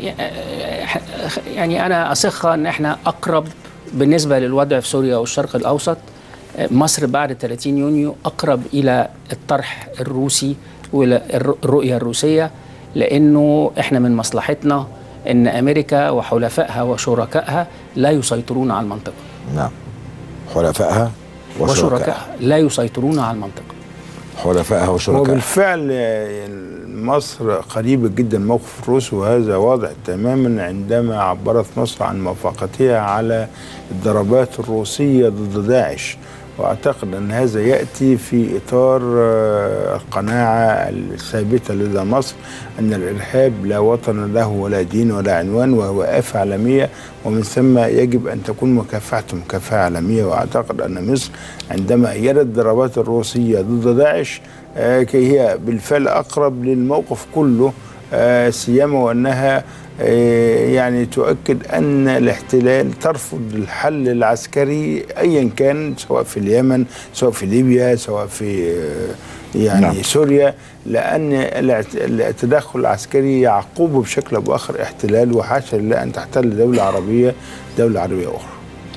يعني انا اصخها ان احنا اقرب بالنسبه للوضع في سوريا والشرق الاوسط آه، مصر بعد 30 يونيو اقرب الى الطرح الروسي والى الر- الرؤيه الروسيه لانه احنا من مصلحتنا ان امريكا وحلفائها وشركائها لا يسيطرون على المنطقه نعم حلفائها وشركائها وشركائها لا يسيطرون على المنطقه حلفائها هو وشركائها بالفعل آه، مصر قريبة جدا من موقف الروس وهذا واضح تماما عندما عبرت مصر عن موافقتها على الضربات الروسية ضد داعش واعتقد ان هذا ياتي في اطار آه، القناعه الثابته لدى مصر ان الارهاب لا وطن له ولا دين ولا عنوان وهو افه عالميه ومن ثم يجب ان تكون مكافحته مكافحه عالميه واعتقد ان مصر عندما ايدت الضربات الروسيه ضد داعش آه، كي هي بالفعل اقرب للموقف كله آه، سيما وانها آه، يعني تؤكد ان الاحتلال ترفض الحل العسكري ايا كان سواء في اليمن سواء في ليبيا سواء في آه، يعني نعم. نعم. سوريا لان الاعت- التدخل العسكري يعقوب بشكل او باخر احتلال وحاشا لله ان تحتل دوله عربيه دوله عربيه اخرى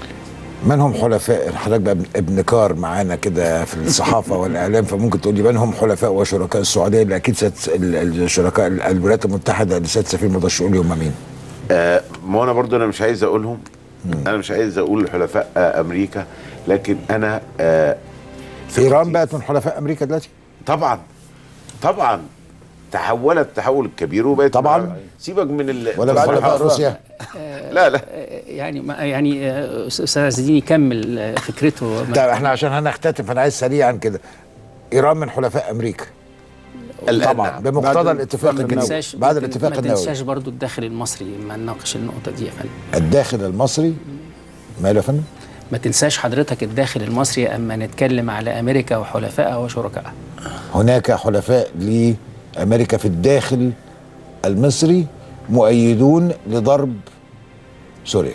من هم حلفاء حضرتك بقى ابن- ابن كار معانا كده في الصحافه والاعلام فممكن تقول لي من هم حلفاء وشركاء السعوديه اللي اكيد ست ال- الشركاء ال- الولايات المتحده اللي سياده السفير ما يقدرش يقول لي هم مين آه ما انا برضو انا مش عايز اقولهم انا مش عايز اقول حلفاء آه امريكا لكن انا آه ايران بقت من حلفاء امريكا دلوقتي طبعا طبعا تحولت تحول كبير وبقت طبعا سيبك من ال ولا من بعد حلفاء ما- روسيا لا لا يعني ما يعني آه، استاذ عز الدين يكمل آه، فكرته طيب احنا عشان هنختتم فانا عايز سريعا كده ايران من حلفاء امريكا الآن طبعا نعم. بمقتضى بعد- الاتفاق ما الجنوي تنساش بعد ما الاتفاق النووي تنساش برضو الداخل المصري ما نناقش النقطه دي يا فندم الداخل المصري ماله يا فندم ما تنساش حضرتك الداخل المصري اما نتكلم على امريكا وحلفائها وشركائها هناك حلفاء لامريكا في الداخل المصري مؤيدون لضرب سوريا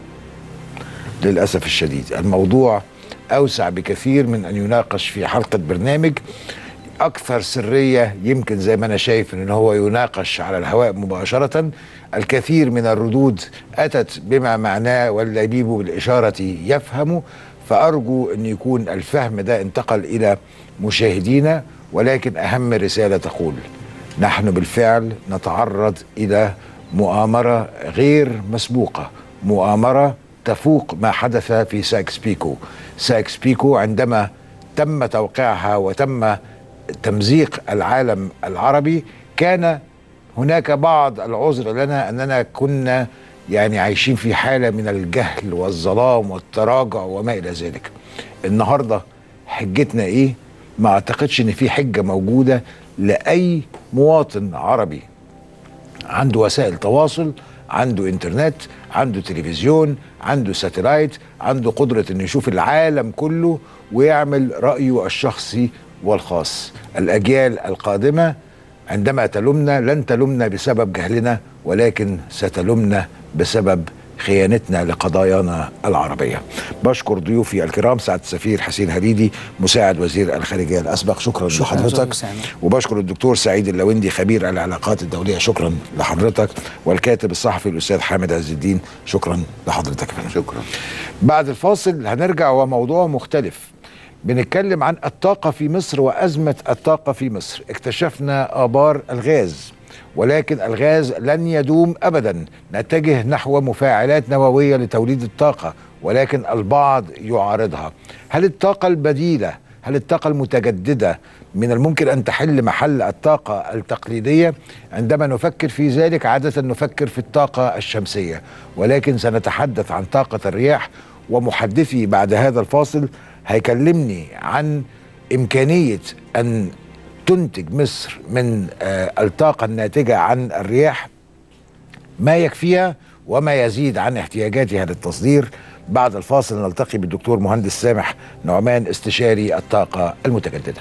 للاسف الشديد الموضوع اوسع بكثير من ان يناقش في حلقه برنامج اكثر سريه يمكن زي ما انا شايف ان هو يناقش على الهواء مباشره الكثير من الردود اتت بما معناه واللبيب بالاشاره يفهم فارجو ان يكون الفهم ده انتقل الى مشاهدينا ولكن اهم رساله تقول نحن بالفعل نتعرض الى مؤامره غير مسبوقه مؤامره تفوق ما حدث في ساكس بيكو ساكس بيكو عندما تم توقيعها وتم تمزيق العالم العربي كان هناك بعض العذر لنا اننا كنا يعني عايشين في حاله من الجهل والظلام والتراجع وما الى ذلك. النهارده حجتنا ايه؟ ما اعتقدش ان في حجه موجوده لاي مواطن عربي عنده وسائل تواصل عنده انترنت عنده تلفزيون عنده ساتلايت عنده قدرة انه يشوف العالم كله ويعمل رأيه الشخصي والخاص الأجيال القادمة عندما تلومنا لن تلومنا بسبب جهلنا ولكن ستلومنا بسبب خيانتنا لقضايانا العربية بشكر ضيوفي الكرام سعادة السفير حسين هريدي مساعد وزير الخارجية الأسبق شكرا, شكراً لحضرتك أستاذ أسامة. وبشكر الدكتور سعيد اللويندي خبير العلاقات الدولية شكرا لحضرتك والكاتب الصحفي الأستاذ حامد عز الدين شكرا لحضرتك يا فندم. شكرا بعد الفاصل هنرجع وموضوع مختلف بنتكلم عن الطاقة في مصر وأزمة الطاقة في مصر اكتشفنا آبار الغاز ولكن الغاز لن يدوم ابدا نتجه نحو مفاعلات نوويه لتوليد الطاقه ولكن البعض يعارضها هل الطاقه البديله هل الطاقه المتجدده من الممكن ان تحل محل الطاقه التقليديه عندما نفكر في ذلك عاده نفكر في الطاقه الشمسيه ولكن سنتحدث عن طاقه الرياح ومحدثي بعد هذا الفاصل هيكلمني عن امكانيه ان تنتج مصر من آه، الطاقه الناتجه عن الرياح ما يكفيها وما يزيد عن احتياجاتها للتصدير بعد الفاصل نلتقي بالدكتور مهندس سامح نعمان استشاري الطاقه المتجدده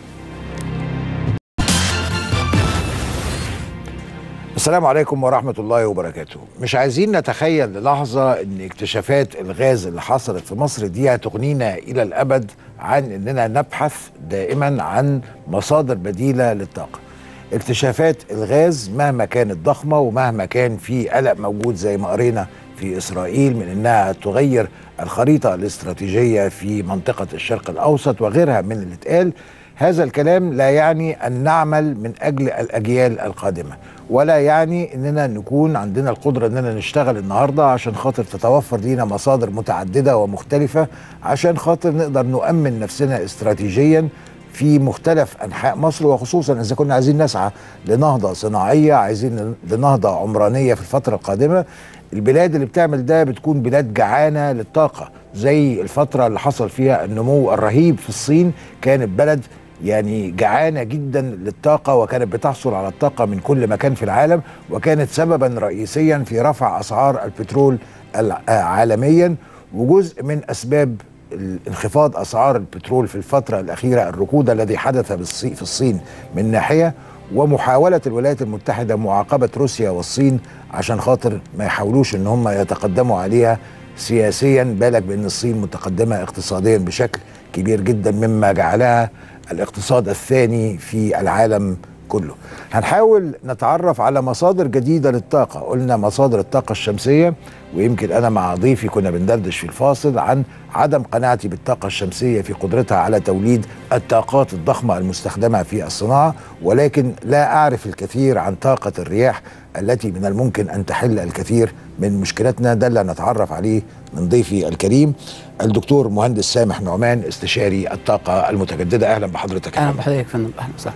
السلام عليكم ورحمة الله وبركاته مش عايزين نتخيل للحظة ان اكتشافات الغاز اللي حصلت في مصر دي هتغنينا الى الابد عن اننا نبحث دائما عن مصادر بديلة للطاقة اكتشافات الغاز مهما كانت ضخمة ومهما كان في قلق موجود زي ما قرينا في اسرائيل من انها تغير الخريطة الاستراتيجية في منطقة الشرق الاوسط وغيرها من اللي اتقال هذا الكلام لا يعني ان نعمل من اجل الاجيال القادمه ولا يعني اننا نكون عندنا القدره اننا نشتغل النهارده عشان خاطر تتوفر لينا مصادر متعدده ومختلفه عشان خاطر نقدر نؤمن نفسنا استراتيجيا في مختلف انحاء مصر وخصوصا اذا كنا عايزين نسعى لنهضه صناعيه عايزين لنهضه عمرانيه في الفتره القادمه البلاد اللي بتعمل ده بتكون بلاد جعانه للطاقه زي الفتره اللي حصل فيها النمو الرهيب في الصين كانت بلد يعني جعانه جدا للطاقه وكانت بتحصل على الطاقه من كل مكان في العالم وكانت سببا رئيسيا في رفع اسعار البترول الع- آه، عالميا وجزء من اسباب انخفاض اسعار البترول في الفتره الاخيره الركود الذي حدث بالصي- في الصين من ناحيه ومحاوله الولايات المتحده معاقبه روسيا والصين عشان خاطر ما يحاولوش ان هم يتقدموا عليها سياسيا بالك بان الصين متقدمه اقتصاديا بشكل كبير جدا مما جعلها الاقتصاد الثاني في العالم كله هنحاول نتعرف على مصادر جديدة للطاقة قلنا مصادر الطاقة الشمسية ويمكن أنا مع ضيفي كنا بندردش في الفاصل عن عدم قناعتي بالطاقة الشمسية في قدرتها على توليد الطاقات الضخمة المستخدمة في الصناعة ولكن لا أعرف الكثير عن طاقة الرياح التي من الممكن أن تحل الكثير من مشكلتنا ده اللي نتعرف عليه من ضيفي الكريم الدكتور مهندس سامح نعمان استشاري الطاقة المتجددة أهلا بحضرتك يا اهلا فندم. بحضرتك يا فندم اهلا وسهلا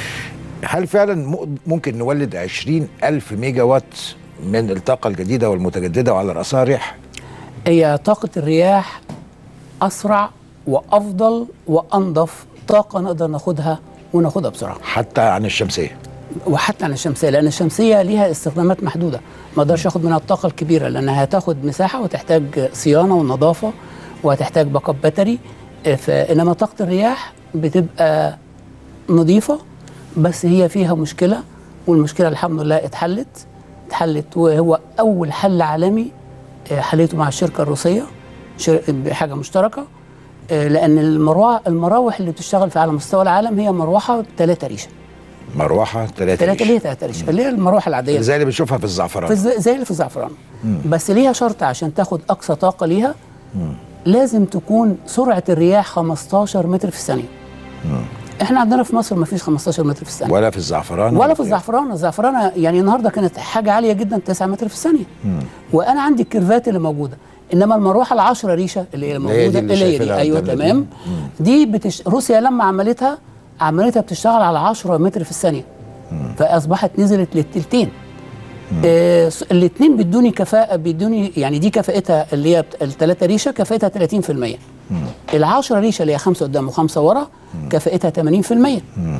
هل فعلا م- ممكن نولد 20 ألف ميجا وات من الطاقة الجديدة والمتجددة وعلى رأسها ريح هي طاقة الرياح أسرع وأفضل وأنظف طاقة نقدر ناخدها وناخدها بسرعة حتى عن الشمسية وحتى عن الشمسية لأن الشمسية ليها استخدامات محدودة ما اقدرش اخد منها الطاقة الكبيرة لأنها هتاخد مساحة وتحتاج صيانة ونظافة وهتحتاج باك اب باتري آه، فإنما طاقة الرياح بتبقى نظيفة بس هي فيها مشكلة والمشكلة الحمد لله اتحلت اتحلت وهو أول حل عالمي آه، حليته مع الشركة الروسية شر- بحاجة مشتركة آه، لأن المروح المراوح اللي بتشتغل في على مستوى العالم هي مروحة ثلاثة ريشة مروحة ثلاثة ثلاثة ليه ثلاثة ريشة اللي هي المروحة العادية زي اللي بنشوفها في الزعفران في الز- زي اللي في الزعفران مم. بس ليها شرط عشان تاخد أقصى طاقة ليها لازم تكون سرعة الرياح 15 متر في الثانية احنا عندنا في مصر ما فيش 15 متر في الثانية ولا في الزعفران ولا في الزعفران الزعفران يعني النهارده كانت حاجه عاليه جدا 9 متر في الثانيه مم. وانا عندي الكيرفات اللي موجوده انما المروحه ال 10 ريشه اللي هي اللي هي دي موجوده اللي اللي هي دي شايفينها ايوه قدامنا دي. تمام دي بتش... روسيا لما عملتها عملتها بتشتغل على 10 متر في الثانيه فاصبحت نزلت للتلتين آه الاثنين بيدوني كفاءه بيدوني يعني دي كفاءتها اللي هي الثلاثه ريشه كفاءتها 30% ال 10 ريشه اللي هي خمسه قدام وخمسه ورا كفاءتها 80%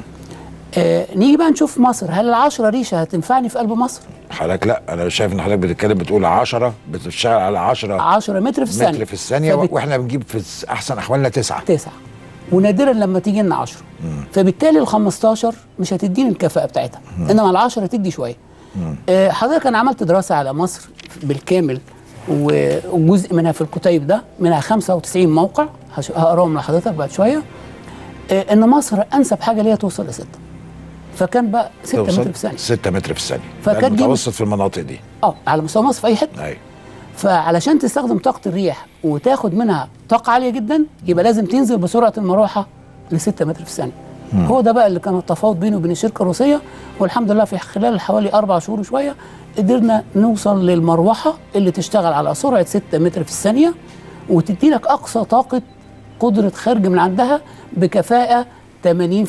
آه نيجي بقى نشوف مصر هل العشرة ريشه هتنفعني في قلب مصر حضرتك لا أنا شايف إن حضرتك بتتكلم بتقول 10 بتشتغل على 10 10 متر في الثانيه متر في الثانية فبت- وإحنا بنجيب في أحسن أحوالنا تسعة تسعة ونادرا لما تيجي لنا 10 فبالتالي ال 15 مش هتديني الكفاءه بتاعتها انما ال 10 تدي شويه آه، حضرتك انا عملت دراسه على مصر بالكامل و- وجزء منها في الكتيب ده منها 95 موقع هش- هقراهم لحضرتك بعد شويه آه، ان مصر انسب حاجه ليها توصل لستة فكان بقى 6 متر في الثانيه 6 متر في الثانية فكانت ده دي- المتوسط في المناطق دي اه على مستوى مصر في اي حته أيوة فعلشان تستخدم طاقه الرياح وتاخد منها طاقه عاليه جدا يبقى لازم تنزل بسرعه المروحه ل 6 متر في الثانيه مم. هو ده بقى اللي كان التفاوض بينه وبين الشركه الروسيه والحمد لله في خلال حوالي اربع شهور وشويه قدرنا نوصل للمروحه اللي تشتغل على سرعه 6 متر في الثانيه وتدي لك اقصى طاقه قدره خرج من عندها بكفاءه 80%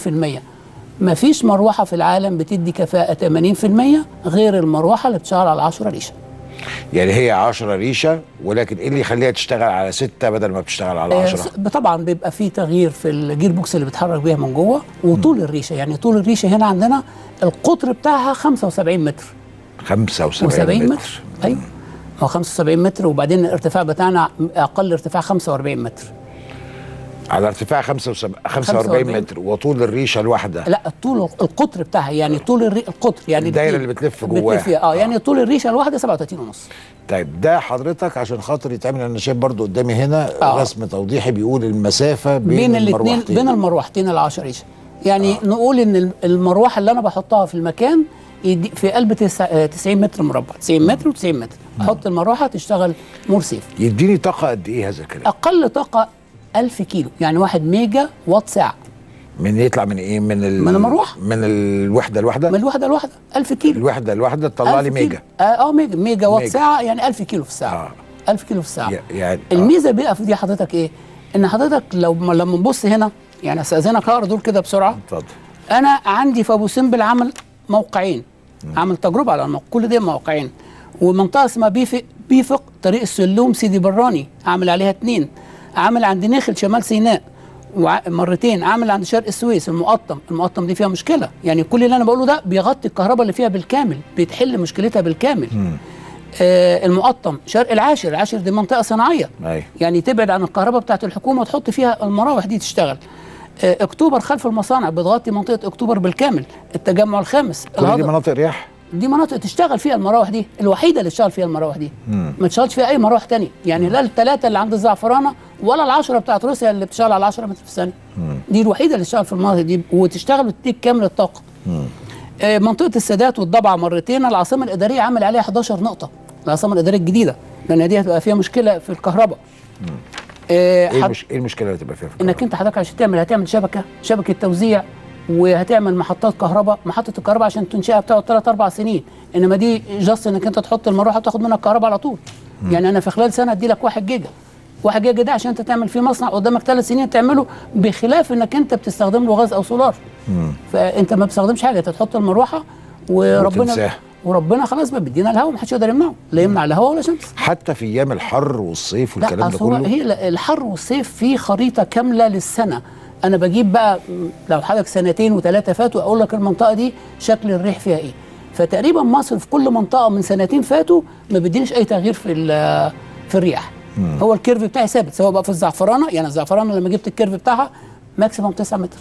مفيش مروحه في العالم بتدي كفاءه 80% غير المروحه اللي بتشتغل على 10 ريشه يعني هي 10 ريشه ولكن ايه اللي يخليها تشتغل على 6 بدل ما بتشتغل على آه، 10 س- طبعا بيبقى في تغيير في الجير بوكس اللي بيتحرك بيها من جوه وطول الريشه يعني طول الريشه هنا عندنا القطر بتاعها 75 متر 75 و70 متر متر ايوه هو 75 متر وبعدين الارتفاع بتاعنا اقل ارتفاع 45 متر على ارتفاع 45 45 45 متر وطول الريشه الواحده لا الطول القطر بتاعها يعني طول الري... القطر يعني الدايرة الاتنين اللي بتلف جواها. بتلف فيها اه يعني طول الريشه الواحده 37 ونص طيب ده حضرتك عشان خاطر يتعمل انا شايف برضو قدامي هنا آه. رسم توضيحي بيقول المسافه بين, بين الاثنين المروحتين بين المروحتين ال10 ريشه يعني آه. نقول ان الم- المروحه اللي انا بحطها في المكان يدي في قلب تسع- آه، 90 متر مربع 90 متر و90 متر احط المروحه تشتغل مور سيف يديني طاقه قد ايه هذا الكلام اقل طاقه 1000 كيلو يعني 1 ميجا وات ساعه من يطلع من ايه من ال... من المروحة. من الوحده الواحده من الوحده الواحده 1000 كيلو الوحده الواحده تطلع لي 1000 كيلو. ميجا اه اه ميجا ميجا وات ميجا. ساعه يعني 1000 كيلو في الساعه آه. 1000 كيلو في الساعه ي- يعني الميزه بقى في دي حضرتك ايه ان حضرتك لو لما نبص هنا يعني استاذنك هقرا دول كده بسرعه اتفضل انا عندي في ابو سمبل عمل موقعين عمل تجربه على الموقع كل ده موقعين ومنطقه اسمها بيفق بيفق طريق السلوم سيدي براني عامل عليها اتنين عامل عند نخل شمال سيناء وع- مرتين عامل عند شرق السويس المقطم المقطم دي فيها مشكله يعني كل اللي انا بقوله ده بيغطي الكهرباء اللي فيها بالكامل بتحل مشكلتها بالكامل آه المقطم شرق العاشر العاشر دي منطقه صناعيه ايوه يعني تبعد عن الكهرباء بتاعت الحكومه وتحط فيها المراوح دي تشتغل آه، اكتوبر خلف المصانع بتغطي منطقه اكتوبر بالكامل التجمع الخامس كل دي الهضبة. مناطق رياح دي مناطق تشتغل فيها المراوح دي الوحيده اللي تشتغل فيها المراوح دي مم. ما تشتغلش فيها اي مراوح تانية يعني لا الثلاثه اللي عند الزعفرانه ولا العشره بتاعت روسيا اللي بتشتغل على 10 متر في الثانيه دي الوحيده اللي تشتغل في المناطق دي وتشتغل وتديك كامل الطاقه آه، منطقه السادات والضبعه مرتين العاصمه الاداريه عمل عليها 11 نقطه العاصمه الاداريه الجديده لان دي هتبقى فيها مشكله في الكهرباء آه، ايه, حض- المش... ايه المشكله اللي تبقى فيها في انك انت حضرتك عشان تعمل هتعمل شبكه شبكه توزيع وهتعمل محطات كهرباء محطه الكهرباء عشان تنشئها بتقعد 3 4 سنين انما دي جاست انك انت تحط المروحه وتاخد منها الكهرباء على طول يعني انا في خلال سنه ادي لك 1 جيجا 1 جيجا ده عشان انت تعمل فيه مصنع قدامك ثلاث سنين تعمله بخلاف انك انت بتستخدم له غاز او سولار فانت ما بتستخدمش حاجه انت تحط المروحه وربنا وتنساها. وربنا خلاص بقى بيدينا الهواء ما حدش يقدر يمنعه لا يمنع لا هواء ولا شمس حتى في ايام الحر والصيف والكلام لا ده أصل هو كله هي ل- الحر والصيف في خريطه كامله للسنه انا بجيب بقى م، لو حضرتك سنتين وثلاثه فاتوا اقول لك المنطقه دي شكل الريح فيها ايه فتقريبا مصر في كل منطقه من سنتين فاتوا ما بيدينيش اي تغيير في ال- في الرياح مم. هو الكيرف بتاعي ثابت سواء بقى في الزعفرانه يعني الزعفرانه لما جبت الكيرف بتاعها ماكسيموم 9 متر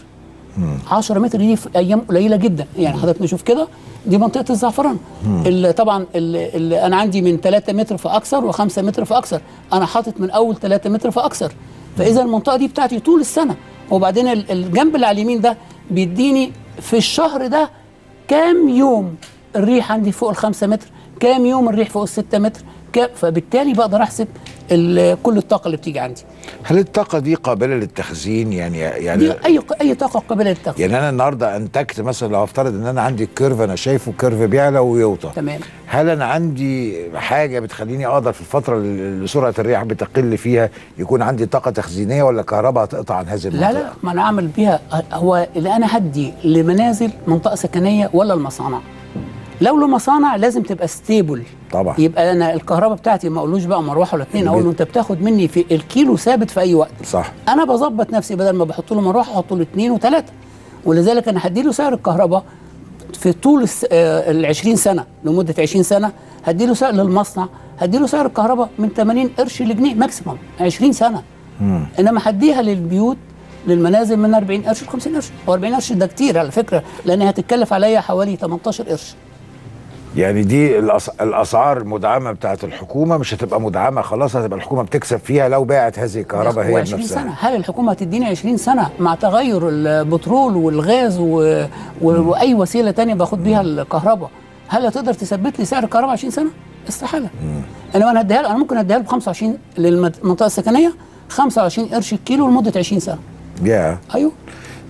10 متر دي في ايام قليله جدا يعني حضرتك نشوف كده دي منطقه الزعفران اللي طبعا اللي اللي انا عندي من 3 متر فاكثر و5 متر فاكثر انا حاطط من اول 3 متر فاكثر فاذا المنطقه دي بتاعتي طول السنه وبعدين ال- الجنب اللي على اليمين ده بيديني في الشهر ده كام يوم الريح عندي فوق الخمسة متر كام يوم الريح فوق الستة متر كام فبالتالي بقدر احسب ال- كل الطاقه اللي بتيجي عندي هل الطاقه دي قابله للتخزين يعني يعني دي اي اي طاقه قابله للتخزين يعني انا النهارده انتجت مثلا لو افترض ان انا عندي الكيرف انا شايفه كيرف بيعلى ويوطى تمام هل انا عندي حاجه بتخليني اقدر في الفتره اللي سرعه الرياح بتقل فيها يكون عندي طاقه تخزينيه ولا كهرباء هتقطع عن هذه المنطقه لا لا ما انا اعمل بيها هو اللي انا هدي لمنازل منطقه سكنيه ولا المصانع لو لمصانع لازم تبقى ستيبل طبعا يبقى انا الكهرباء بتاعتي ما اقولوش بقى مروحه ولا اتنين اقول له انت بتاخد مني في الكيلو ثابت في اي وقت صح انا بظبط نفسي بدل ما بحط له مروحه احط له اثنين وثلاثه ولذلك انا هدي له سعر الكهرباء في طول الس- آه، ال 20 سنه لمده 20 سنه هدي له سعر للمصنع هدي له سعر الكهرباء من 80 قرش لجنيه ماكسيموم 20 سنه انما هديها للبيوت للمنازل من 40 قرش ل 50 قرش و 40 قرش ده كتير على فكره لان هتتكلف عليا حوالي 18 قرش يعني دي الأس... الاسعار المدعمه بتاعت الحكومه مش هتبقى مدعمه خلاص هتبقى الحكومه بتكسب فيها لو باعت هذه الكهرباء هي 20 بنفسها سنه هل الحكومه هتديني 20 سنه مع تغير البترول والغاز و... و... واي وسيله تانية باخد بيها الكهرباء هل هتقدر تثبت لي سعر الكهرباء 20 سنه استحاله انما انا هديها له انا ممكن اديها له ب 25 للمنطقه السكنيه 25 قرش الكيلو لمده 20 سنه يا ايوه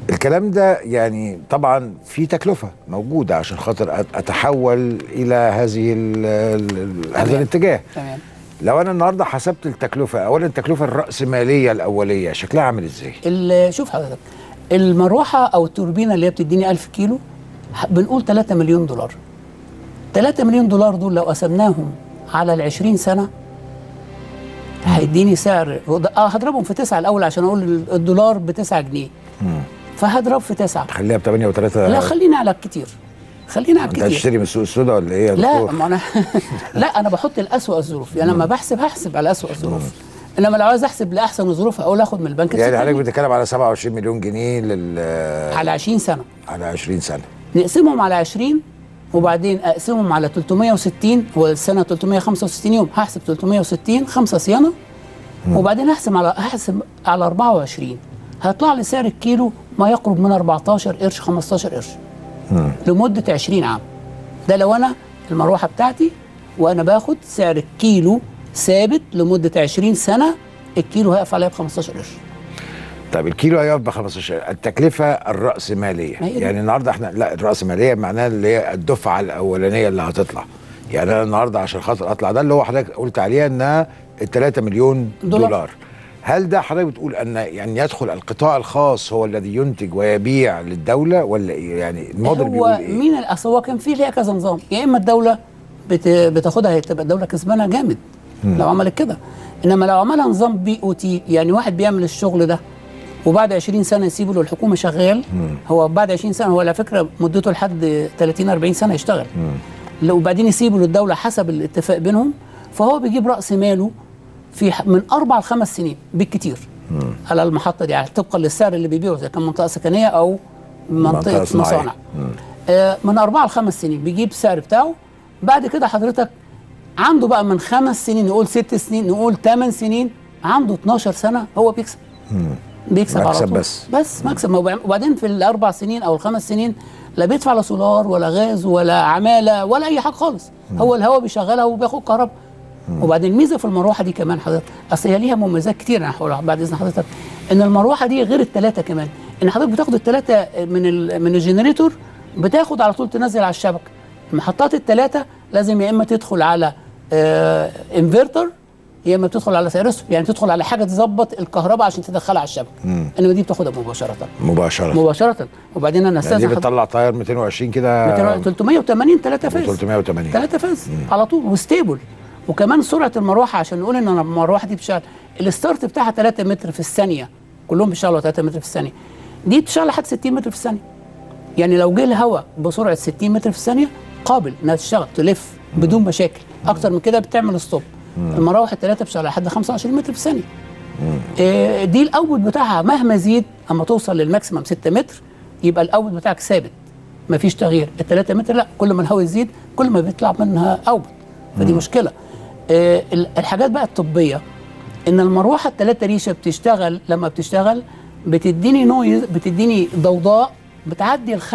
الكلام ده يعني طبعا في تكلفه موجوده عشان خاطر أت- اتحول الى هذه ال ال هذا الاتجاه تمام لو انا النهارده حسبت التكلفه اولا التكلفه الراسماليه الاوليه شكلها عامل ازاي ال- شوف حضرتك المروحه او التوربينه اللي هي بتديني 1000 كيلو ح- بنقول 3 مليون دولار 3 مليون دولار دول لو قسمناهم على ال 20 سنه هيديني سعر اه هضربهم في تسعه الاول عشان اقول ال- الدولار ب 9 جنيه فهضرب في تسعه خليها ب 8 و3 لا خلينا على الكتير خلينا على انت الكتير هتشتري من السوق السوداء ولا ايه يا لا دكتور؟ ما انا لا انا بحط الاسوأ الظروف يعني لما بحسب هحسب على اسوأ الظروف انما لو عايز احسب لاحسن الظروف اقول اخد من البنك يعني الستة حضرتك جنيه. بتتكلم على 27 مليون جنيه لل على 20 سنه على 20 سنه نقسمهم على 20 وبعدين اقسمهم على 360 هو السنه 365 يوم هحسب 360 خمسه صيانه وبعدين هحسب على هحسب على 24 هيطلع لي سعر الكيلو ما يقرب من 14 قرش 15 قرش لمده 20 عام ده لو انا المروحه بتاعتي وانا باخد سعر الكيلو ثابت لمده 20 سنه الكيلو هيقف عليا ب 15 قرش طب الكيلو هيقف ب 15 التكلفه الراسماليه ما هي دي. يعني النهارده احنا لا الراسماليه معناها اللي هي الدفعه الاولانيه اللي هتطلع يعني انا النهارده عشان خاطر اطلع ده اللي هو حضرتك قلت عليها انها ال 3 مليون دولار. دولار. دولار هل ده حضرتك بتقول ان يعني يدخل القطاع الخاص هو الذي ينتج ويبيع للدوله ولا ايه يعني الموديل بيقول هو ايه مين اصل هو كان في ليها كذا نظام يا اما الدوله بت... بتاخدها هي تبقى الدوله كسبانه جامد مم. لو عملت كده انما لو عملها نظام بي او تي يعني واحد بيعمل الشغل ده وبعد 20 سنه يسيبه للحكومه شغال هو بعد 20 سنه هو على فكره مدته لحد 30 40 سنه يشتغل لو وبعدين يسيبه للدوله حسب الاتفاق بينهم فهو بيجيب راس ماله في ح- من اربع لخمس سنين بالكتير على المحطه دي يعني طبقا للسعر اللي بيبيعه اذا كان منطقه سكنيه او منطقه صناعية. مصانع آه، من أربعة لخمس سنين بيجيب السعر بتاعه بعد كده حضرتك عنده بقى من خمس سنين نقول ست سنين نقول ثمان سنين عنده 12 سنة هو بيكسب بيكسب على مكسب طول بس. بس مكسب ما هو بيعمل- وبعدين في الأربع سنين أو الخمس سنين لا بيدفع لا سولار ولا غاز ولا عمالة ولا أي حاجة خالص هو الهواء بيشغلها وبياخد كهرباء وبعدين الميزه في المروحه دي كمان حضرتك اصل هي ليها مميزات كتير انا هقولها بعد اذن حضرتك ان المروحه دي غير الثلاثه كمان ان حضرتك بتاخد الثلاثه من ال من الجنريتور بتاخد على طول تنزل على الشبكه المحطات الثلاثه لازم يا اما تدخل على آه انفرتر يا اما بتدخل على سيرسو يعني تدخل على حاجه تظبط الكهرباء عشان تدخلها على الشبكه مم. انما دي بتاخدها مباشره مباشره مباشره وبعدين انا يعني دي استاذن حضرتك بتطلع تاير 220 كده 380 3 فاز 380 3 فاز على طول وستيبل وكمان سرعه المروحه عشان نقول ان أنا المروحه دي بتشتغل الستارت بتاعها 3 متر في الثانيه كلهم بيشتغلوا 3 متر في الثانيه دي بتشتغل لحد 60 متر في الثانيه يعني لو جه الهواء بسرعه 60 متر في الثانيه قابل انها تشتغل تلف بدون مشاكل اكتر من كده بتعمل ستوب المراوح الثلاثه بتشتغل لحد 25 متر في الثانيه آه، دي الاوت بتاعها مهما زيد اما توصل للماكسيمم 6 متر يبقى الاوت بتاعك ثابت مفيش تغيير ال 3 متر لا كل ما الهواء يزيد كل ما بيطلع منها اوت فدي مشكله آه، ال- الحاجات بقى الطبيه ان المروحه الثلاثه ريشه بتشتغل لما بتشتغل بتديني نويز بتديني ضوضاء بتعدي ال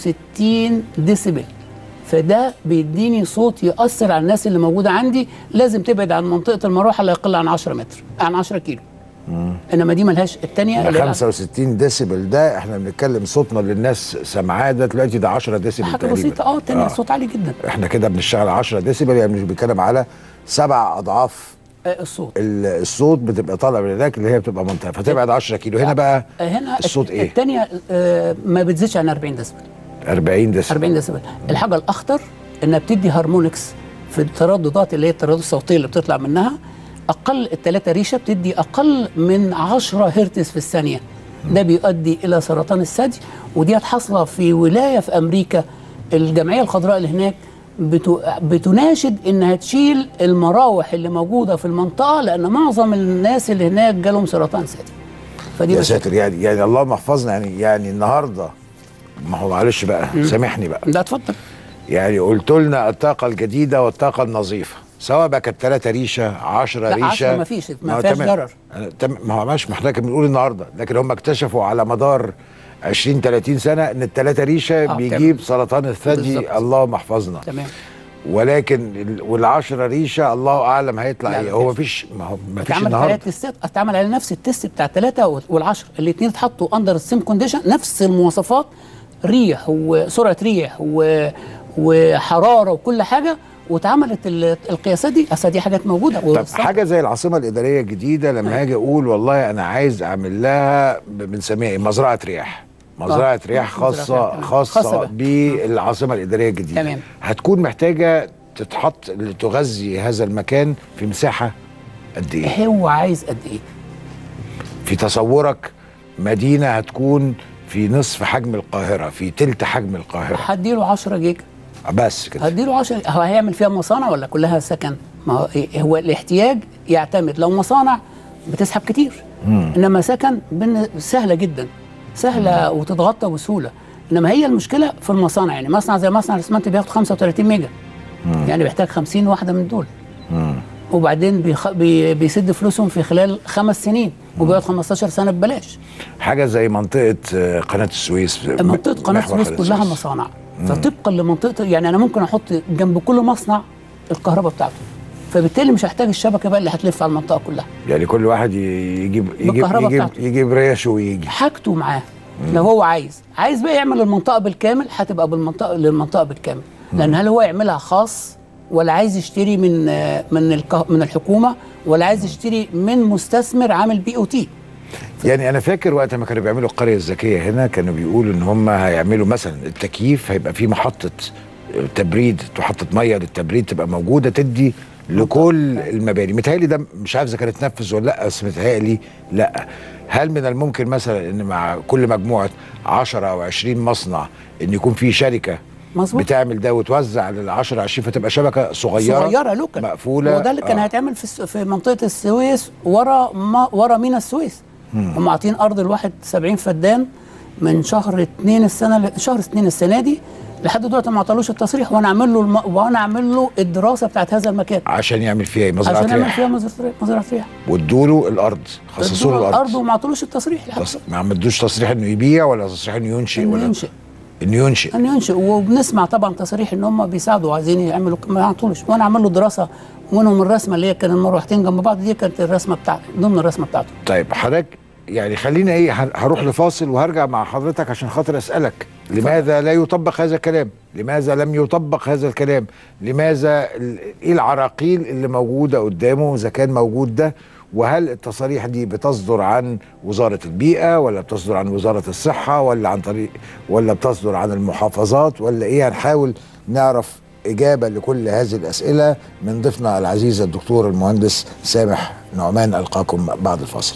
65 ديسيبل فده بيديني صوت يأثر على الناس اللي موجوده عندي لازم تبعد عن منطقه المروحه لا يقل عن 10 متر عن 10 كيلو انما دي ملهاش الثانيه ده 65 ديسيبل ده احنا بنتكلم صوتنا للناس سامعاه ده دلوقتي ده 10 ديسيبل حاجه تقريبا بسيطه اه الثانيه صوت عالي جدا احنا كده بنشتغل 10 ديسيبل يعني مش بنتكلم على سبع اضعاف آه، الصوت ال- الصوت بتبقى طالع من هناك اللي هي بتبقى منطقه فتبعد 10 كيلو هنا بقى آه، هنا الصوت ايه؟ الثانيه ما بتزيدش عن 40 ديسبل 40 ديسيبل 40 ديسبل الحاجه الاخطر انها بتدي هارمونكس في الترددات اللي هي الترددات الصوتيه اللي بتطلع منها اقل الثلاثه ريشه بتدي اقل من 10 هرتز في الثانيه ده بيؤدي الى سرطان الثدي ودي حاصله في ولايه في امريكا الجمعيه الخضراء اللي هناك بتو- بتناشد انها تشيل المراوح اللي موجوده في المنطقه لان معظم الناس اللي هناك جالهم سرطان ثدي فدي يا مشاكل. ساتر يعني يعني اللهم احفظنا يعني يعني النهارده ما هو معلش بقى سامحني بقى لا اتفضل يعني قلت لنا الطاقه الجديده والطاقه النظيفه سواء بقى كانت 3 ريشه 10 لا، ريشه 10 مفيش، ما هو فيهاش تمام. ضرر. أنا تم- ما هو ماشي ما احنا كنا بنقول النهارده لكن هم اكتشفوا على مدار 20 30 سنه ان الثلاثه ريشه آه، بيجيب سرطان الثدي بالظبط. اللهم احفظنا تمام ولكن ال- والعشرة ريشه الله اعلم هيطلع لا، ايه لا، هو مفيش ما هو مفيش اتعمل النهارده ثلاث تستات اتعمل على نفس التست بتاع الثلاثه والعشر الاثنين اتحطوا اندر السيم كونديشن نفس المواصفات ريح وسرعه ريح و... وحراره وكل حاجه واتعملت ال- القياسات دي اصل دي حاجات موجوده طب حاجه زي العاصمه الاداريه الجديده لما هاجي اقول والله انا عايز اعمل لها ب- بنسميها ايه مزرعه رياح مزرعه آه. رياح مزرعة خاصه رياح، تمام. خاصه خاصة بالعاصمه الاداريه الجديده تمام. هتكون محتاجه تتحط لتغذي هذا المكان في مساحه قد ايه هو عايز قد ايه في تصورك مدينه هتكون في نصف حجم القاهره في تلت حجم القاهره هديله 10 جيجا بس كده هديله 10 هو هيعمل فيها مصانع ولا كلها سكن ما هو إيه- هو الاحتياج يعتمد لو مصانع بتسحب كتير مم. انما سكن بن- سهله جدا سهله وتتغطى بسهوله انما هي المشكله في المصانع يعني مصنع زي مصنع الاسمنت بياخد 35 ميجا مم. يعني بيحتاج 50 واحده من دول مم. وبعدين بيخ... بي... بيسد فلوسهم في خلال خمس سنين وبيقعد 15 سنه ببلاش حاجه زي منطقه آه، قناه السويس منطقه قناه محور السويس كلها مصانع مم. فطبقا لمنطقه يعني انا ممكن احط جنب كل مصنع الكهرباء بتاعته فبالتالي مش هحتاج الشبكه بقى اللي هتلف على المنطقه كلها يعني كل واحد ي- يجيب يجيب بالكهرباء يجيب, بتاعته. يجيب ريشه ويجي حاجته معاه لو هو عايز عايز بقى يعمل المنطقه بالكامل هتبقى بالمنطقه للمنطقه بالكامل لان هل هو يعملها خاص ولا عايز يشتري من آه، من الكه... من الحكومه ولا عايز يشتري من مستثمر عامل بي او تي يعني انا فاكر وقت ما كانوا بيعملوا القريه الذكيه هنا كانوا بيقولوا ان هم هيعملوا مثلا التكييف هيبقى فيه محطه تبريد محطه ميه للتبريد تبقى موجوده تدي لكل المباني متهيألي ده مش عارف اذا كان اتنفذ ولا لا بس متهيألي لا هل من الممكن مثلا ان مع كل مجموعه 10 او 20 مصنع ان يكون في شركه مظبوط. بتعمل ده وتوزع لل 10 20 فتبقى شبكه صغيره صغيره لوكال مقفوله وده اللي كان آه. هيتعمل في الس- في منطقه السويس ورا ما ورا مينا السويس مم. هم عاطين ارض الواحد 70 فدان من شهر اتنين السنه ل- شهر اتنين السنه دي لحد دلوقتي ما عطلوش التصريح وانا اعمل له الم... وانا اعمل له الدراسه بتاعت هذا المكان عشان يعمل فيها ايه مزرعه عشان يعمل ريح فيها مزرعه مزرعه ريح وادوا له الارض خصصوا له الارض الارض وما عطلوش التصريح لحد تص... ما عملوش تصريح انه يبيع ولا تصريح انه ينشئ إنه ولا ينشئ. انه ينشئ ان ينشئ وبنسمع طبعا تصاريح ان هم بيساعدوا عايزين يعملوا ما يعطولوش وانا اعمل له دراسه ومنهم الرسمه اللي هي كان المروحتين جنب بعض دي كانت الرسمه بتاعتي ضمن الرسمه بتاعته طيب حضرتك يعني خلينا ايه هن- هروح لفاصل وهرجع مع حضرتك عشان خاطر اسالك لماذا لا يطبق هذا الكلام؟ لماذا لم يطبق هذا الكلام؟ لماذا ال- ايه العراقيل اللي موجوده قدامه اذا كان موجود ده؟ وهل التصاريح دي بتصدر عن وزاره البيئه ولا بتصدر عن وزاره الصحه ولا عن طريق ولا بتصدر عن المحافظات ولا ايه هنحاول نعرف اجابه لكل هذه الاسئله من ضيفنا العزيز الدكتور المهندس سامح نعمان القاكم بعد الفاصل.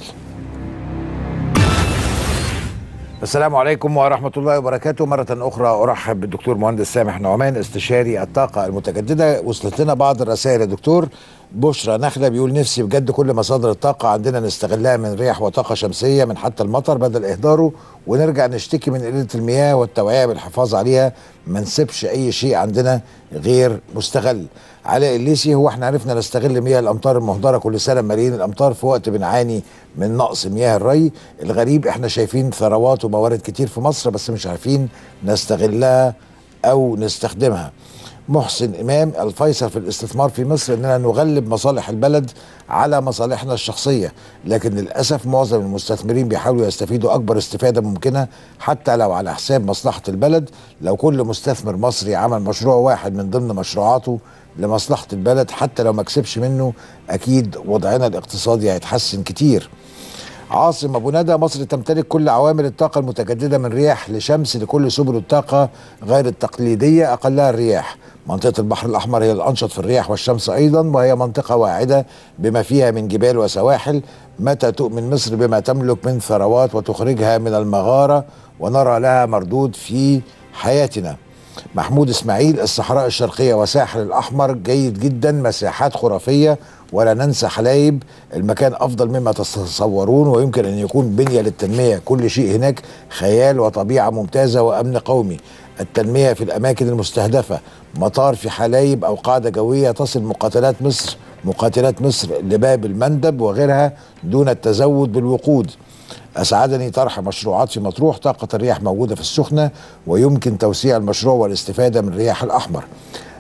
السلام عليكم ورحمة الله وبركاته مرة أخرى أرحب بالدكتور مهندس سامح نعمان استشاري الطاقة المتجددة وصلت لنا بعض الرسائل يا دكتور بشرى نخلة بيقول نفسي بجد كل مصادر الطاقة عندنا نستغلها من ريح وطاقة شمسية من حتى المطر بدل إهداره ونرجع نشتكي من قلة المياه والتوعية بالحفاظ عليها ما نسيبش أي شيء عندنا غير مستغل علاء الليسي هو احنا عرفنا نستغل مياه الامطار المهدره كل سنه ملايين الامطار في وقت بنعاني من نقص مياه الري الغريب احنا شايفين ثروات وموارد كتير في مصر بس مش عارفين نستغلها او نستخدمها محسن امام الفيصل في الاستثمار في مصر اننا نغلب مصالح البلد على مصالحنا الشخصيه لكن للاسف معظم المستثمرين بيحاولوا يستفيدوا اكبر استفاده ممكنه حتى لو على حساب مصلحه البلد لو كل مستثمر مصري عمل مشروع واحد من ضمن مشروعاته لمصلحه البلد حتى لو ما كسبش منه اكيد وضعنا الاقتصادي هيتحسن كتير عاصم ابو ندى مصر تمتلك كل عوامل الطاقه المتجدده من رياح لشمس لكل سبل الطاقه غير التقليديه اقلها الرياح منطقه البحر الاحمر هي الانشط في الرياح والشمس ايضا وهي منطقه واعده بما فيها من جبال وسواحل متى تؤمن مصر بما تملك من ثروات وتخرجها من المغاره ونرى لها مردود في حياتنا محمود اسماعيل الصحراء الشرقيه وساحل الاحمر جيد جدا مساحات خرافيه ولا ننسى حلايب المكان افضل مما تتصورون ويمكن ان يكون بنيه للتنميه كل شيء هناك خيال وطبيعه ممتازه وامن قومي التنميه في الاماكن المستهدفه مطار في حلايب او قاعده جويه تصل مقاتلات مصر مقاتلات مصر لباب المندب وغيرها دون التزود بالوقود أسعدني طرح مشروعات في مطروح طاقة الرياح موجودة في السخنة ويمكن توسيع المشروع والاستفادة من الرياح الأحمر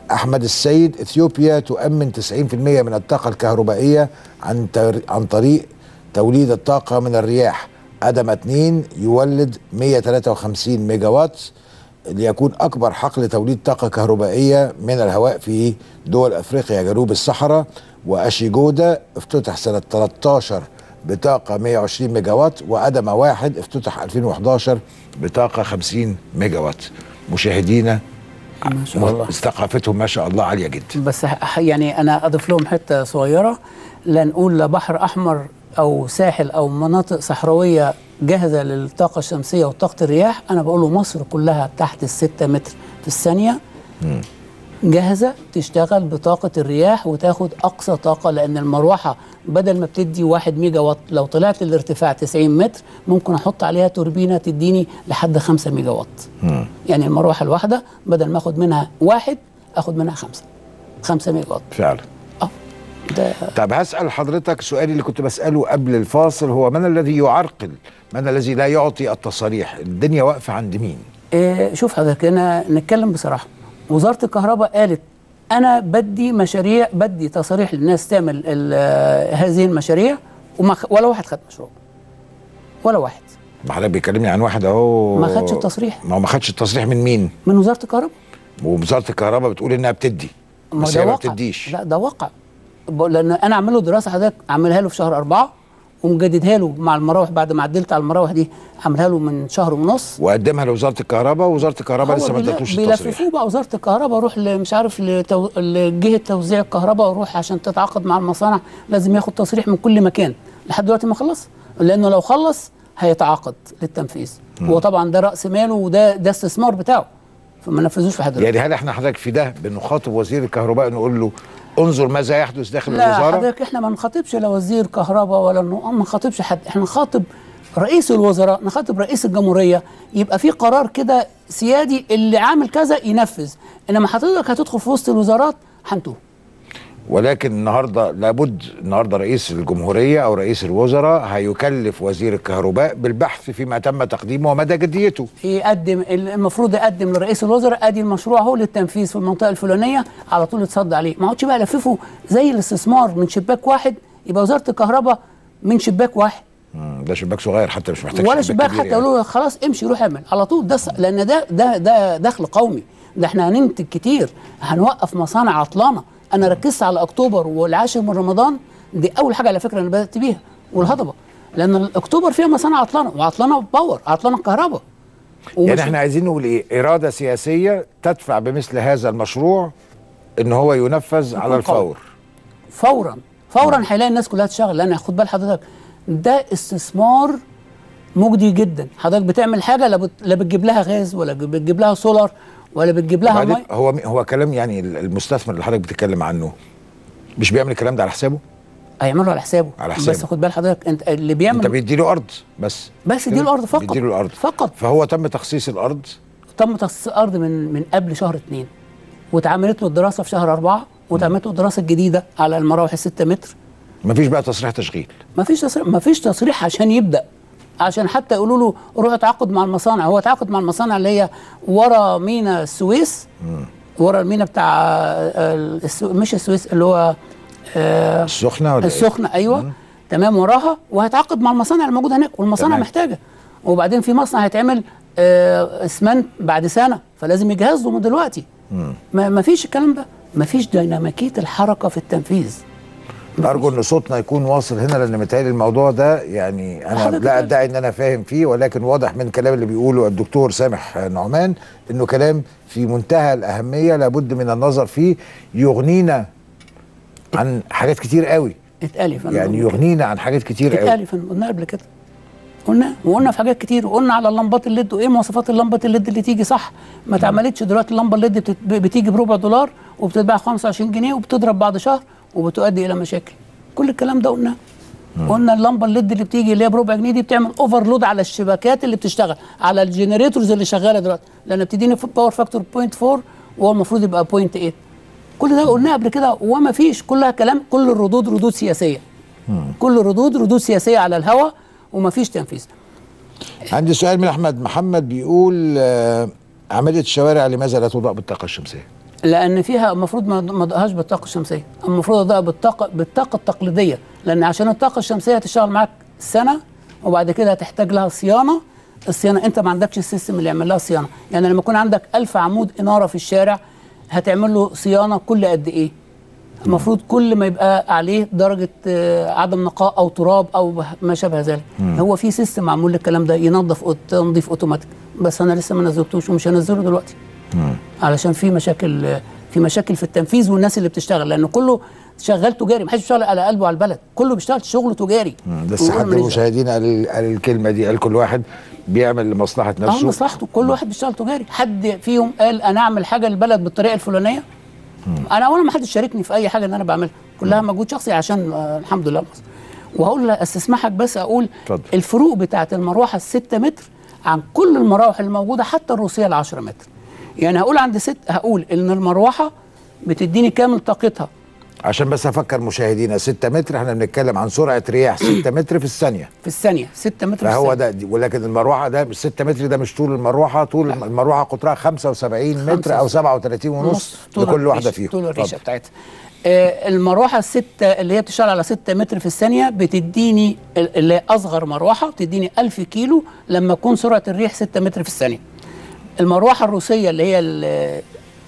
احمد السيد اثيوبيا تؤمن 90% من الطاقه الكهربائيه عن تر- عن طريق توليد الطاقه من الرياح ادم 2 يولد 153 ميجا وات ليكون اكبر حقل توليد طاقه كهربائيه من الهواء في دول افريقيا جنوب الصحراء واشيجودا افتتح سنه 13 بطاقه 120 ميجا وات وادم واحد افتتح 2011 بطاقه 50 ميجا وات مشاهدينا ما شاء الله ثقافتهم ما شاء الله عاليه جدا بس ح- يعني انا اضيف لهم حته صغيره لا نقول لا بحر احمر او ساحل او مناطق صحراويه جاهزه للطاقه الشمسيه وطاقه الرياح انا بقول له مصر كلها تحت الستة متر في الثانيه جاهزه تشتغل بطاقه الرياح وتاخد اقصى طاقه لان المروحه بدل ما بتدي 1 ميجا وات لو طلعت الارتفاع 90 متر ممكن احط عليها توربينه تديني لحد 5 ميجا وات يعني المروحه الواحده بدل ما اخد منها واحد اخد منها خمسه خمسة ميجا وات فعلا ده طب هسأل حضرتك سؤالي اللي كنت بسأله قبل الفاصل هو من الذي يعرقل من الذي لا يعطي التصاريح الدنيا واقفة عند مين إيه شوف حضرتك انا نتكلم بصراحه وزاره الكهرباء قالت انا بدي مشاريع بدي تصاريح للناس تعمل ال- آه، هذه المشاريع وما خ- ولا واحد خد مشروع ولا واحد ما حضرتك بيكلمني عن واحد اهو ما خدش التصريح. ما هو ما خدش التصريح من مين من وزاره الكهرباء ووزارة الكهرباء بتقول انها بتدي ما بس ده هي ما واقع. بتديش لا ده واقع ب- لان انا اعمل له دراسه حضرتك اعملها له في شهر أربعة ومجددها له مع المراوح بعد ما عدلت على المراوح دي اعملها له من شهر ونص وقدمها لوزارة الكهرباء ووزارة الكهرباء هو لسه ما بيلا- ادتوش التصريح بيلففوه بقى وزاره الكهرباء روح ل- مش عارف لتو... لجهه توزيع الكهرباء وروح عشان تتعاقد مع المصانع لازم ياخد تصريح من كل مكان لحد دلوقتي ما خلص لانه لو خلص هيتعاقد للتنفيذ مم. هو طبعا ده راس ماله وده ده استثمار بتاعه فما نفذوش في حد يعني هل احنا حضرتك في ده بنخاطب وزير الكهرباء نقول له انظر ماذا يحدث داخل لا الوزارة حضرتك احنا ما نخاطبش لا وزير كهرباء ولا إنه- ما نخاطبش حد احنا نخاطب رئيس الوزراء نخاطب رئيس الجمهوريه يبقى في قرار كده سيادي اللي عامل كذا ينفذ انما حضرتك هتدخل في وسط الوزارات هنتوه ولكن النهارده لابد النهارده رئيس الجمهوريه او رئيس الوزراء هيكلف وزير الكهرباء بالبحث فيما تم تقديمه ومدى جديته يقدم المفروض يقدم لرئيس الوزراء ادي المشروع اهو للتنفيذ في المنطقه الفلانيه على طول يتصدى عليه ما اقعدش بقى الففه زي الاستثمار من شباك واحد يبقى وزاره الكهرباء من شباك واحد مم، ده شباك صغير حتى مش محتاج ولا شباك كبير حتى يقولوا له خلاص امشي روح اعمل على طول ده س- لان ده ده ده دخل قومي ده احنا هننتج كتير هنوقف مصانع عطلانه انا ركزت على اكتوبر والعاشر من رمضان دي اول حاجه على فكره انا بدات بيها والهضبه لان اكتوبر فيها مصانع عطلانه وعطلانه باور عطلانه كهرباء يعني احنا عايزين نقول ايه اراده سياسيه تدفع بمثل هذا المشروع ان هو ينفذ على يكون قوي. الفور فورا فورا هيلاقي الناس كلها تشتغل لان خد بال حضرتك ده استثمار مجدي جدا حضرتك بتعمل حاجه لا, بت... لا بتجيب لها غاز ولا بتجيب لها سولار ولا بتجيب لها وبعدين مي هو هو كلام يعني المستثمر اللي حضرتك بتتكلم عنه مش بيعمل الكلام ده على حسابه هيعمله على حسابه على حسابه. بس خد بال حضرتك انت اللي بيعمل انت بيديله ارض بس بس يديله ارض فقط بيديله الارض فقط فهو تم تخصيص الارض تم تخصيص الارض من من قبل شهر اثنين واتعملت له الدراسه في شهر اربعه واتعملت له الدراسه الجديده على المراوح الستة متر مفيش بقى تصريح تشغيل ما فيش تصريح ما فيش تصريح عشان يبدا عشان حتى يقولوا له روح اتعاقد مع المصانع هو اتعاقد مع المصانع اللي هي ورا مينا السويس ورا المينا بتاع آه، السو... مش السويس اللي هو آه السخنه ولا إيه؟ السخنه ايوه تمام وراها وهيتعاقد مع المصانع الموجوده هناك والمصانع تمام. محتاجه وبعدين في مصنع هيتعمل آه اسمنت بعد سنه فلازم يجهز له من دلوقتي مم. ما ما فيش الكلام ده ما فيش ديناميكيه الحركه في التنفيذ ارجو ان صوتنا يكون واصل هنا لان متهيألي الموضوع ده يعني انا حضرتك لا عارف. ادعي ان انا فاهم فيه ولكن واضح من الكلام اللي بيقوله الدكتور سامح نعمان انه كلام في منتهى الاهميه لابد من النظر فيه يغنينا عن حاجات كتير قوي اتقال يا فندم. يعني يغنينا عن حاجات كتير اتقال قوي يا فندم قلنا قبل كده قلنا وقلنا في حاجات كتير وقلنا على اللمبات الليد وايه مواصفات اللمبه الليد اللي تيجي صح ما اتعملتش دلوقتي اللمبه الليد بتت- بتيجي بربع دولار وبتتباع 25 جنيه وبتضرب بعد شهر وبتؤدي الى مشاكل كل الكلام ده قلناه قلنا اللمبه الليد اللي بتيجي اللي هي بربع جنيه دي بتعمل اوفرلود على الشبكات اللي بتشتغل على الجنريتورز اللي شغاله دلوقتي لان بتديني باور فاكتور 0.4 وهو المفروض يبقى 0.8 كل ده قلناه قبل كده وما فيش كلها كلام كل الردود ردود سياسيه كل الردود ردود سياسيه على الهوا وما فيش تنفيذ عندي سؤال من احمد محمد بيقول آه، عمليه الشوارع لماذا لا توضع بالطاقه الشمسيه لان فيها المفروض ما ما ادقهاش بالطاقه الشمسيه المفروض ادقها بالطاقه بالطاقه التقليديه لان عشان الطاقه الشمسيه هتشتغل معاك سنه وبعد كده هتحتاج لها صيانه الصيانه انت ما عندكش السيستم اللي يعمل لها صيانه يعني لما يكون عندك ألف عمود اناره في الشارع هتعمل له صيانه كل قد ايه المفروض كل ما يبقى عليه درجه آه، عدم نقاء او تراب او ما شابه ذلك مم. هو في سيستم معمول للكلام ده ينظف أوت- تنظيف اوتوماتيك بس انا لسه ما نزلتوش ومش هنزله دلوقتي علشان في مشاكل في مشاكل في التنفيذ والناس اللي بتشتغل لان كله شغال تجاري ما حدش بيشتغل على قلبه على البلد كله بيشتغل شغل تجاري بس ويقول حد ماليش المشاهدين قال قال الكلمه دي قال كل واحد بيعمل لمصلحه اه نفسه مصلحته كل واحد بيشتغل تجاري حد فيهم قال انا اعمل حاجه للبلد بالطريقه الفلانيه انا اولا ما حدش شاركني في اي حاجه ان انا بعملها كلها مجهود شخصي عشان آه الحمد لله مصر. وهقول استسمحك بس اقول اتفضل. الفروق بتاعت المروحه الستة متر عن كل المراوح الموجوده حتى الروسيه ال 10 متر يعني هقول عند ست هقول ان المروحه بتديني كامل طاقتها عشان بس افكر مشاهدينا 6 متر احنا بنتكلم عن سرعه رياح 6 متر في الثانيه في الثانيه 6 متر في فهو الثانية. ده دي- ولكن المروحه ده 6 متر ده مش طول المروحه طول المروحه قطرها 75 متر او 37 ونص طول لكل واحده الريشة- فيهم طول الريشه اتفضل. بتاعتها آه المروحه الستة اللي هي بتشتغل على 6 متر في الثانيه بتديني ال- اللي هي اصغر مروحه بتديني 1000 كيلو لما تكون سرعه الريح 6 متر في الثانيه المروحه الروسيه اللي هي ال-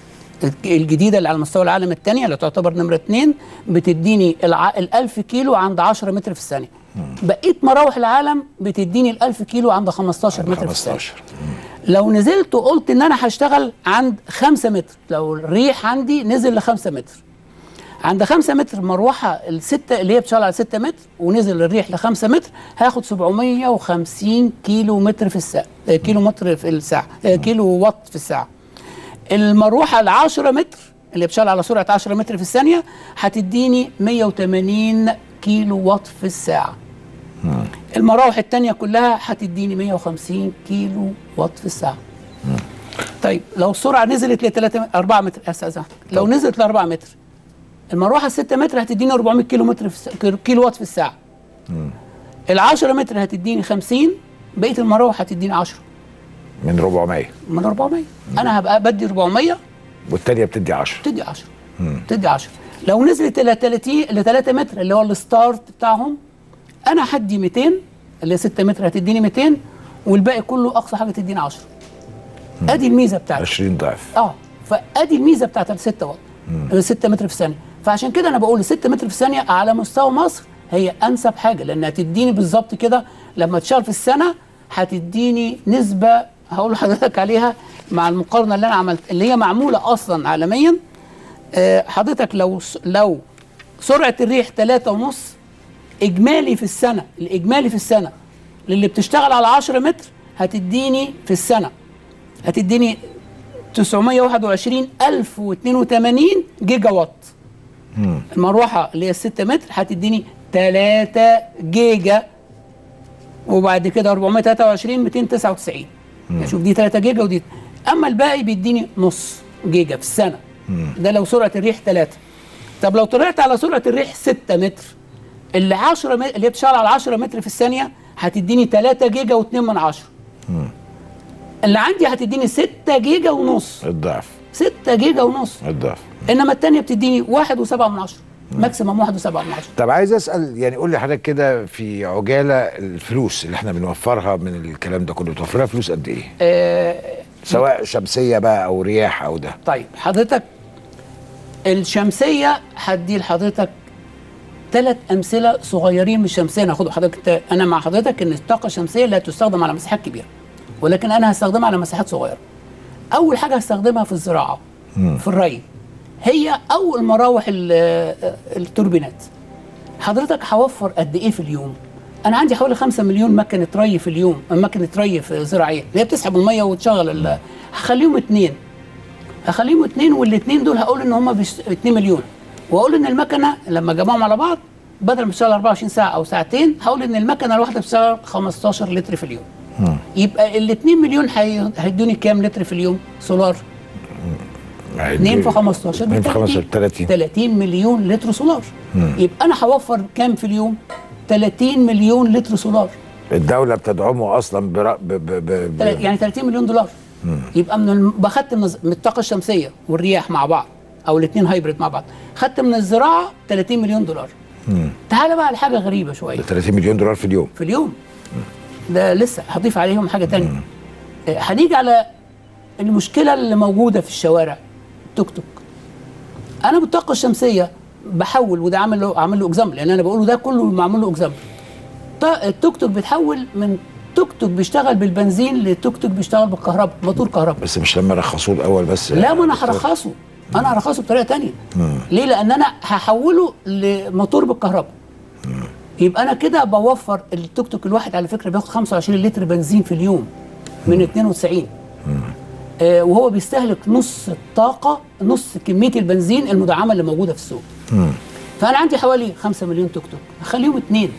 الجديده اللي على مستوى العالم الثانيه اللي تعتبر نمره اثنين بتديني الع... ال 1000 كيلو عند 10 متر في الثانيه بقيه مراوح العالم بتديني ال 1000 كيلو عند 15 متر في الثانيه 15 لو نزلت وقلت ان انا هشتغل عند 5 متر لو الريح عندي نزل ل 5 متر عند 5 متر مروحه الستة اللي هي بتشتغل على 6 متر ونزل الريح ل 5 متر هاخد 750 كيلو متر في الساعه آه، كيلو متر في الساعه آه، كيلو وات في الساعه المروحه ال 10 متر اللي بتشتغل على سرعه 10 متر في الثانيه هتديني 180 كيلو وات في الساعه المراوح التانية كلها هتديني 150 كيلو وات في الساعة طيب لو السرعة نزلت ل 3 4 متر استاذنك لو نزلت ل 4 متر المروحة 6 متر هتديني 400 كيلو متر في الس... كيلو وات في الساعة ال 10 متر هتديني 50 بقية المراوح هتديني 10 من 400 من 400 انا هبقى بدي 400 والثانيه بتدي 10 بتدي 10 بتدي 10 لو نزلت الى 30 ل 3 متر اللي هو الستارت بتاعهم انا هدي 200 اللي هي 6 متر هتديني 200 والباقي كله اقصى حاجه تديني 10 ادي الميزه بتاعتي 20 ضعف اه فادي الميزه بتاعت ال 6 واط 6 متر في الثانيه فعشان كده انا بقول 6 متر في الثانيه على مستوى مصر هي انسب حاجه لانها تديني بالظبط كده لما تشتغل في السنه هتديني نسبه هقول لحضرتك عليها مع المقارنه اللي انا عملت اللي هي معموله اصلا عالميا آه، حضرتك لو لو سرعه الريح 3 ونص اجمالي في السنه الاجمالي في السنه للي بتشتغل على 10 متر هتديني في السنه هتديني 921082 جيجا وات المروحه اللي هي 6 متر هتديني 3 جيجا وبعد كده 423 299 يعني شوف دي 3 جيجا ودي اما الباقي بيديني نص جيجا في السنه ده لو سرعه الريح 3 طب لو طلعت على سرعه الريح 6 متر اللي 10 متر اللي هي بتشتغل على 10 متر في الثانيه هتديني 3 جيجا و2 من 10 اللي عندي هتديني 6 جيجا ونص الضعف 6 جيجا ونص الضعف انما الثانيه بتديني 1.7 من 10 ماكسيمم 1.7 من 10 طب عايز اسال يعني قول لي حضرتك كده في عجاله الفلوس اللي احنا بنوفرها من الكلام ده كله بتوفرها فلوس قد ايه؟ آه سواء شمسيه بقى او رياح او ده طيب حضرتك الشمسيه هدي لحضرتك ثلاث امثله صغيرين من الشمسيه ناخد حضرتك انا مع حضرتك ان الطاقه الشمسيه لا تستخدم على مساحات كبيره ولكن انا هستخدمها على مساحات صغيره اول حاجه هستخدمها في الزراعه في الري هي اول مراوح ال- التوربينات حضرتك هوفر قد ايه في اليوم انا عندي حوالي 5 مليون مكنه ري في اليوم مكنه ري في زراعيه اللي هي بتسحب الميه وتشغل ال- هخليهم اتنين هخليهم اتنين والاثنين دول هقول ان هم بيش... 2 مليون واقول ان المكنه لما جمعهم على بعض بدل ما تشتغل 24 ساعه او ساعتين هقول ان المكنه الواحده بتشتغل 15 لتر في اليوم يبقى ال 2 مليون هي- هيدوني كام لتر في اليوم سولار 2 في 15 2 في 15 30 30 مليون لتر سولار مم. يبقى انا هوفر كام في اليوم 30 مليون لتر سولار الدوله بتدعمه اصلا برا ب ب ب تل- ب يعني 30 مليون دولار يبقى من الم... باخدت من, الز- من الطاقه الشمسيه والرياح مع بعض او الاثنين هايبريد مع بعض خدت من الزراعه 30 مليون دولار مم. تعال بقى لحاجه غريبه شويه 30 مليون دولار في اليوم في اليوم ده لسه هضيف عليهم حاجه تانية آه، هنيجي على المشكله اللي موجوده في الشوارع توك توك انا بالطاقه الشمسيه بحول وده عامل له عامل له اكزامبل لان انا بقوله ده كله معمول له اكزامبل التوك توك بيتحول من توك توك بيشتغل بالبنزين لتوك توك بيشتغل بالكهرباء موتور كهرباء بس مش لما رخصوه الاول بس لا ما انا هرخصه انا هرخصه بطريقه تانية مم. ليه لان انا هحوله لموتور بالكهرباء يبقى انا كده بوفر التوك توك الواحد على فكره بياخد 25 لتر بنزين في اليوم من 92 آه وهو بيستهلك نص الطاقه نص كميه البنزين المدعمه اللي موجوده في السوق مم. فانا عندي حوالي 5 مليون توك توك هخليهم اثنين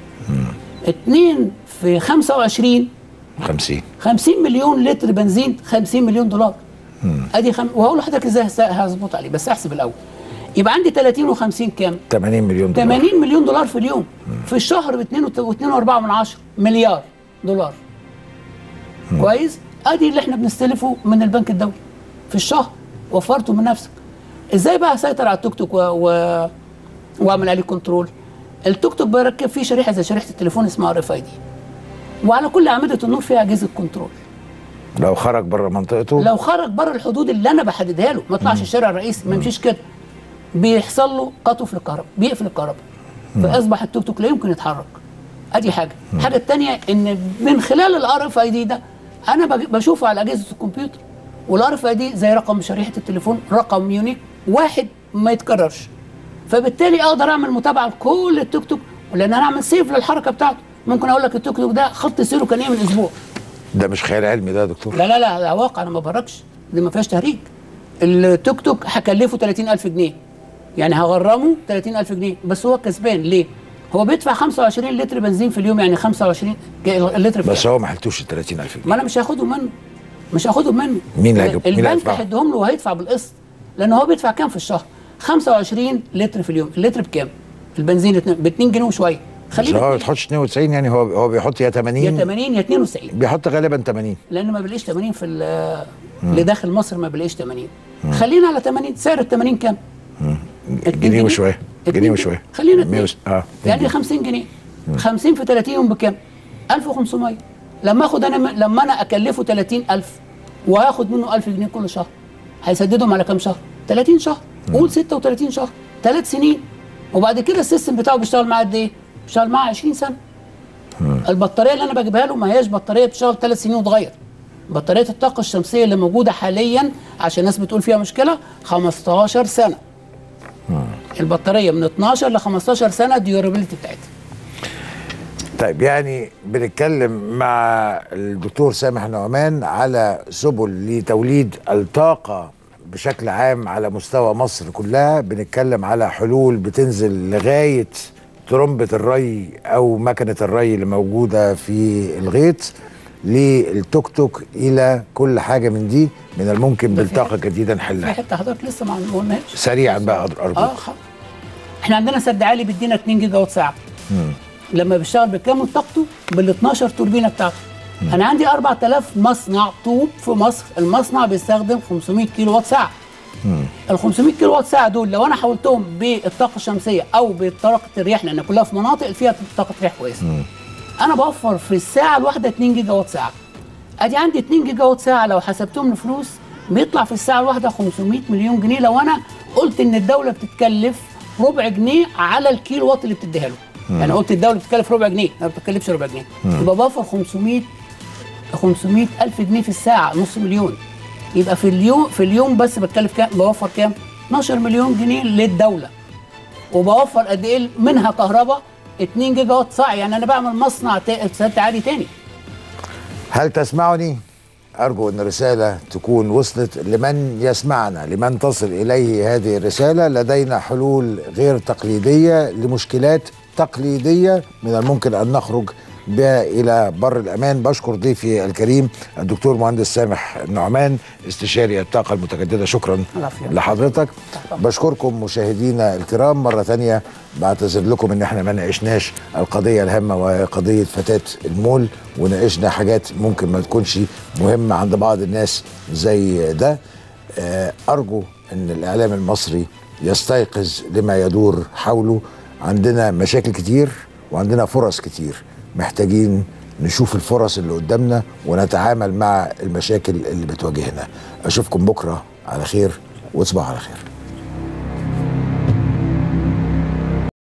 اثنين في 25 50 50 مليون لتر بنزين 50 مليون دولار ادي خم... وهقول لحضرتك ازاي هس- هظبط عليه بس احسب الاول يبقى عندي 30 و50 كام 80 مليون دولار 80 مليون دولار في اليوم في الشهر ب 2.4 من عشرة مليار دولار كويس ادي اللي احنا بنستلفه من البنك الدولي في الشهر وفرته من نفسك ازاي بقى اسيطر على التوك توك و... و... واعمل عليه كنترول التوك توك بركب فيه شريحه زي شريحه التليفون اسمها ار اف اي دي وعلى كل اعمده النور فيها اجهزه كنترول لو خرج بره منطقته لو خرج بره الحدود اللي انا بحددها له ما يطلعش الشارع الرئيسي ما يمشيش كده بيحصل له قطف للكهرباء بيقفل الكهرباء فاصبح التوك توك لا يمكن يتحرك ادي حاجه الحاجه الثانيه ان من خلال الار اف اي دي ده انا بج- بشوفه على اجهزه الكمبيوتر والار اف اي دي زي رقم شريحه التليفون رقم يونيك واحد ما يتكررش فبالتالي اقدر اعمل متابعه لكل التوك توك لان انا اعمل سيف للحركه بتاعته ممكن اقول لك التوك توك ده خط سيره كان ايه من اسبوع ده مش خيال علمي ده يا دكتور لا لا لا ده واقع انا ما بهرجش دي ما فيهاش تهريج التوك توك هكلفه 30000 جنيه يعني هغرمه 30000 جنيه بس هو كسبان ليه؟ هو بيدفع 25 لتر بنزين في اليوم يعني 25 ج- اللتر في بس هو ما حلتوش ال 30000 جنيه ما انا مش هاخدهم منه مش هاخدهم منه مين اللي هيجيب- مين اللي البنك هيدفعهم؟ هيديهم له وهيدفع بالقسط لان هو بيدفع كام في الشهر 25 لتر في اليوم اللتر بكام البنزين ب 2 جنيه وشويه بس خليه هو ما بيحطش 92 يعني هو هو بيحط يا 80 يا 80 يا 92 بيحط غالبا 80 لان ما بلاقيش 80 في ال- اللي داخل مصر ما بلاقيش 80 خلينا على 80 سعر ال 80 كام؟ جنيه وشويه جنيه وشويه خلينا 100 اتنين. وس- اه يعني 50 جنيه 50 في 30 يوم بكام؟ 1500 لما اخد انا م- لما انا اكلفه 30000 وهاخد منه 1000 جنيه كل شهر هيسددهم على كام شهر؟ 30 شهر قول 36 شهر ثلاث سنين وبعد كده السيستم بتاعه بيشتغل معاه قد ايه؟ بيشتغل معاه 20 سنه البطاريه اللي انا بجيبها له ما هياش بطاريه بتشتغل ثلاث سنين وتغير بطاريه الطاقه الشمسيه اللي موجوده حاليا عشان الناس بتقول فيها مشكله 15 سنه البطاريه من 12 ل 15 سنه الديورابيلتي بتاعتها طيب يعني بنتكلم مع الدكتور سامح نعمان على سبل لتوليد الطاقة بشكل عام على مستوى مصر كلها بنتكلم على حلول بتنزل لغاية ترمبة الري أو مكنة الري اللي موجودة في الغيط للتوك توك إلى كل حاجة من دي من الممكن بالطاقة الجديدة في نحلها حته حضرتك لسه ما قلناش سريعا بقى أرجوك اه خ- احنا عندنا سد عالي بيدينا 2 جيجا وات ساعه مم. لما بيشتغل بكامل طاقته بال 12 توربينه بتاعته انا عندي 4000 مصنع طوب في مصر المصنع بيستخدم 500 كيلو وات ساعه ال 500 كيلو وات ساعه دول لو انا حولتهم بالطاقه الشمسيه او بطاقه الرياح لان كلها في مناطق فيها طاقه رياح كويسه انا بوفر في الساعه الواحده 2 جيجا وات ساعه ادي عندي 2 جيجا وات ساعه لو حسبتهم لفلوس بيطلع في الساعه الواحده 500 مليون جنيه لو انا قلت ان الدوله بتتكلف ربع جنيه على الكيلو وات اللي بتديها له مم. يعني قلت الدوله بتتكلف ربع جنيه ما بتتكلفش ربع جنيه مم. يبقى بوفر 500 500 الف جنيه في الساعه نص مليون يبقى في اليوم في اليوم بس بتكلف كام بوفر كام 12 مليون جنيه للدوله وبوفر قد ايه منها كهرباء 2 جيجا وات ساعه يعني انا بعمل مصنع تا- سد عالي تاني هل تسمعني؟ أرجو أن الرسالة تكون وصلت لمن يسمعنا لمن تصل إليه هذه الرسالة لدينا حلول غير تقليدية لمشكلات تقليدية من الممكن أن نخرج بها الى بر الامان بشكر ضيفي الكريم الدكتور مهندس سامح النعمان استشاري الطاقه المتجدده شكرا العفو. لحضرتك بشكركم مشاهدينا الكرام مره ثانيه بعتذر لكم ان احنا ما ناقشناش القضيه الهامه وهي قضيه فتاه المول وناقشنا حاجات ممكن ما تكونش مهمه عند بعض الناس زي ده آه، ارجو ان الاعلام المصري يستيقظ لما يدور حوله عندنا مشاكل كتير وعندنا فرص كتير محتاجين نشوف الفرص اللي قدامنا ونتعامل مع المشاكل اللي بتواجهنا اشوفكم بكره على خير وتصبحوا على خير